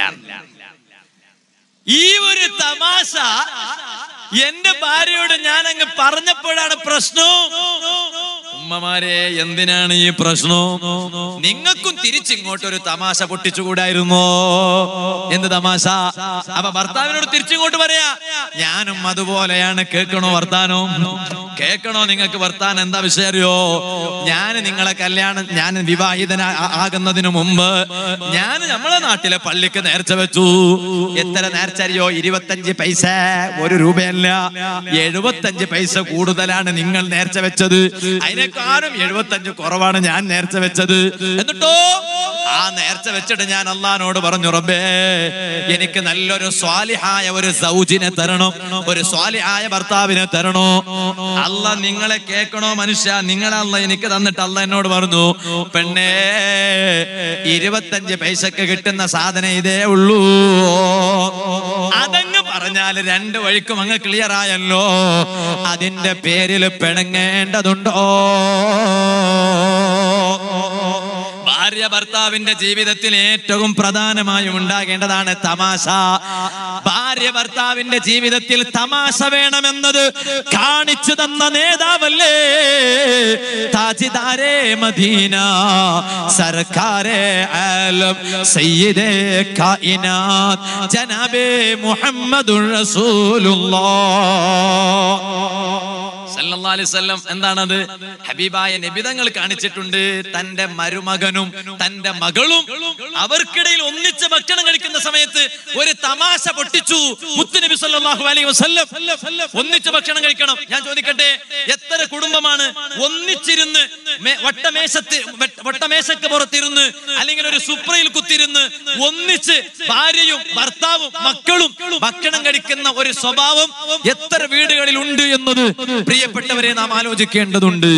ഈ ഒരു തമാശ എന്റെ ഭാര്യയോട് ഞാൻ അങ്ങ് പറഞ്ഞപ്പോഴാണ് പ്രശ്നം ഉമ്മമാരെ എന്തിനാണ് ഈ പ്രശ്നം നിങ്ങൾക്കും തിരിച്ചിങ്ങോട്ടൊരു തമാശ പൊട്ടിച്ചുകൂടായിരുന്നോ എന്ത് തമാശ അപ്പൊ ഭർത്താവിനോട് തിരിച്ചിങ്ങോട്ട് പറയാ ഞാനും അതുപോലെയാണ് കേൾക്കണോ വർത്താനോ കേൾക്കണോ നിങ്ങൾക്ക് വർത്താനം എന്താ വിഷയം അറിയോ ഞാൻ നിങ്ങളെ കല്യാണം ഞാൻ വിവാഹിതന ആകുന്നതിന് മുമ്പ് ഞാൻ നമ്മളെ നാട്ടിലെ പള്ളിക്ക് നേർച്ച വെച്ചു എത്ര നേർച്ച അറിയോ ഇരുപത്തഞ്ച് പൈസ ഒരു രൂപയല്ല എഴുപത്തഞ്ച് പൈസ കൂടുതലാണ് നിങ്ങൾ നേർച്ച വെച്ചത് അതിനേക്കാളും എഴുപത്തഞ്ച് കുറവാണ് ഞാൻ നേർച്ച വെച്ചത് എന്നിട്ടോ ആ നേർച്ച വെച്ചിട്ട് ഞാൻ അള്ളഹാനോട് പറഞ്ഞു റബ്ബേ എനിക്ക് നല്ലൊരു സ്വാലിഹായ ഒരു സൗജിനെ തരണം ഒരു സ്വാലിഹായ ഭർത്താവിനെ തരണോ അല്ല നിങ്ങളെ കേൾക്കണോ മനുഷ്യ നിങ്ങളല്ല എനിക്ക് തന്നിട്ട് അല്ല എന്നോട് പറഞ്ഞു പെണ്ണേ ഇരുപത്തഞ്ച് പൈസക്ക് കിട്ടുന്ന സാധനം ഇതേ ഉള്ളൂ അതങ്ങ് പറഞ്ഞാൽ രണ്ട് വഴിക്കും അങ്ങ് ക്ലിയർ ആയല്ലോ അതിന്റെ പേരിൽ പിണങ്ങേണ്ടതുണ്ടോ ഭാര്യ ഭർത്താവിന്റെ ജീവിതത്തിൽ ഏറ്റവും പ്രധാനമായും ഉണ്ടാകേണ്ടതാണ് തമാശ ഭാര്യ ഭർത്താവിന്റെ ജീവിതത്തിൽ തമാശ വേണമെന്നത് കാണിച്ചു തന്ന നേതാവല്ലേ താജിദാരേ മദീന സർക്കാരെ ആലം സയ്യിദേ കായിനാത്ത് ജനാബേ മുഹമ്മദുർ റസൂലുള്ളാഹ് സല്ലല്ലാഹു അലൈഹി വസല്ലം എന്താണത് ഹബീബായ നബിതങ്ങൾ കാണിച്ചിട്ടുണ്ട് തന്റെ മരുമകനും തന്റെ മകളും അവർക്കിടയിൽ ഒന്നിച്ച് ഭക്ഷണം കഴിക്കുന്ന സമയത്ത് ഒരു തമാശ പൊട്ടിച്ചു മുത്തുനബി സല്ലല്ലാഹു അലൈഹി വസല്ലം ഒന്നിച്ച് ഭക്ഷണം കഴിക്കണം ഞാൻ ചോദിക്കട്ടെ എത്ര കുടുംബമാണ് ഒന്നിച്ചിരുന്ന് മേ- വട്ടമേശത്ത് വട്ട- വട്ടമേശക്ക് പുറത്തിരുന്ന് അല്ലെങ്കിൽ ഒരു സുപ്രയിൽ കുത്തിരുന്ന് ഒന്നിച്ച് ഭാര്യയും ഭർത്താവും മക്കളും ഭക്ഷണം കഴിക്കുന്ന ഒരു സ്വഭാവം എത്ര വീടുകളിൽ ഉണ്ട് എന്നത് പ്രിയപ്പെട്ടവരെ നാം ആലോചിക്കേണ്ടതുണ്ട്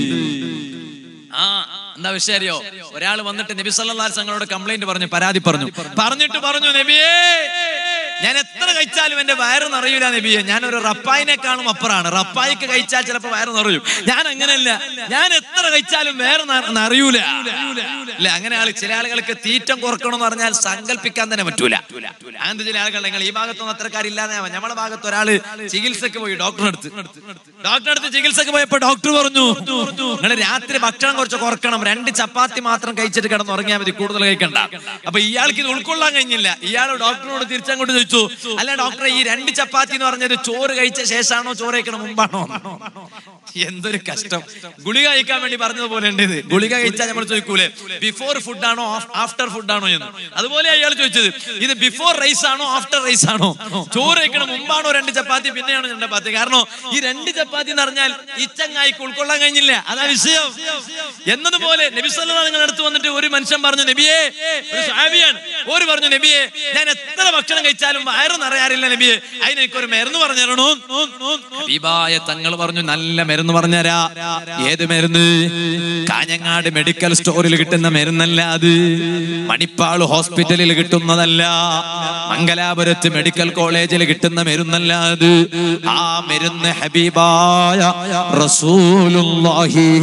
ആ എന്താ വിഷയം അറിയോ ഒരാൾ വന്നിട്ട് നബി സല്ലല്ലാഹു അലൈഹി തങ്ങളോട് കംപ്ലൈന്റ് പറഞ്ഞു പരാതി പറഞ്ഞു പറഞ്ഞിട്ട് പറഞ്ഞു നബിയേ ഞാൻ എത്ര കഴിച്ചാലും എന്റെ വയറ് നിറയൂല നബിയെ ഞാൻ ഒരു റപ്പായിനെക്കാളും അപ്പുറമാണ് റപ്പായിക്ക് കഴിച്ചാൽ ചിലപ്പോ വയറ് നിറയും ഞാൻ അങ്ങനെയല്ല ഞാൻ എത്ര കഴിച്ചാലും വേറെ നിറയൂല അല്ലെ അങ്ങനെ ആള് ചില ആളുകൾക്ക് തീറ്റം കുറക്കണം എന്ന് പറഞ്ഞാൽ സങ്കല്പിക്കാൻ തന്നെ പറ്റൂല അങ്ങനത്തെ ചില ആളുകൾ നിങ്ങൾ ഈ ഭാഗത്തൊന്നും അത്രക്കാരില്ലാതെ നമ്മുടെ ഭാഗത്ത് ഒരാള് ചികിത്സക്ക് പോയി ഡോക്ടറെ അടുത്ത് ഡോക്ടറെ അടുത്ത് ചികിത്സക്ക് പോയപ്പോ ഡോക്ടർ പറഞ്ഞു നിങ്ങൾ രാത്രി ഭക്ഷണം കുറച്ച് കുറക്കണം രണ്ട് ചപ്പാത്തി മാത്രം കഴിച്ചിട്ട് കിടന്ന് ഉറങ്ങിയാൽ മതി കൂടുതൽ കഴിക്കണ്ട അപ്പൊ ഇയാൾക്ക് ഇത് ഉൾക്കൊള്ളാൻ കഴിഞ്ഞില്ല ഇയാൾ ഡോക്ടറോട് തിരിച്ചങ്ങോട്ട് ചോദിച്ചു അല്ല ഡോക്ടറെ ഈ രണ്ട് ചപ്പാത്തി എന്ന് പറഞ്ഞത് ചോറ് കഴിച്ച ശേഷമാണോ ചോറ് കഴിക്കണം മുമ്പാണോ എന്തൊരു കഷ്ടം ഗുളിക കഴിക്കാൻ വേണ്ടി പറഞ്ഞതുപോലെ ഉണ്ട് ഇത് ഗുളിക കഴിച്ചാൽ നമ്മൾ ചോദിക്കൂലേ ബിഫോർ ഫുഡ് ആണോ ആഫ്റ്റർ ഫുഡ് ആണോ എന്ന് അതുപോലെ അയാൾ ചോദിച്ചത് ഇത് ബിഫോർ റൈസ് ആണോ ആഫ്റ്റർ റൈസ് ആണോ ചോറ് കഴിക്കണം മുമ്പാണോ രണ്ട് ചപ്പാത്തി പിന്നെയാണോ രണ്ട് ചപ്പാത്തി കാരണം ഈ രണ്ട് ചപ്പാത്തി എന്ന് പറഞ്ഞാൽ ഈ ചങ്ങായിക്ക് ഉൾക്കൊള്ളാൻ കഴിഞ്ഞില്ല അതാ വിഷയം എന്നതുപോലെ നബി സല്ലല്ലാഹു നിങ്ങളുടെ അടുത്ത് വന്നിട്ട് ഒരു മനുഷ്യൻ പറഞ്ഞു നബിയെ ഒരു സാബിയാണ് ഒരു പറഞ്ഞു നബിയെ ഞാൻ എത്ര ഭക്ഷണം കഴിച്ചാലും വയറ് നിറയാറില്ല നബിയെ അതിന് എനിക്കൊരു മരുന്ന് പറഞ്ഞു തരണോ ഹബീബായ തങ്ങൾ പറഞ്ഞു നല്ല മരുന്ന് പറഞ്ഞുതരാ ഏത് മരുന്ന് കാഞ്ഞങ്ങാട് മെഡിക്കൽ സ്റ്റോറിൽ കിട്ടുന്ന മരുന്നല്ല അത് മണിപ്പാൾ ഹോസ്പിറ്റലിൽ കിട്ടുന്നതല്ല മംഗലാപുരത്ത് മെഡിക്കൽ കോളേജിൽ കിട്ടുന്ന മരുന്നല്ല അത് ആ മരുന്ന് ഹബീബായ റസൂലുള്ളാഹി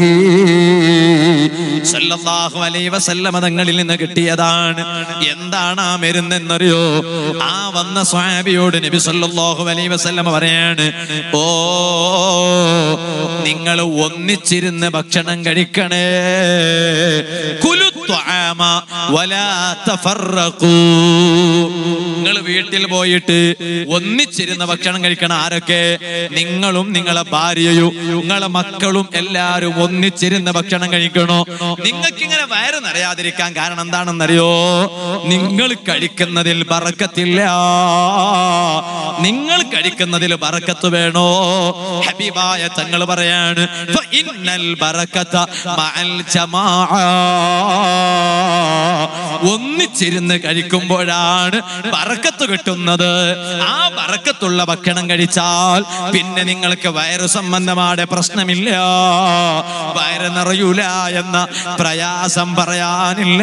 സല്ലല്ലാഹു അലൈഹി വസല്ലമ തങ്ങളിൽ നിന്ന് കിട്ടിയതാണ് എന്താണ് ആ മരുന്ന് എന്നറിയോ ആ വന്ന സ്വാബിയോട് നബി സല്ലല്ലാഹു അലൈഹി വസല്ലമ പറയാണ് ഓ നിങ്ങൾ ഒന്നിച്ചിരുന്ന് ഭക്ഷണം കഴിക്കണേ കുലു ത്വആമ വലാ തഫറഖൂ നിങ്ങൾ വീട്ടിൽ പോയിട്ട് ഒന്നിച്ചിരുന്ന് ഭക്ഷണം കഴിക്കണം ആരൊക്കെ നിങ്ങളും നിങ്ങളെ ഭാര്യയും നിങ്ങളെ മക്കളും എല്ലാരും ഒന്നിച്ചിരുന്ന് ഭക്ഷണം കഴിക്കണോ നിങ്ങൾക്ക് ഇങ്ങനെ വയറ് നിറയാതിരിക്കാൻ കാരണം എന്താണെന്നറിയോ നിങ്ങൾ കഴിക്കുന്നതിൽ ബറക്കത്തില്ല നിങ്ങൾ കഴിക്കുന്നതിൽ ബറക്കത്ത് വേണോ ഹബീബായ തങ്ങൾ പറയാണ് "ഫ ഇന്നൽ ബറക്കത്ത മഅൽ ജമാഅ." ഒന്നിച്ചിരുന്ന് കഴിക്കുമ്പോഴാണ് ബറക്കത്ത് കിട്ടുന്നത് ആ ബറക്കത്തുള്ള ഭക്ഷണം കഴിച്ചാൽ പിന്നെ നിങ്ങൾക്ക് വയറു സംബന്ധമായ പ്രശ്നമില്ല വയറ് നിറയൂല എന്ന പ്രയാസം പറയാനില്ല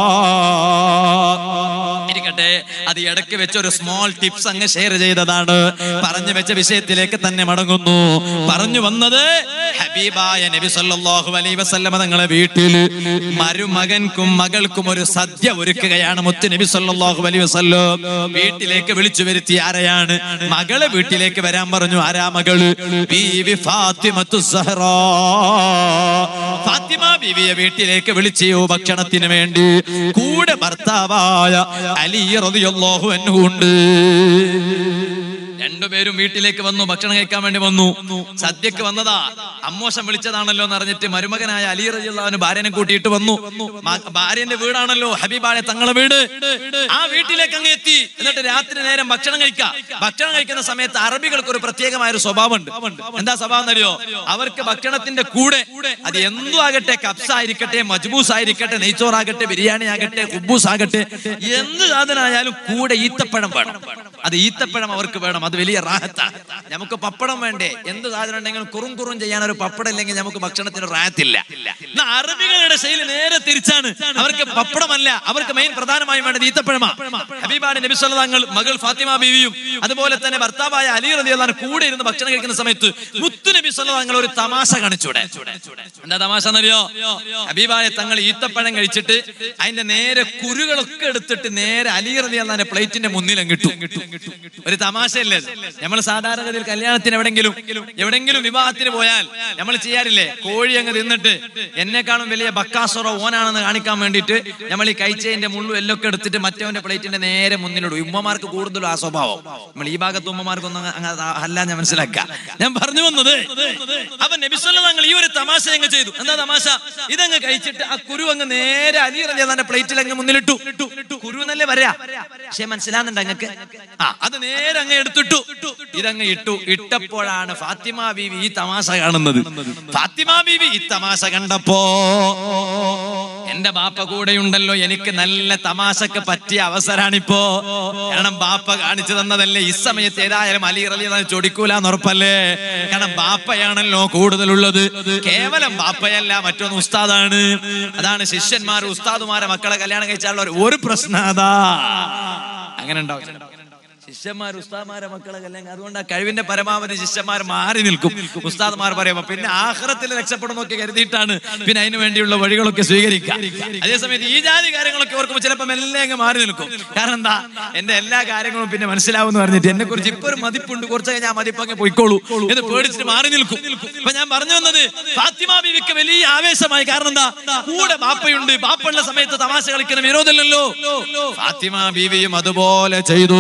ഇരിക്കട്ടെ അത് ഇടയ്ക്ക് വെച്ച ഒരു സ്മോൾ ടിപ്സ് അങ്ങ് ഷെയർ ചെയ്തതാണ് പറഞ്ഞു വെച്ച വിഷയത്തിലേക്ക് തന്നെ മടങ്ങുന്നു പറഞ്ഞു വന്നത് ഹബീബായ നബി സല്ലല്ലാഹു അലൈഹി വസല്ലമ തങ്ങളെ വീട്ടിൽ മരുമകൻക്കും മകൾക്കും ഒരു സദ്യ ഒരുക്കുകയാണ് മുത്ത് നബി സല്ലല്ലാഹു അലൈഹി വസല്ലം വീട്ടിലേക്ക് വിളിച്ചു വരുത്തി ആരെയാണ് മകള് വീട്ടിലേക്ക് വരാൻ പറഞ്ഞു ആരാ മകള് ബീവി ഫാത്തിമത്തു സഹറാ ഫാത്തിമ ബീവിയെ വീട്ടിലേക്ക് വിളിച്ചു ഭക്ഷണത്തിന് വേണ്ടി കൂടെ ഭർത്താവായ അലി റളിയല്ലാഹു അൻഹു ഉണ്ട് രണ്ടുപേരും വീട്ടിലേക്ക് വന്നു ഭക്ഷണം കഴിക്കാൻ വേണ്ടി വന്നു സദ്യക്ക് വന്നതാ അമ്മോശം വിളിച്ചതാണല്ലോ എന്ന് അറിഞ്ഞിട്ട് മരുമകനായ അലി റളിയല്ലാഹുവിന് ഭാര്യനെ കൂട്ടിയിട്ട് വന്നു മ- ഭാര്യന്റെ വീടാണല്ലോ ഹബീബായ തങ്ങളെ വീട് ആ വീട്ടിലേക്ക് അങ്ങ് എത്തി എന്നിട്ട് രാത്രി നേരം ഭക്ഷണം കഴിക്കാം ഭക്ഷണം കഴിക്കുന്ന സമയത്ത് അറബികൾക്ക് ഒരു പ്രത്യേകമായ ഒരു സ്വഭാവമുണ്ട് എന്താ സ്വഭാവം എന്നറിയോ അവർക്ക് ഭക്ഷണത്തിന്റെ കൂടെ അത് എന്തു ആകട്ടെ കപ്സ് ആയിരിക്കട്ടെ മജ്ബൂസ് ആയിരിക്കട്ടെ നെയ്ച്ചോറാകട്ടെ ബിരിയാണി ആകട്ടെ കുബൂസ് ആകട്ടെ എന്ത് സാധനമായാലും കൂടെ ഈത്തപ്പഴം വേണം അത് ഈത്തപ്പഴം അവർക്ക് വേണം അത് വലിയ റാഹത്താണ് നമുക്ക് പപ്പടം വേണ്ടേ എന്ത് സാധനം ഉണ്ടെങ്കിലും കുറും കുറും ചെയ്യാൻ ഒരു പപ്പടം ഇല്ലെങ്കിൽ നമുക്ക് ഭക്ഷണത്തിന് റാഹത്തില്ല എന്നാ അറബികളുടെ ശൈലി നേരെ തിരിച്ചാണ് അവർക്ക് പപ്പടമല്ല അവർക്ക് മെയിൻ പ്രധാനമായും വേണ്ടത് ഈത്തപ്പഴമാ ഹബീബാണ് നബി സല്ലല്ലാഹു മകൾ ഫാത്തിമ ബീവിയും അതുപോലെ തന്നെ ഭർത്താവായ അലി റതി അള്ളാൻ കൂടെ ഇരുന്ന് ഭക്ഷണം കഴിക്കുന്ന സമയത്ത് മുത്തുനബി സല്ലല്ലാഹു തങ്ങൾ ഒരു തമാശ കാണിച്ചൂടെ എന്താ തമാശ എന്നറിയോ ഹബീബായ തങ്ങൾ ഈത്തപ്പഴം കഴിച്ചിട്ട് അതിന്റെ നേരെ കുരുകളൊക്കെ എടുത്തിട്ട് നേരെ അലി റതി അള്ളാന്റെ പ്ലേറ്റിന്റെ മുന്നിൽ കിട്ടും ഒരു തമാശയല്ലേ നമ്മൾ സാധാരണഗതിയിൽ കല്യാണത്തിന് എവിടെങ്കിലും എവിടെങ്കിലും വിവാഹത്തിന് പോയാൽ നമ്മൾ ചെയ്യാറില്ലേ കോഴി അങ്ങ് തിന്നിട്ട് എന്നെക്കാളും വലിയ ബക്കാസോറോ ഓനാണെന്ന് കാണിക്കാൻ വേണ്ടിയിട്ട് നമ്മൾ ഈ കഴിച്ചതിന്റെ മുള്ളു എല്ലൊക്കെ എടുത്തിട്ട് മറ്റവന്റെ പ്ലേറ്റിന്റെ നേരെ മുന്നിലിടും ഉമ്മമാർക്ക് കൂടുതലും ആ സ്വഭാവം നമ്മൾ ഈ ഭാഗത്ത് ഉമ്മമാർക്കൊന്നും അങ്ങ് അത് അല്ല ഞാൻ മനസ്സിലാക്കാം ഞാൻ പറഞ്ഞു വന്നത് അപ്പൊ നബിസ്വല്ല തങ്ങൾ ഈ ഒരു തമാശ അങ്ങ് ചെയ്തു എന്താ തമാശ ഇതങ്ങ് കഴിച്ചിട്ട് ആ കുരു അങ്ങ് നേരെ അലി റലിയാന്റെ പ്ലേറ്റിൽ അങ്ങ് മുന്നിലിട്ടു കുരു എന്നല്ലേ വരാ പക്ഷെ മനസ്സിലാകുന്നുണ്ട് അങ്ങക്ക് ആ അത് നേരെ അങ്ങ് എടുത്തിട്ടു ഇതങ്ങ് ഇട്ടു ഇട്ടപ്പോഴാണ് ഫാത്തിമ ബീവി ഈ തമാശ കാണുന്നത് ഫാത്തിമ ബീവി ഈ തമാശ കണ്ടപ്പോ എന്റെ ബാപ്പ കൂടെയുണ്ടല്ലോ എനിക്ക് നല്ല തമാശക്ക് പറ്റിയ അവസരാണിപ്പോ കാരണം ബാപ്പ കാണിച്ചു തന്നതല്ലേ ഈ സമയത്ത് ഏതായാലും അലി റലി ചൊടിക്കൂലെന്ന് ഉറപ്പല്ലേ കാരണം ബാപ്പയാണല്ലോ കൂടുതലുള്ളത് കേവലം ബാപ്പയല്ല മറ്റൊന്ന് ഉസ്താദാണ് അതാണ് ശിഷ്യന്മാർ ഉസ്താദുമാരെ മക്കളെ കല്യാണം കഴിച്ചാലുള്ള ഒരു പ്രശ്നം അതാ അങ്ങനെ ഉണ്ടാവും ശിഷ്യന്മാർ ഉസ്താദ്മാരെ മക്കളെ അല്ലെങ്കിൽ അതുകൊണ്ട് ആ കഴിവിന്റെ പരമാവധി ശിഷ്യന്മാർ മാറി നിൽക്കും ഉസ്താദ്മാർ പറയുമ്പോ പിന്നെ ആഹ്റത്തിൽ രക്ഷപ്പെടുന്നൊക്കെ കരുതിയിട്ടാണ് പിന്നെ അതിനു വേണ്ടിയുള്ള വഴികളൊക്കെ സ്വീകരിക്കുക അതേസമയത്ത് ഈ ജാതി കാര്യങ്ങളൊക്കെ ഓർക്കുമ്പോൾ ചിലപ്പോൾ മെല്ലെ അങ്ങ് മാറി നിൽക്കും കാരണം എന്താ എന്റെ എല്ലാ കാര്യങ്ങളും പിന്നെ മനസ്സിലാവുമെന്ന് പറഞ്ഞിട്ട് എന്നെ കുറിച്ച് ഇപ്പൊ ഒരു മതിപ്പുണ്ട് കുറച്ച് കഴിഞ്ഞാൽ ആ മതിപ്പ് അങ്ങ് പോയിക്കോളൂ എന്ന് പേടിച്ചിട്ട് മാറി നിൽക്കും അപ്പൊ ഞാൻ പറഞ്ഞു വന്നത് ഫാത്തിമ ബീവിക്ക് വലിയ ആവേശമായി കാരണം എന്താ കൂടെ ബാപ്പയുണ്ട് ബാപ്പുള്ള സമയത്ത് തമാശ കളിക്കുന്ന വിരോധമല്ലല്ലോ ഫാത്തിമ ബീവിയും അതുപോലെ ചെയ്തു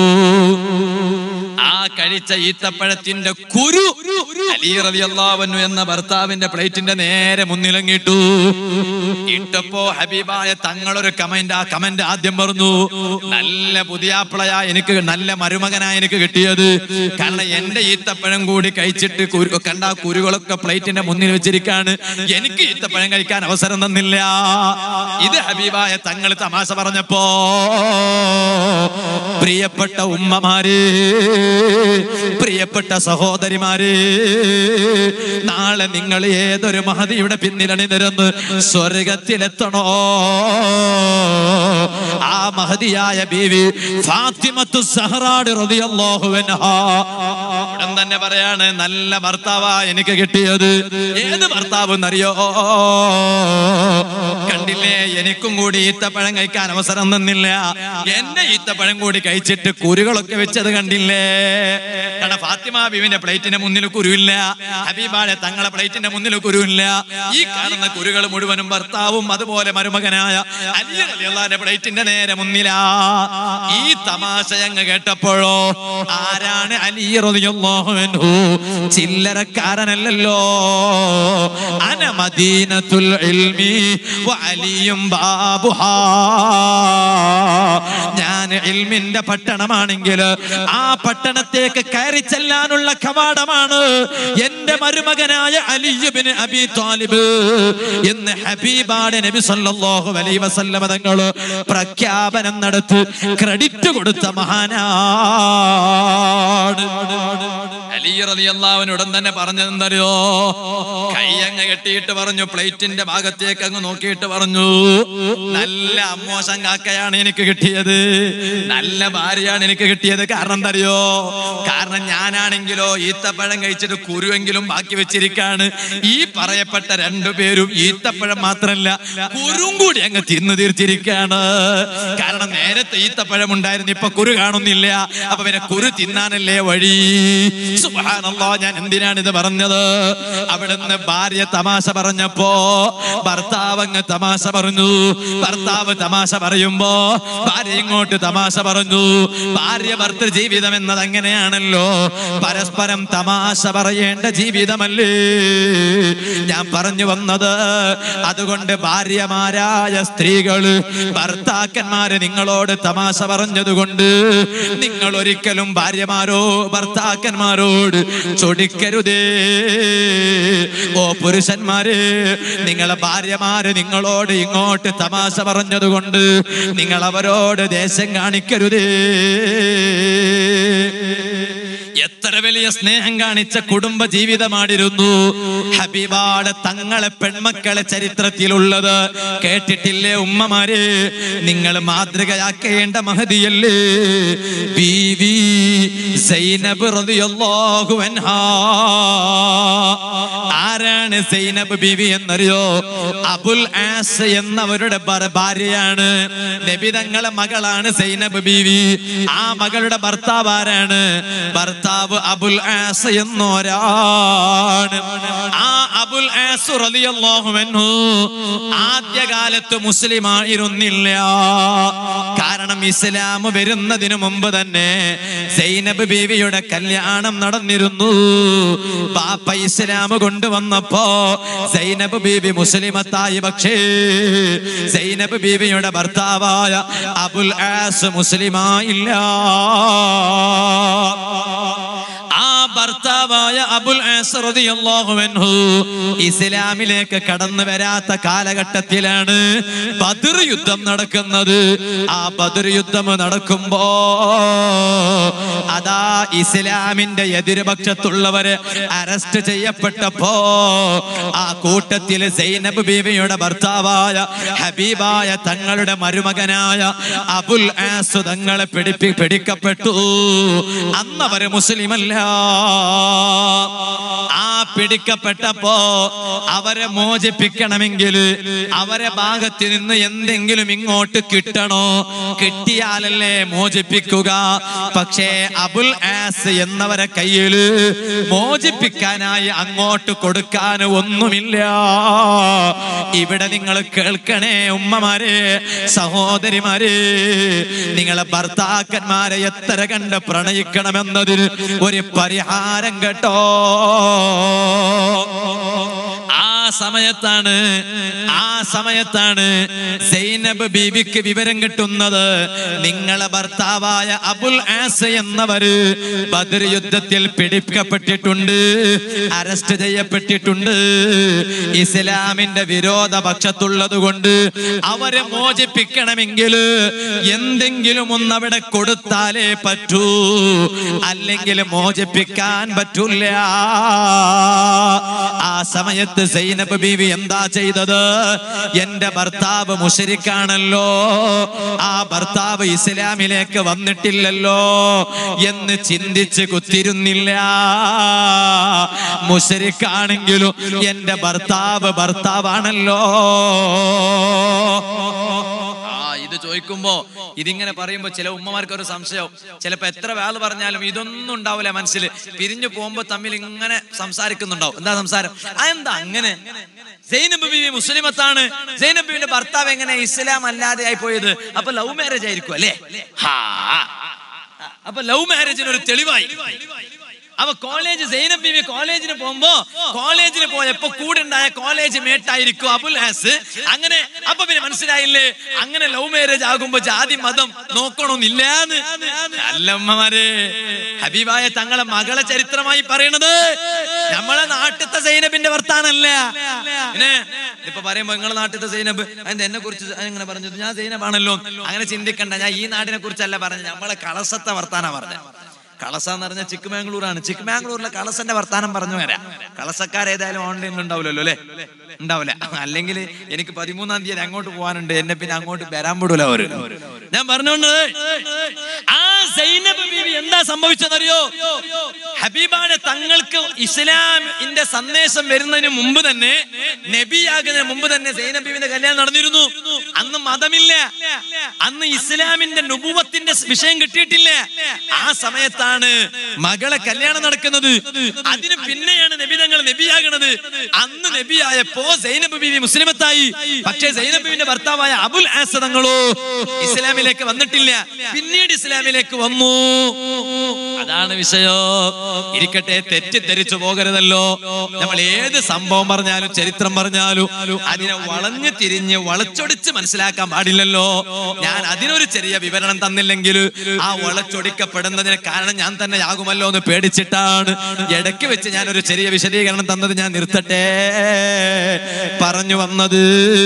ആ കഴിച്ച ഈത്തപ്പഴത്തിന്റെ കുരു അലി റളിയല്ലാഹു എന്ന ഭർത്താവിന്റെ പ്ലേറ്റിന്റെ നേരെ മുന്നിലങ്ങിട്ടു ഇട്ടപ്പോ ഹബീബായ തങ്ങളൊരു കമന്റ് ആ കമന്റ് ആദ്യം പറഞ്ഞു നല്ല പുതിയാപ്പിളയാ എനിക്ക് നല്ല മരുമകനാ എനിക്ക് കിട്ടിയത് കാരണം എന്റെ ഈത്തപ്പഴം കൂടി കഴിച്ചിട്ട് കുരു കണ്ട ആ കുരുകളൊക്കെ പ്ലേറ്റിന്റെ മുന്നിൽ വെച്ചിരിക്കാണ് എനിക്ക് ഈത്തപ്പഴം കഴിക്കാൻ അവസരം തന്നില്ല ഇത് ഹബീബായ തങ്ങൾ തമാശ പറഞ്ഞപ്പോ പ്രിയപ്പെട്ട ഉമ്മമാര് പ്രിയപ്പെട്ട സഹോദരിമാര് നാളെ നിങ്ങൾ ഏതൊരു മഹതിയുടെ പിന്നിലണിനിരന്ന് സ്വർഗത്തിലെത്തണോ ആ മഹതിയായ ബീവി ഫാത്തിമത്തു സഹറാട് റളിയല്ലാഹു അൻഹാ ഉടൻ തന്നെ പറയാണ് നല്ല ഭർത്താവാ എനിക്ക് കിട്ടിയത് ഏത് ഭർത്താവ് എന്നറിയോ കണ്ടില്ലേ എനിക്കും കൂടി ഈത്തപ്പഴം കഴിക്കാൻ അവസരം തന്നില്ല എന്റെ ഈത്തപ്പഴം കൂടി കഴിച്ചിട്ട് കുരുകളൊക്കെ വെച്ചത് കണ്ടില്ലേ കാരണം ഫാത്തിമ ബീവിന്റെ പ്ലേറ്റിന്റെ മുന്നിൽ കുരുവില്ല ഹബീബാലെ തങ്ങളെ പ്ലേറ്റിന്റെ മുന്നിൽ കുരുവില്ല ഈ കാണുന്ന കുരുകൾ മുഴുവനും ഭർത്താവും അതുപോലെ മരുമകനായ അലി അലിയുടെ പ്ലേറ്റിന്റെ നേരെ മുന്നിലാ ഈ തമാശ അങ്ങ് കേട്ടപ്പോഴോ ആരാണ് അലി റളിയല്ലാഹു അൻഹു ചില്ലറക്കാരനല്ലല്ലോ അന മദീനത്തുൽ ഇൽമി വ അലിയും ബാബുഹാ ഞാൻ ഇൽമിന്റെ പട്ടണമാണെങ്കിൽ ആ പട്ടണത്തേക്ക് കയറി ചെല്ലാനുള്ള കവാടമാണ് എന്റെ മരുമകനായ അലിയുബിന് അബി താലിബ് എന്ന് ഹബീബാടെ നബി സല്ലല്ലാഹു അലൈഹി വസല്ലമ തങ്ങൾ പ്രഖ്യാപനം നടത്തി ക്രെഡിറ്റ് കൊടുത്ത മഹാനാണ് അലി റളിയല്ലാഹുവിന് ഉടൻ തന്നെ പറഞ്ഞതെന്തറിയോ കൈ അങ്ങ് കെട്ടിയിട്ട് പറഞ്ഞു പ്ലേറ്റിന്റെ ഭാഗത്തേക്ക് അങ്ങ് നോക്കിയിട്ട് പറഞ്ഞു നല്ല അമ്മോശം കാക്കയാണ് എനിക്ക് കിട്ടിയത് നല്ല ഭാര്യയാണ് എനിക്ക് കിട്ടിയത് കാരണം എന്തറിയോ കാരണം ഞാനാണെങ്കിലോ ഈത്തപ്പഴം കഴിച്ചിട്ട് കുരുവെങ്കിലും ബാക്കി വെച്ചിരിക്കാണ് ഈ പറയപ്പെട്ട രണ്ടുപേരും ഈത്തപ്പഴം മാത്രമല്ല കുരും കൂടി അങ്ങ് തിന്നു തീർത്തിരിക്കാണ് കാരണം നേരത്തെ ഈത്തപ്പഴം ഉണ്ടായിരുന്നു ഇപ്പൊ കുരു കാണുന്നില്ല അപ്പൊ പിന്നെ കുരു തിന്നാനല്ലേ വഴി സുബ്ഹാനല്ലാ ഞാൻ എന്തിനാണ് ഇത് പറഞ്ഞത് അവിടുന്ന് ഭാര്യ തമാശ പറഞ്ഞപ്പോ ഭർത്താവ് അങ്ങ് തമാശ പറഞ്ഞു ഭർത്താവ് തമാശ പറയുമ്പോ ഭാര്യ ഇങ്ങോട്ട് തമാശ പറഞ്ഞു ഭാര്യ ഭർത്തൃ ജീവിതം എന്നത് അങ്ങനെയാണല്ലോ പരസ്പരം തമാശ പറയേണ്ട ജീവിതമല്ലേ ഞാൻ പറഞ്ഞു വന്നത് അതുകൊണ്ട് ഭാര്യമാരായ സ്ത്രീകള് ഭർത്താക്കന്മാര് നിങ്ങളോട് തമാശ പറഞ്ഞതുകൊണ്ട് നിങ്ങൾ ഒരിക്കലും ഭാര്യമാരോ ഭർത്താക്കന്മാരോട് ചൊടിക്കരുതേ ഓ പുരുഷന്മാര് നിങ്ങളെ ഭാര്യമാര് നിങ്ങളോട് ഇങ്ങോട്ട് തമാശ പറഞ്ഞതുകൊണ്ട് നിങ്ങൾ അവരോട് ദേശം കാണിക്കരുതേ എത്ര വലിയ സ്നേഹം കാണിച്ച കുടുംബ ജീവിതമായിരുന്നു ഹബീബാട് തങ്ങളെ പെൺമക്കളെ ചരിത്രത്തിലുള്ളത് കേട്ടിട്ടില്ലേ ഉമ്മമാരെ നിങ്ങൾ മാതൃകയാക്കേണ്ട മഹതിയല്ലേ ബീവി സൈനബ് റളിയല്ലാഹു അൻഹാ ആരാണ് സൈനബ് ബീവി എന്നറിയോ അബുൽ ആസ് എന്നവരുടെ ഭർ- ഭാര്യയാണ് നബിതങ്ങളെ മകളാണ് സൈനബ് ബീവി ആ മകളുടെ ഭർത്താവ് ആരാണ് ഭർത്താവ് അബുൽ ആസ് എന്നൊരാണ് ആ അബുൽ ആസ് റളിയല്ലാഹു അൻഹു ആദ്യകാലത്ത് മുസ്ലിം ആയിരുന്നില്ല കാരണം ഇസ്ലാം വരുന്നതിന് മുമ്പ് തന്നെ സൈനബ് ബീവിയുടെ കല്യാണം നടന്നിരുന്നു പാപ്പ ഇസ്ലാം കൊണ്ടുവന്നപ്പോ സൈനബ് ബീവി മുസ്ലിമത്തായി പക്ഷേ സൈനബ് ബീവിയുടെ ഭർത്താവായ അബുൽ ആസ് മുസ്ലിമായില്ല ആ ഭർത്താവായ അബുൽ ആസ് റളിയല്ലാഹു അൻഹു ഇസ്ലാമിലേക്ക് കടന്നു വരാത്ത കാലഘട്ടത്തിലാണ് ബദർ യുദ്ധം നടക്കുന്നത് ആ ബദർ യുദ്ധം നടക്കുമ്പോ അതാ ഇസ്ലാമിന്റെ എതിർപക്ഷത്തുള്ളവര് അറസ്റ്റ് ചെയ്യപ്പെട്ടപ്പോ ആ കൂട്ടത്തിൽ സൈനബ് ബീവിയുടെ ഭർത്താവായ ഹബീബായ തങ്ങളുടെ മരുമകനായ അബുൽ ആസ് തങ്ങളെ പിടിപ്പി പിടിക്കപ്പെട്ടു അന്നവര് മുസ്ലിമല്ല ആ പിടിക്കപ്പെട്ടപ്പോ അവരെ മോചിപ്പിക്കണമെങ്കിൽ അവരെ ഭാഗത്ത് നിന്ന് എന്തെങ്കിലും ഇങ്ങോട്ട് കിട്ടണോ കിട്ടിയാലല്ലേ മോചിപ്പിക്കുക പക്ഷേ അബുൽ ആസ് എന്നവരെ കയ്യിൽ മോചിപ്പിക്കാനായി അങ്ങോട്ട് കൊടുക്കാൻ ഒന്നുമില്ല ഇവിടെ നിങ്ങൾ കേൾക്കണേ ഉമ്മമാരെ സഹോദരിമാരെ നിങ്ങളെ ഭർത്താക്കന്മാരെ എത്ര കണ്ട് പ്രണയിക്കണമെന്നതിന് ഒരു പരിഹാരം കേട്ടോ ആ സമയത്താണ് ആ സമയത്താണ് സൈനബ് ബീവിക്ക് വിവരം കിട്ടുന്നത് നിങ്ങളെ ഭർത്താവായ അബുൽ ആസ് എന്നവര് ബദർ യുദ്ധത്തിൽ പിടിക്കപ്പെട്ടിട്ടുണ്ട് അറസ്റ്റ് ചെയ്യപ്പെട്ടിട്ടുണ്ട് ഇസ്ലാമിന്റെ വിരോധ പക്ഷത്തുള്ളത് കൊണ്ട് അവരെ മോചിപ്പിക്കണമെങ്കിൽ എന്തെങ്കിലും ഒന്ന് അവിടെ കൊടുത്താലേ പറ്റൂ അല്ലെങ്കിൽ മോചിപ്പിക്കാൻ പറ്റൂല ആ സമയത്ത് സൈനബ് ബീവി എന്താ ചെയ്തത് എന്റെ ഭർത്താവ് മുഷരിക്കാണല്ലോ ആ ഭർത്താവ് ഇസ്ലാമിലേക്ക് വന്നിട്ടില്ലല്ലോ എന്ന് ചിന്തിച്ച് കുത്തിരുന്നില്ല മുഷരിക്കാണെങ്കിലും എന്റെ ഭർത്താവ് ഭർത്താവാണല്ലോ ആ ഇത് ചോദിക്കുമ്പോ ഇതിങ്ങനെ പറയുമ്പോ ചില ഉമ്മമാർക്ക് ഒരു സംശയം ചിലപ്പോ എത്ര വേള് പറഞ്ഞാലും ഇതൊന്നും ഉണ്ടാവില്ല മനസ്സിൽ പിരിഞ്ഞു പോകുമ്പോ തമ്മിൽ ഇങ്ങനെ സംസാരിക്കുന്നുണ്ടാവും എന്താ സംസാരം അതെന്താ അങ്ങനെ സൈനബ് ബീവി മുസ്ലിമത്താണ് സൈനബ് ബീവിന്റെ ഭർത്താവ് എങ്ങനെ ഇസ്ലാം അല്ലാതെ ആയി പോയത് അപ്പൊ ലവ് മാരേജ് ആയിരിക്കും അല്ലേ ഹാ അപ്പൊ ലവ് മാരേജിന് ഒരു തെളിവായി അവ കോളേജ് സൈനബ് ബീവി കോളേജിന് പോകുമ്പോ കോളേജിന് പോയപ്പോ കൂടെ ഉണ്ടായ കോളേജ് മേട്ടായിരിക്കും അബുൽ ഹാസ് അങ്ങനെ അപ്പൊ പിന്നെ മനസ്സിലായില്ലേ അങ്ങനെ ലവ് മാരേജ് ആകുമ്പോ ജാതി മതം നോക്കണമെന്നില്ലാന്ന് അല്ല ഉമ്മമാരെ ഹബീബായ തങ്ങളെ മകളെ ചരിത്രമായി പറയണത് നമ്മളെ നാട്ടിലത്തെ സൈനബിന്റെ വർത്താനല്ല പിന്നെ ഇപ്പൊ പറയുമ്പോ നിങ്ങളെ നാട്ടിലത്തെ സൈനബ് അതിന്റെ എന്നെ കുറിച്ച് എങ്ങനെ പറഞ്ഞത് ഞാൻ സൈനബാണല്ലോ അങ്ങനെ ചിന്തിക്കണ്ട ഞാൻ ഈ നാടിനെ കുറിച്ചല്ല പറഞ്ഞത് നമ്മളെ കളസത്തെ വർത്താന പറഞ്ഞത് കളസ എന്ന് പറഞ്ഞാൽ ചിക്കമാംഗ്ലൂരാണ് ചിക്കമാംഗ്ലൂരിലെ കളസന്റെ വർത്താനം പറഞ്ഞു വരാം കളസക്കാരേതായാലും ഓൺലൈനിൽ ഉണ്ടാവില്ലല്ലോ അല്ലേ ഉണ്ടാവില്ല അല്ലെങ്കിൽ എനിക്ക് പതിമൂന്നാം തീയതി അങ്ങോട്ട് പോകാനുണ്ട് എന്നെ പിന്നെ അങ്ങോട്ട് വരാൻ വിടൂല അവര് ഞാൻ പറഞ്ഞോണ്ട് ആ സൈനബ് ബീവി എന്താ സംഭവിച്ചതറിയോ ഹബീബാണ് തങ്ങൾക്ക് ഇസ്ലാമിന്റെ സന്ദേശം വരുന്നതിന് മുമ്പ് തന്നെ നബിയാകുന്നതിന് മുമ്പ് തന്നെ സൈനബ് ബീവിന്റെ കല്യാണം നടന്നിരുന്നു അന്ന് മതമില്ല അന്ന് ഇസ്ലാമിന്റെ നുപുവത്തിന്റെ വിഷയം കിട്ടിയിട്ടില്ല ആ സമയത്താണ് മകളെ കല്യാണം നടക്കുന്നത് അതിന് പിന്നെയാണ് നബിതങ്ങൾ നബിയാകണത് അന്ന് നബിയായപ്പോ സൈനബ് ബീവി മുസ്ലിമത്തായി പക്ഷേ സൈനബ് ബീവിന്റെ ഭർത്താവായ അബുൽ ആസദങ്ങളോ ഇസ്ലാമിലേക്ക് വന്നിട്ടില്ല പിന്നീട് ഇസ്ലാമിലേക്ക് വന്നു അതാണ് വിഷയോ ഇരിക്കട്ടെ തെറ്റിദ്ധരിച്ചു പോകരുതല്ലോ നമ്മൾ ഏത് സംഭവം പറഞ്ഞാലും ചരിത്രം പറഞ്ഞാലും അതിനെ വളഞ്ഞു തിരിഞ്ഞ് വളച്ചൊടിച്ച് മനസ്സിലാക്കാൻ പാടില്ലല്ലോ ഞാൻ അതിനൊരു ചെറിയ വിവരണം തന്നില്ലെങ്കിൽ ആ വളച്ചൊടിക്കപ്പെടുന്നതിന് കാരണം ഞാൻ തന്നെ ആകുമല്ലോ എന്ന് പേടിച്ചിട്ടാണ് ഇടയ്ക്ക് വെച്ച് ഞാൻ ഒരു ചെറിയ വിശദീകരണം തന്നത് ഞാൻ നിർത്തട്ടെ പറഞ്ഞു വന്നത്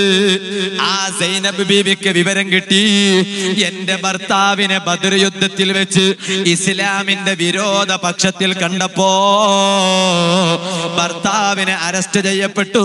ആ സൈനബ് ബീവിക്ക് വിവരം കിട്ടി എന്റെ ഭർത്താവിനെ ബദർ യുദ്ധത്തിൽ വെച്ച് ഇസ്ലാമിന്റെ റിയാസിന്റെ വിരോധ പക്ഷത്തിൽ കണ്ടപ്പോ ഭർത്താവിനെ അറസ്റ്റ് ചെയ്യപ്പെട്ടു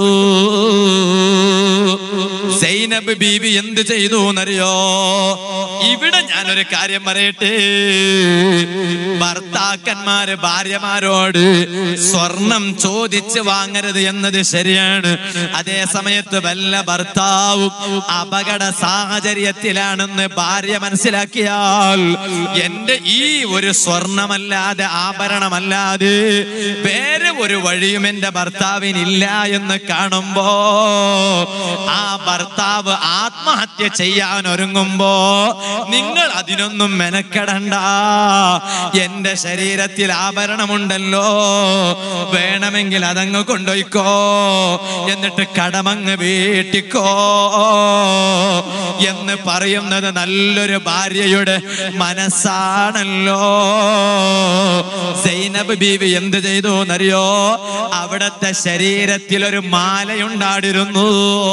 സൈനബ് ബീവി എന്ത് ചെയ്തു എന്നറിയോ ഇവിടെ ഞാനൊരു കാര്യം പറയട്ടെ ഭർത്താക്കന്മാര് ഭാര്യമാരോട് സ്വർണം ചോദിച്ച് വാങ്ങരുത് എന്നത് ശരിയാണ് അതേ സമയത്ത് വല്ല ഭർത്താവും അപകട സാഹചര്യത്തിലാണെന്ന് ഭാര്യ മനസ്സിലാക്കിയാൽ എന്റെ ഈ ഒരു സ്വർണമല്ലാതെ ആഭരണമല്ലാതെ വേറെ ഒരു വഴിയും എന്റെ ഭർത്താവിനില്ല എന്ന് കാണുമ്പോ ആ ഭർത്താവ് ആത്മഹത്യ ചെയ്യാൻ ഒരുങ്ങുമ്പോ നിങ്ങൾ അതിനൊന്നും മെനക്കെടണ്ട എന്റെ ശരീരത്തിൽ ആഭരണമുണ്ടല്ലോ വേണമെങ്കിൽ അതങ്ങ് കൊണ്ടുപോയിക്കോ എന്നിട്ട് കടമങ്ങ് വീട്ടിക്കോ എന്ന് പറയുന്നത് നല്ലൊരു ഭാര്യയുടെ മനസ്സാണല്ലോ സൈനബ് ബീവി എന്ത് ചെയ്തു എന്നറിയോ അവിടത്തെ ശരീരത്തിൽ ഒരു മാലയുണ്ടാടിരുന്നു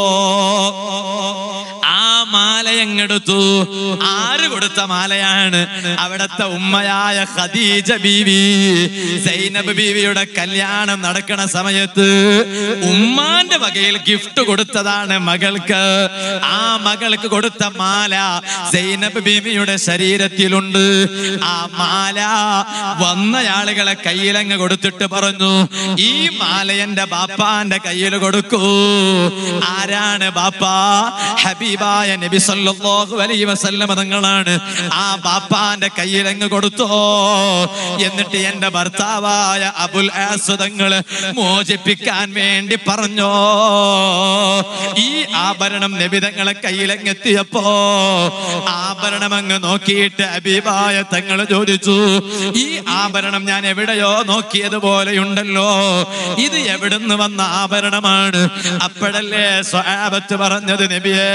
ആ മാലയങ്ങെടുത്തു ആര് കൊടുത്ത മാലയാണ് അവിടത്തെ ഉമ്മയായ ഖദീജ ബീവി സൈനബ് ബീവിയുടെ കല്യാണം നടക്കണ സമയത്ത് ഉമ്മാന്റെ വകയിൽ ഗിഫ്റ്റ് കൊടുത്തതാണ് മകൾക്ക് ആ മകൾക്ക് കൊടുത്ത മാല സൈനബ് ബീവിയുടെ ശരീരത്തിലുണ്ട് ആ മാല വന്നയാളുകളെ കയ്യിലങ്ങ് കൊടുത്തിട്ട് പറഞ്ഞു ഈ മാല എന്റെ ബാപ്പാന്റെ കയ്യിൽ കൊടുക്കൂ ആരാണ് ബാപ്പ ഹബീബായ നബി സല്ലല്ലാഹു അലൈഹി വസല്ലമ തങ്ങളാണ് ആ ബാപ്പാന്റെ കയ്യിൽ അങ്ങ് കൊടുത്തോ എന്നിട്ട് എന്റെ ഭർത്താവായ അബുൽ ആസ് തങ്ങള് മോചിപ്പിക്കാൻ വേണ്ടി പറഞ്ഞോ ഈ ആഭരണം നബി തങ്ങളെ കയ്യിലങ്ങ് എത്തിയപ്പോ ആഭരണം അങ്ങ് നോക്കിയിട്ട് ഹബീബായ തങ്ങള് ചോദിച്ചു ഈ ആഭരണം ഞാൻ എവിടെയോ നോക്കിയതുപോലെയുണ്ടല്ലോ ഇത് എവിടുന്ന് വന്ന ആഭരണമാണ് അപ്പോഴല്ലേ സ്വഹാബത്ത് പറഞ്ഞത് നബിയേ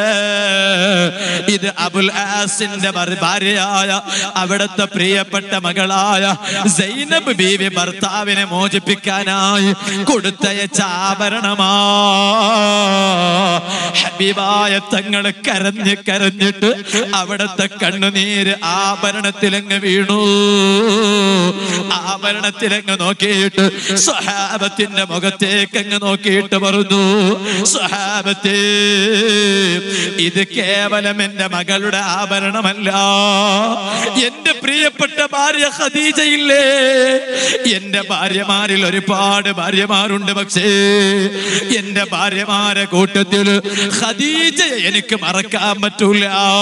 ഇത് അബുൽ ആസിന്റെ ഭർ- ഭാര്യയായ അവിടുത്തെ പ്രിയപ്പെട്ട മകളായ സൈനബ് ബീവി ഭർത്താവിനെ മോചിപ്പിക്കാനായി കൊടുത്തയച്ച ആഭരണമാ ഹബീബായ തങ്ങള് കരഞ്ഞ് കരഞ്ഞിട്ട് അവിടുത്തെ കണ്ണുനീര് ആഭരണത്തിലങ്ങ് വീണു ആഭരണത്തിലങ്ങ് നോക്കിയിട്ട് സ്വഹാബത്തിന്റെ മുഖത്തേക്ക് അങ്ങ് നോക്കിയിട്ട് പറഞ്ഞു സ്വഹാബത്തേ ഇത് കേവലം എന്റെ മകളുടെ ആഭരണമല്ല എന്റെ പ്രിയപ്പെട്ട ഭാര്യ ഖദീജയില്ലേ എന്റെ ഭാര്യമാരിൽ ഒരുപാട് ഭാര്യമാരുണ്ട് പക്ഷേ എന്റെ ഭാര്യമാരെ കൂട്ടത്തിൽ ഖദീജയെ എനിക്ക് മറക്കാൻ പറ്റൂല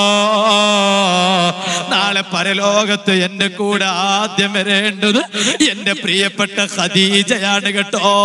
നാളെ പരലോകത്ത് എന്റെ കൂടെ ആദ്യം വരേണ്ടത് എന്റെ പ്രിയപ്പെട്ട ഖദീജയാണ് കേട്ടോ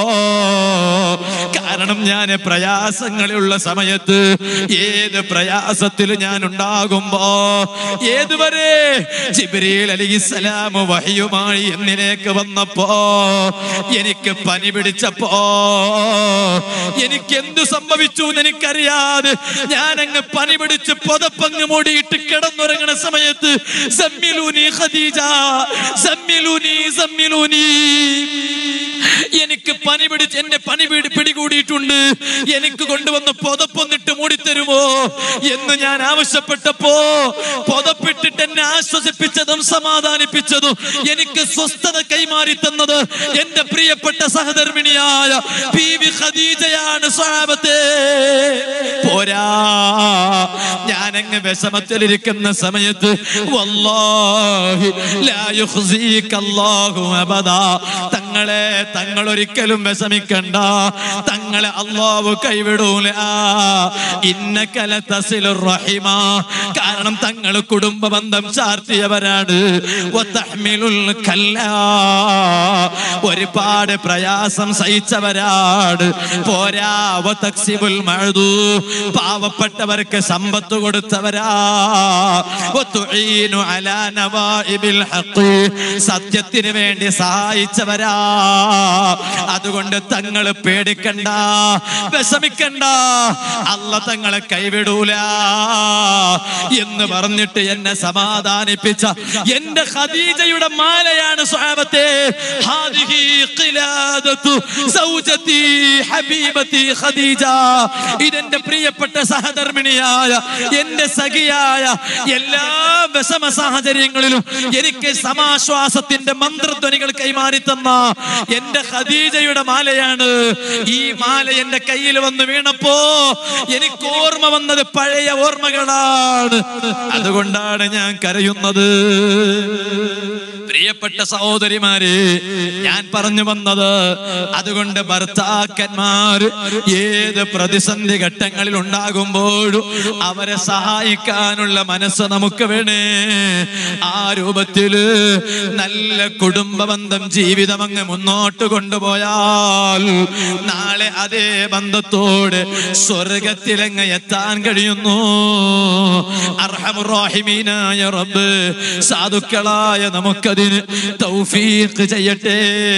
കാരണം ഞാൻ പ്രയാസങ്ങളുള്ള സമയത്ത് ഏത് പ്രയാസത്തിൽ ഞാൻ ഉണ്ടാകുമ്പോ ഏതുവരെ ജിബ്രീൽ അലിസ്ലാം വഹിയുമായി എന്നിലേക്ക് വന്നപ്പോ എനിക്ക് പനി പിടിച്ചപ്പോ എനിക്ക് എന്തു സംഭവിച്ചു എന്ന് എനിക്കറിയാതെ ഞാൻ അങ്ങ് പനി പിടിച്ച് പുതപ്പങ്ങ് മൂടിയിട്ട് കിടന്നുറങ്ങണ സമയത്ത് സമ്മിലൂനി ഖദീജ സമ്മിലൂനി സമ്മിലൂനി എനിക്ക് പനി പിടിച്ച് എന്റെ പനി പിടി പിടികൂടിയിട്ടുണ്ട് എനിക്ക് കൊണ്ടുവന്ന് പുതപ്പൊന്നിട്ട് മൂടിത്തരുമോ എന്ന് ഞാൻ ആവശ്യപ്പെട്ടപ്പോ പുതപ്പിട്ടിട്ട് എന്നെ ആശ്വസിപ്പിച്ചതും സമാധാനിപ്പിച്ചതും എനിക്ക് സ്വസ്ഥത കൈമാറി തന്നത് എന്റെ പ്രിയപ്പെട്ട സഹധർമ്മിണിയായ പി വി ഖദീജയാണ് സ്വഹാബത്തെ പോരാ ഞാനങ്ങ് വിഷമത്തിലിരിക്കുന്ന സമയത്ത് വല്ലാഹി ലാ യുഖ്സീക അല്ലാഹു അബദാ തങ്ങളെ തങ്ങൾ ഒരിക്കലും വിഷമിക്കണ്ട തങ്ങളെ അള്ളാഹു കൈവിടൂല ഇന്നക്കല തസിലുർ റഹിമ കാരണം തങ്ങൾ കുടുംബ ബന്ധം ചാർത്തിയവരാണ് വതഹ്മിലുൽ കല്ലാ. ഒരുപാട് പ്രയാസം സഹിച്ചവരാണ് പോരാ വതക്സിബുൽ മഅദൂ. പാവപ്പെട്ടവർക്ക് സമ്പത്ത് കൊടുത്തവരാ വതുഈനു അലാ നവാഇബിൽ ഹഖ്. സത്യത്തിന് വേണ്ടി സഹായിച്ചവരാ അതുകൊണ്ട് തങ്ങൾ പേടിക്കണ്ട വിഷമിക്കണ്ട അല്ല തങ്ങളെ കൈവിടൂല എന്ന് പറഞ്ഞിട്ട് എന്നെ സമാധാനിപ്പിച്ച എന്റെ ഖദീജയുടെ മാലയാണ് സ്വഹാബത്തെ ഹാദിഹി ഖിലാദത്തു സൗജത്തി ഹബീബത്തി ഖദീജ ഇതെന്റെ പ്രിയപ്പെട്ട സഹധർമ്മിണിയായ എന്റെ സഖിയായ എല്ലാ വിഷമ സാഹചര്യങ്ങളിലും എനിക്ക് സമാശ്വാസത്തിന്റെ മന്ത്രധ്വനികൾ കൈമാറി തന്ന എന്റെ ഖദീജയുടെ മാലയാണ് ഈ മാല എന്റെ കയ്യിൽ വന്ന് വീണപ്പോ എനിക്ക് ഓർമ്മ വന്നത് പഴയ ഓർമ്മകളാണ് അതുകൊണ്ടാണ് ഞാൻ കരയുന്നത് പ്രിയപ്പെട്ട സഹോദരിമാരെ ഞാൻ പറഞ്ഞു വന്നത് അതുകൊണ്ട് ഭർത്താക്കന്മാർ ഏത് പ്രതിസന്ധി ഘട്ടങ്ങളിൽ ഉണ്ടാകുമ്പോഴും അവരെ സഹായിക്കാനുള്ള മനസ്സ് നമുക്ക് വേണേ ആ രൂപത്തില് നല്ല കുടുംബ ബന്ധം ജീവിതം അങ്ങ് മുന്നോട്ട് കൊണ്ടുപോയാൽ നാളെ അതേ ബന്ധത്തോട് സ്വർഗത്തിലങ്ങ് എത്താൻ കഴിയുന്നു അർഹമുറാഹിമീനായ റബ്ബ് സാധുക്കളായ നമുക്കതിന് തൗഫീഖ് ചെയ്യട്ടെ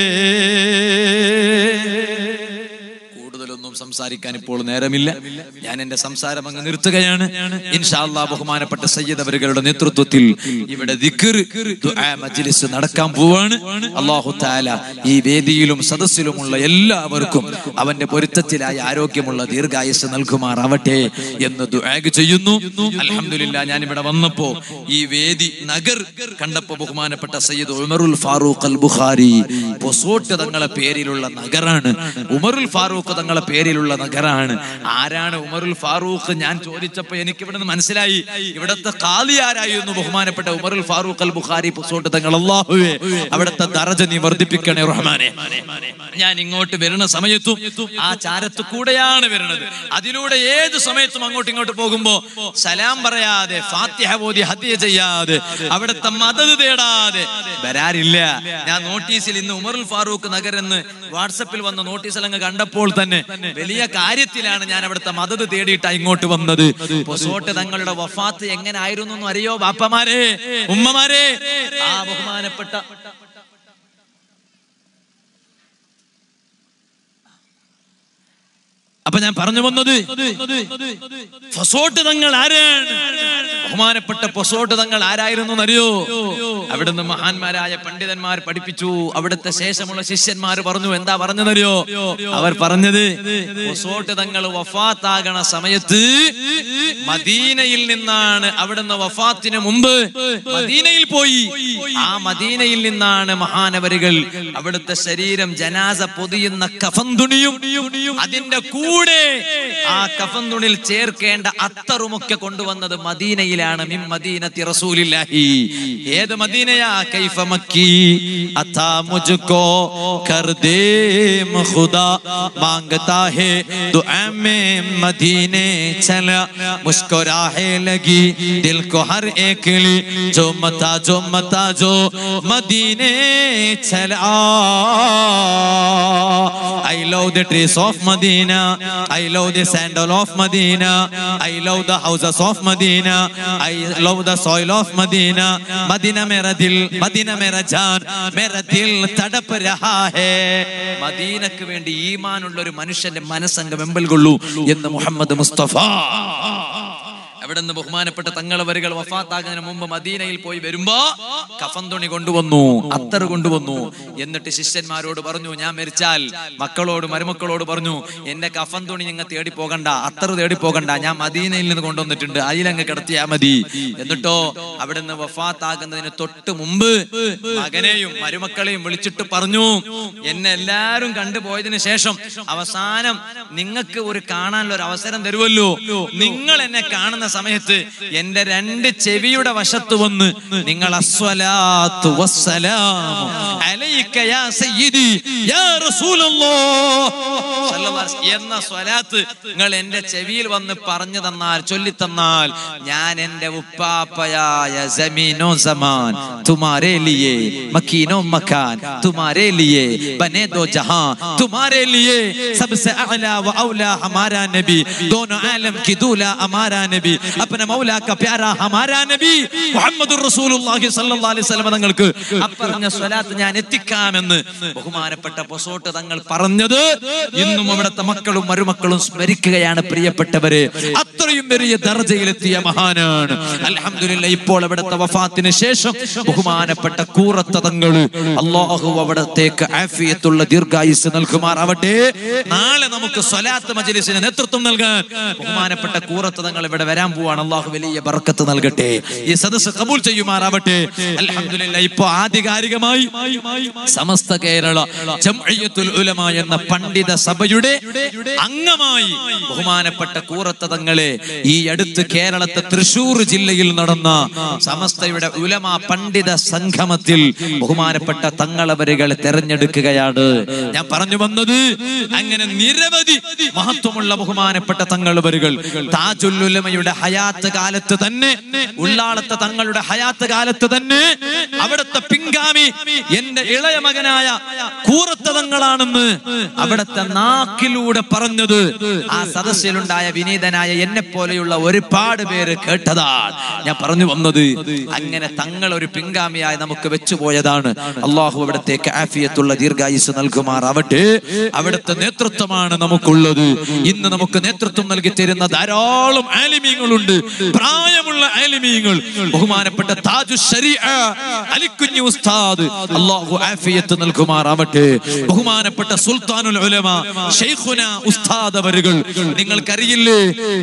കൂടുതലൊന്നും സംസാരിക്കാൻ ഇപ്പോൾ നേരമില്ല ഞാൻ എന്റെ സംസാരം അങ്ങ് നിർത്തുകയാണ് ഇൻഷാല്ലാ ബഹുമാനപ്പെട്ട സയ്യിദ് അവരുടെ നേതൃത്വത്തിൽ ഇവിടെ ദിക്ർ ദുആ മജ്ലിസ് നടക്കാൻ പോവാണ് അല്ലാഹു തആല ഈ വേദിയിലും സദസ്സിലുമുള്ള എല്ലാവർക്കും അവന്റെ പൊരുത്തത്തിലായ ആരോഗ്യമുള്ള ദീർഘായുസ് നൽകുമാറാവട്ടെ എന്ന് ദുആ ചെയ്യുന്നു അൽഹംദുലില്ലാ ഞാൻ ഇവിടെ വന്നപ്പോ ഈ വേദി നഗർ കണ്ടപ്പോ ബഹുമാനപ്പെട്ട സയ്യിദ് ഉമറുൽ ഫാറൂഖ് അൽ ബുഖാരി പൊസോട്ട് തങ്ങളെ പേരിലുള്ള നഗറാണ് ഉമറുൽ ഫാറൂഖ് തങ്ങളെ പേരിലുള്ള നഗറാണ് ആരാണ് ഉമറുൽ ഫാറൂഖ് ഞാൻ ചോദിച്ചപ്പോ എനിക്ക് ഇവിടെ നിന്ന് മനസ്സിലായി ഇവിടത്തെ കാലി ആരായിരുന്നു ബഹുമാനപ്പെട്ട ഉമറുൽ ഫാറൂഖ് അൽ ബുഖാരി പൊസോട്ട് തങ്ങൾ അള്ളാഹുവേ അവിടുത്തെ ദറജ നീ വർദ്ധിപ്പിക്കണേ റഹ്മാനെ ഞാൻ ഇങ്ങോട്ട് വരുന്ന സമയത്തും ആ ചാരത്ത് കൂടെയാണ് വരുന്നത് അതിലൂടെ ഏത് സമയത്തും അങ്ങോട്ടും ഇങ്ങോട്ട് പോകുമ്പോ സലാം പറയാതെ ഫാത്തിഹ ഓതി ഹത്യ ചെയ്യാതെ അവിടുത്തെ മദത് തേടാതെ വരാറില്ല ഞാൻ നോട്ടീസിൽ ഇന്ന് ഉമറുൽ ഫാറൂഖ് നഗർ എന്ന് വാട്സപ്പിൽ വന്ന നോട്ടീസിൽ അങ്ങ് കണ്ടപ്പോൾ തന്നെ വലിയ കാര്യത്തിലാണ് ഞാൻ അവിടുത്തെ മദത് തേടിയിട്ടാ ഇങ്ങോട്ട് വന്നത് പൊസോട്ട് തങ്ങളുടെ വഫാത്ത് എങ്ങനെ ആയിരുന്നു എന്ന് അറിയോ ബാപ്പമാരെ ഉമ്മമാരെ ആ ബഹുമാനപ്പെട്ട അപ്പൊ ഞാൻ പറഞ്ഞു വന്നത് ഫസോട്ട് തങ്ങൾ ആരാണ് ബഹുമാനപ്പെട്ട പൊസോട്ട് തങ്ങൾ ആരായിരുന്നു എന്നറിയോ അവിടുന്ന് മഹാന്മാരായ പണ്ഡിതന്മാർ പഠിപ്പിച്ചു അവിടുത്തെ ശേഷമുള്ള ശിഷ്യന്മാർ പറഞ്ഞു എന്താ പറഞ്ഞതറിയോ അവർ പറഞ്ഞത് പൊസോട്ട് തങ്ങൾ വഫാത്താകണ സമയത്ത് മദീനയിൽ നിന്നാണ് അവിടുന്ന് വഫാത്തിന് മുമ്പ് മദീനയിൽ പോയി ആ മദീനയിൽ നിന്നാണ് മഹാനവരുകൾ അവിടുത്തെ ശരീരം ജനാസ പൊതിയുന്ന കഫന്തുണിയും അതിന്റെ കൂടെ ആ കഫന്തുണിൽ ചേർക്കേണ്ട അത്തറുമൊക്കെ കൊണ്ടുവന്നത് മദീനയിലാണ് മിം മദീനത്തി റസൂലില്ലാഹി ഏത് മദീനയാ കൈഫ മക്കി അതാ മുझको कर दे खुदा मांगता है दुआ में मदीने चला मुस्कुराहे लगी दिल को हर एक ली जो मता जो मता जो मदीने चला I love the trees of Medina. I love the sandal of Medina. I love the houses of Medina. I love the soil of Medina. Medina मेरा दिल, Medina मेरा जान, मेरा दिल തടപ്പ് രഹാ ഹേ മദീനക്ക് വേണ്ടി ഈമാനുള്ള ഒരു മനുഷ്യന്റെ മനസ്സംഗം വെമ്പൽ കൊള്ളൂ എന്ന് മുഹമ്മദ് മുസ്തഫ അവിടെ നിന്ന് ബഹുമാനപ്പെട്ട തങ്ങളവരുകൾ വഫാത്താകുന്നതിന് മുമ്പ് മദീനയിൽ പോയി വരുമ്പോ കഫൻ തുണി കൊണ്ടുവന്നു അത്തർ കൊണ്ടുവന്നു എന്നിട്ട് ശിഷ്യന്മാരോട് പറഞ്ഞു ഞാൻ മരിച്ചാൽ മക്കളോട് മരുമക്കളോട് പറഞ്ഞു എന്റെ കഫൻ തുണി നിങ്ങൾ തേടി പോകണ്ട അത്തർ തേടി പോകണ്ട ഞാൻ മദീനയിൽ നിന്ന് കൊണ്ടുവന്നിട്ടുണ്ട് അതിലങ്ങ് കിടത്തിയാ മതി എന്നിട്ടോ അവിടെ നിന്ന് വഫാത്താകുന്നതിന് തൊട്ട് മുമ്പ് മകനെയും മരുമക്കളെയും വിളിച്ചിട്ട് പറഞ്ഞു എന്നെ എല്ലാരും കണ്ടുപോയതിനു ശേഷം അവസാനം നിങ്ങൾക്ക് ഒരു കാണാനുള്ള ഒരു അവസരം തരുമല്ലോ നിങ്ങൾ എന്നെ കാണുന്ന സമയത്ത് എന്റെ രണ്ട് ചെവിയുടെ വശത്ത് വന്ന് നിങ്ങൾ അസ്വലാത്തു വസ്സലാമു അലൈക യാ സയ്യിദി യാ റസൂലല്ലാഹ് സല്ലല്ലാഹു അലൈഹി വസല്ലം എന്ന സ്വലാത്ത് നിങ്ങൾ എന്റെ ചെവിയിൽ വന്ന് പറഞ്ഞു തന്നാൽ ചൊല്ലി തന്നാൽ ഞാൻ എന്റെ ഉപ്പാപ്പയായ ജമീനോ സമാൻ തുമാരേ ലിയേ മക്കീനോ മക്കാൻ തുമാരേ ലിയേ ബനെ ദോ ജഹാं तुम्हारे लिए सबसे अला व औला हमारा नबी दोनों आलम की दूल्हा हमारा नबी അപ്പന മൗലാക്ക പ്യാരാ ഹമാരാ നബി മുഹമ്മദുർ റസൂലുള്ളാഹി സ്വല്ലല്ലാഹി അലൈഹി വസല്ലം തങ്ങൾക്ക് അപ്പറഞ്ഞ സ്വലാത്ത് ഞാൻ എത്തിക്കാമെന്ന് ബഹുമാനപ്പെട്ട പൊസോട്ട് തങ്ങൾ പറഞ്ഞത് ഇന്നും അവിടുത്തെ മക്കളും മരുമക്കളും സ്മരിക്കുകയാണ് പ്രിയപ്പെട്ടവരെ അത്രയും വലിയ ദർജയിലെത്തിയ മഹാനാണ് അൽഹംദുലില്ലാ ഇപ്പോൾ അവിടുത്തെ വഫാത്തിന് ശേഷം ബഹുമാനപ്പെട്ട കൂറത്ത തങ്ങള് അള്ളാഹു അവിടത്തേക്ക് ആഫിയത്തുള്ള ദീർഘായുസ് നൽകുമാറാവട്ടെ നാളെ നമുക്ക് സ്വലാത്ത് മജ്ലിസിന് നേതൃത്വം നൽകാൻ ബഹുമാനപ്പെട്ട കൂറത്ത് തങ്ങൾ ഇവിടെ വരാൻ പോവാണ് അള്ളാഹു വലിയ ബർക്കത്ത് നൽകട്ടെ ഈ സദസ്സ് കബൂൽ ചെയ്യുമാറാവട്ടെ അൽഹംദുലില്ലാ ഇപ്പോ ആധികാരികമായി സമസ്ത കേരള ജംഇയ്യത്തുൽ ഉലമ എന്ന പണ്ഡിത സഭയുടെ അംഗമായി ബഹുമാനപ്പെട്ട കൂറത്ത തങ്ങളെ ഈ അടുത്ത് കേരളത്തെ തൃശൂർ ജില്ലയിൽ നടന്ന സമസ്തയുടെ ഉലമ പണ്ഡിത സംഗമത്തിൽ ബഹുമാനപ്പെട്ട തങ്ങളവരുകളെ തെരഞ്ഞെടുക്കുകയാണ് ഞാൻ പറഞ്ഞു വന്നത് അങ്ങനെ നിരവധി മഹത്വമുള്ള ബഹുമാനപ്പെട്ട തങ്ങളവരുകൾ താജുല്ലുലമയുടെ ഹയാത്ത് കാലത്ത് തന്നെ ഉള്ളാളത്തെ തങ്ങളുടെ ഹയാത്ത് കാലത്ത് തന്നെ അവിടുത്തെ പിൻഗാമി എന്റെ ഇളയ മകനായ കൂറത്ത തങ്ങളാണെന്ന് അവിടുത്തെ നാക്കിലൂടെ പറഞ്ഞത് ആ സദസ്സിലുണ്ടായ വിനീതനായ എന്നെ പോലെയുള്ള ഒരുപാട് പേര് കേട്ടതാണ് ഞാൻ പറഞ്ഞു വന്നത് അങ്ങനെ തങ്ങൾ ഒരു പിൻഗാമിയായി നമുക്ക് വെച്ചുപോയതാണ് അള്ളാഹു അവിടത്തേക്ക് ആഫിയത്തുള്ള ദീർഘായുസ് നൽകുമാറാവട്ടെ അവിടുത്തെ നേതൃത്വമാണ് നമുക്കുള്ളത് ഇന്ന് നമുക്ക് നേതൃത്വം നൽകി തരുന്ന ധാരാളം ആലിമീങ്ങളുണ്ട് പ്രായമുള്ള ആലിമീങ്ങൾ ബഹുമാനപ്പെട്ട താജു ശരീഅ അലിക്കുഞ്ഞി ഉസ്താദ് അള്ളാഹു ആഫിയത്ത് നൽകുമാറാവട്ടെ ബഹുമാനപ്പെട്ട സുൽത്താനുൽ ഉലമ ഷെയ്ഖുന ഉസ്താദ് അവരുകൾ നിങ്ങൾക്കറിയില്ലേ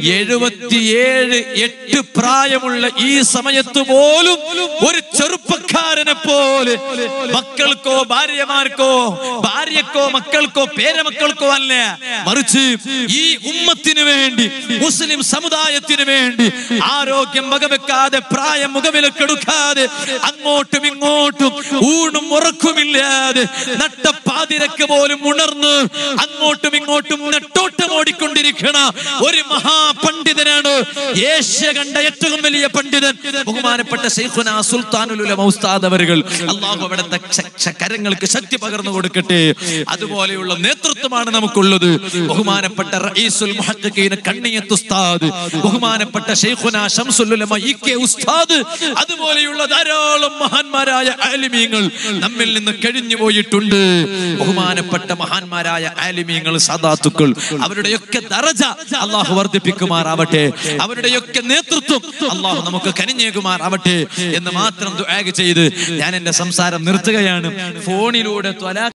എഴുപത്തിയേഴ് എട്ട് പ്രായമുള്ള ഈ സമയത്ത് പോലും ഒരു ചെറുപ്പക്കാരനെ പോലെ മക്കൾക്കോ ഭാര്യമാർക്കോ ഭാര്യക്കോ മക്കൾക്കോ പേരമക്കൾക്കോ അല്ല മറിച്ച് ഈ ഉമ്മത്തിന് വേണ്ടി മുസ്ലിം സമുദായത്തിന് വേണ്ടി ആരോഗ്യം വകവെക്കാതെ പ്രായം മുഖവിലക്കെടുക്കാതെ അങ്ങോട്ടും ഇങ്ങോട്ടും ഊണും ഉറക്കുമില്ലാതെ നട്ടപ്പാതിരക്ക് പോലും ഉണർന്ന് അങ്ങോട്ടും ഇങ്ങോട്ടും നെട്ടോട്ടം ഓടിക്കൊണ്ടിരിക്കണ ഒരു മഹാപണ്ഡിതനാണ് ഏഷ്യ കണ്ട ഏറ്റവും വലിയ പണ്ഡിതൻ ബഹുമാനപ്പെട്ട ശൈഖുന സുൽത്താനുൽ ഉലമ ഉസ്താദ് അവരുകൾ അള്ളാഹു അവിടുത്തെ ശ- ശ- കരങ്ങൾക്ക് ശക്തി പകർന്നു കൊടുക്കട്ടെ അതുപോലെയുള്ള നേതൃത്വമാണ് നമുക്കുള്ളത് ബഹുമാനപ്പെട്ട റഈസുൽ മുഹഖഖീൻ കണ്ണിയത്ത് ഉസ്താദ് ബഹുമാനപ്പെട്ട ശൈഖുന ശംസുൽ ഉലമ ഇ കെ ഉസ്താദ് അതുപോലെയുള്ള ധാരാളം മഹാന്മാരായ ആലിമീങ്ങൾ നമ്മിൽ നിന്ന് കഴിഞ്ഞു പോയിട്ടുണ്ട് ബഹുമാനപ്പെട്ട മഹാന്മാരായ ആലിമീങ്ങൾ സദാത്തുക്കൾ അവരുടെയൊക്കെ ദറജ അള്ളാഹു വർദ്ധിപ്പിക്കുമാറാവട്ടെ അവരുടെയൊക്കെ നേതൃത്വം അള്ളാഹു നമുക്ക് കനിഞ്ഞേകുമാറാവട്ടെ എന്ന് മാത്രം ദുആ ചെയ്ത് ഞാൻ എന്റെ സംസാരം നിർത്തുകയാണ് ഫോണിലൂടെ ത്വലാ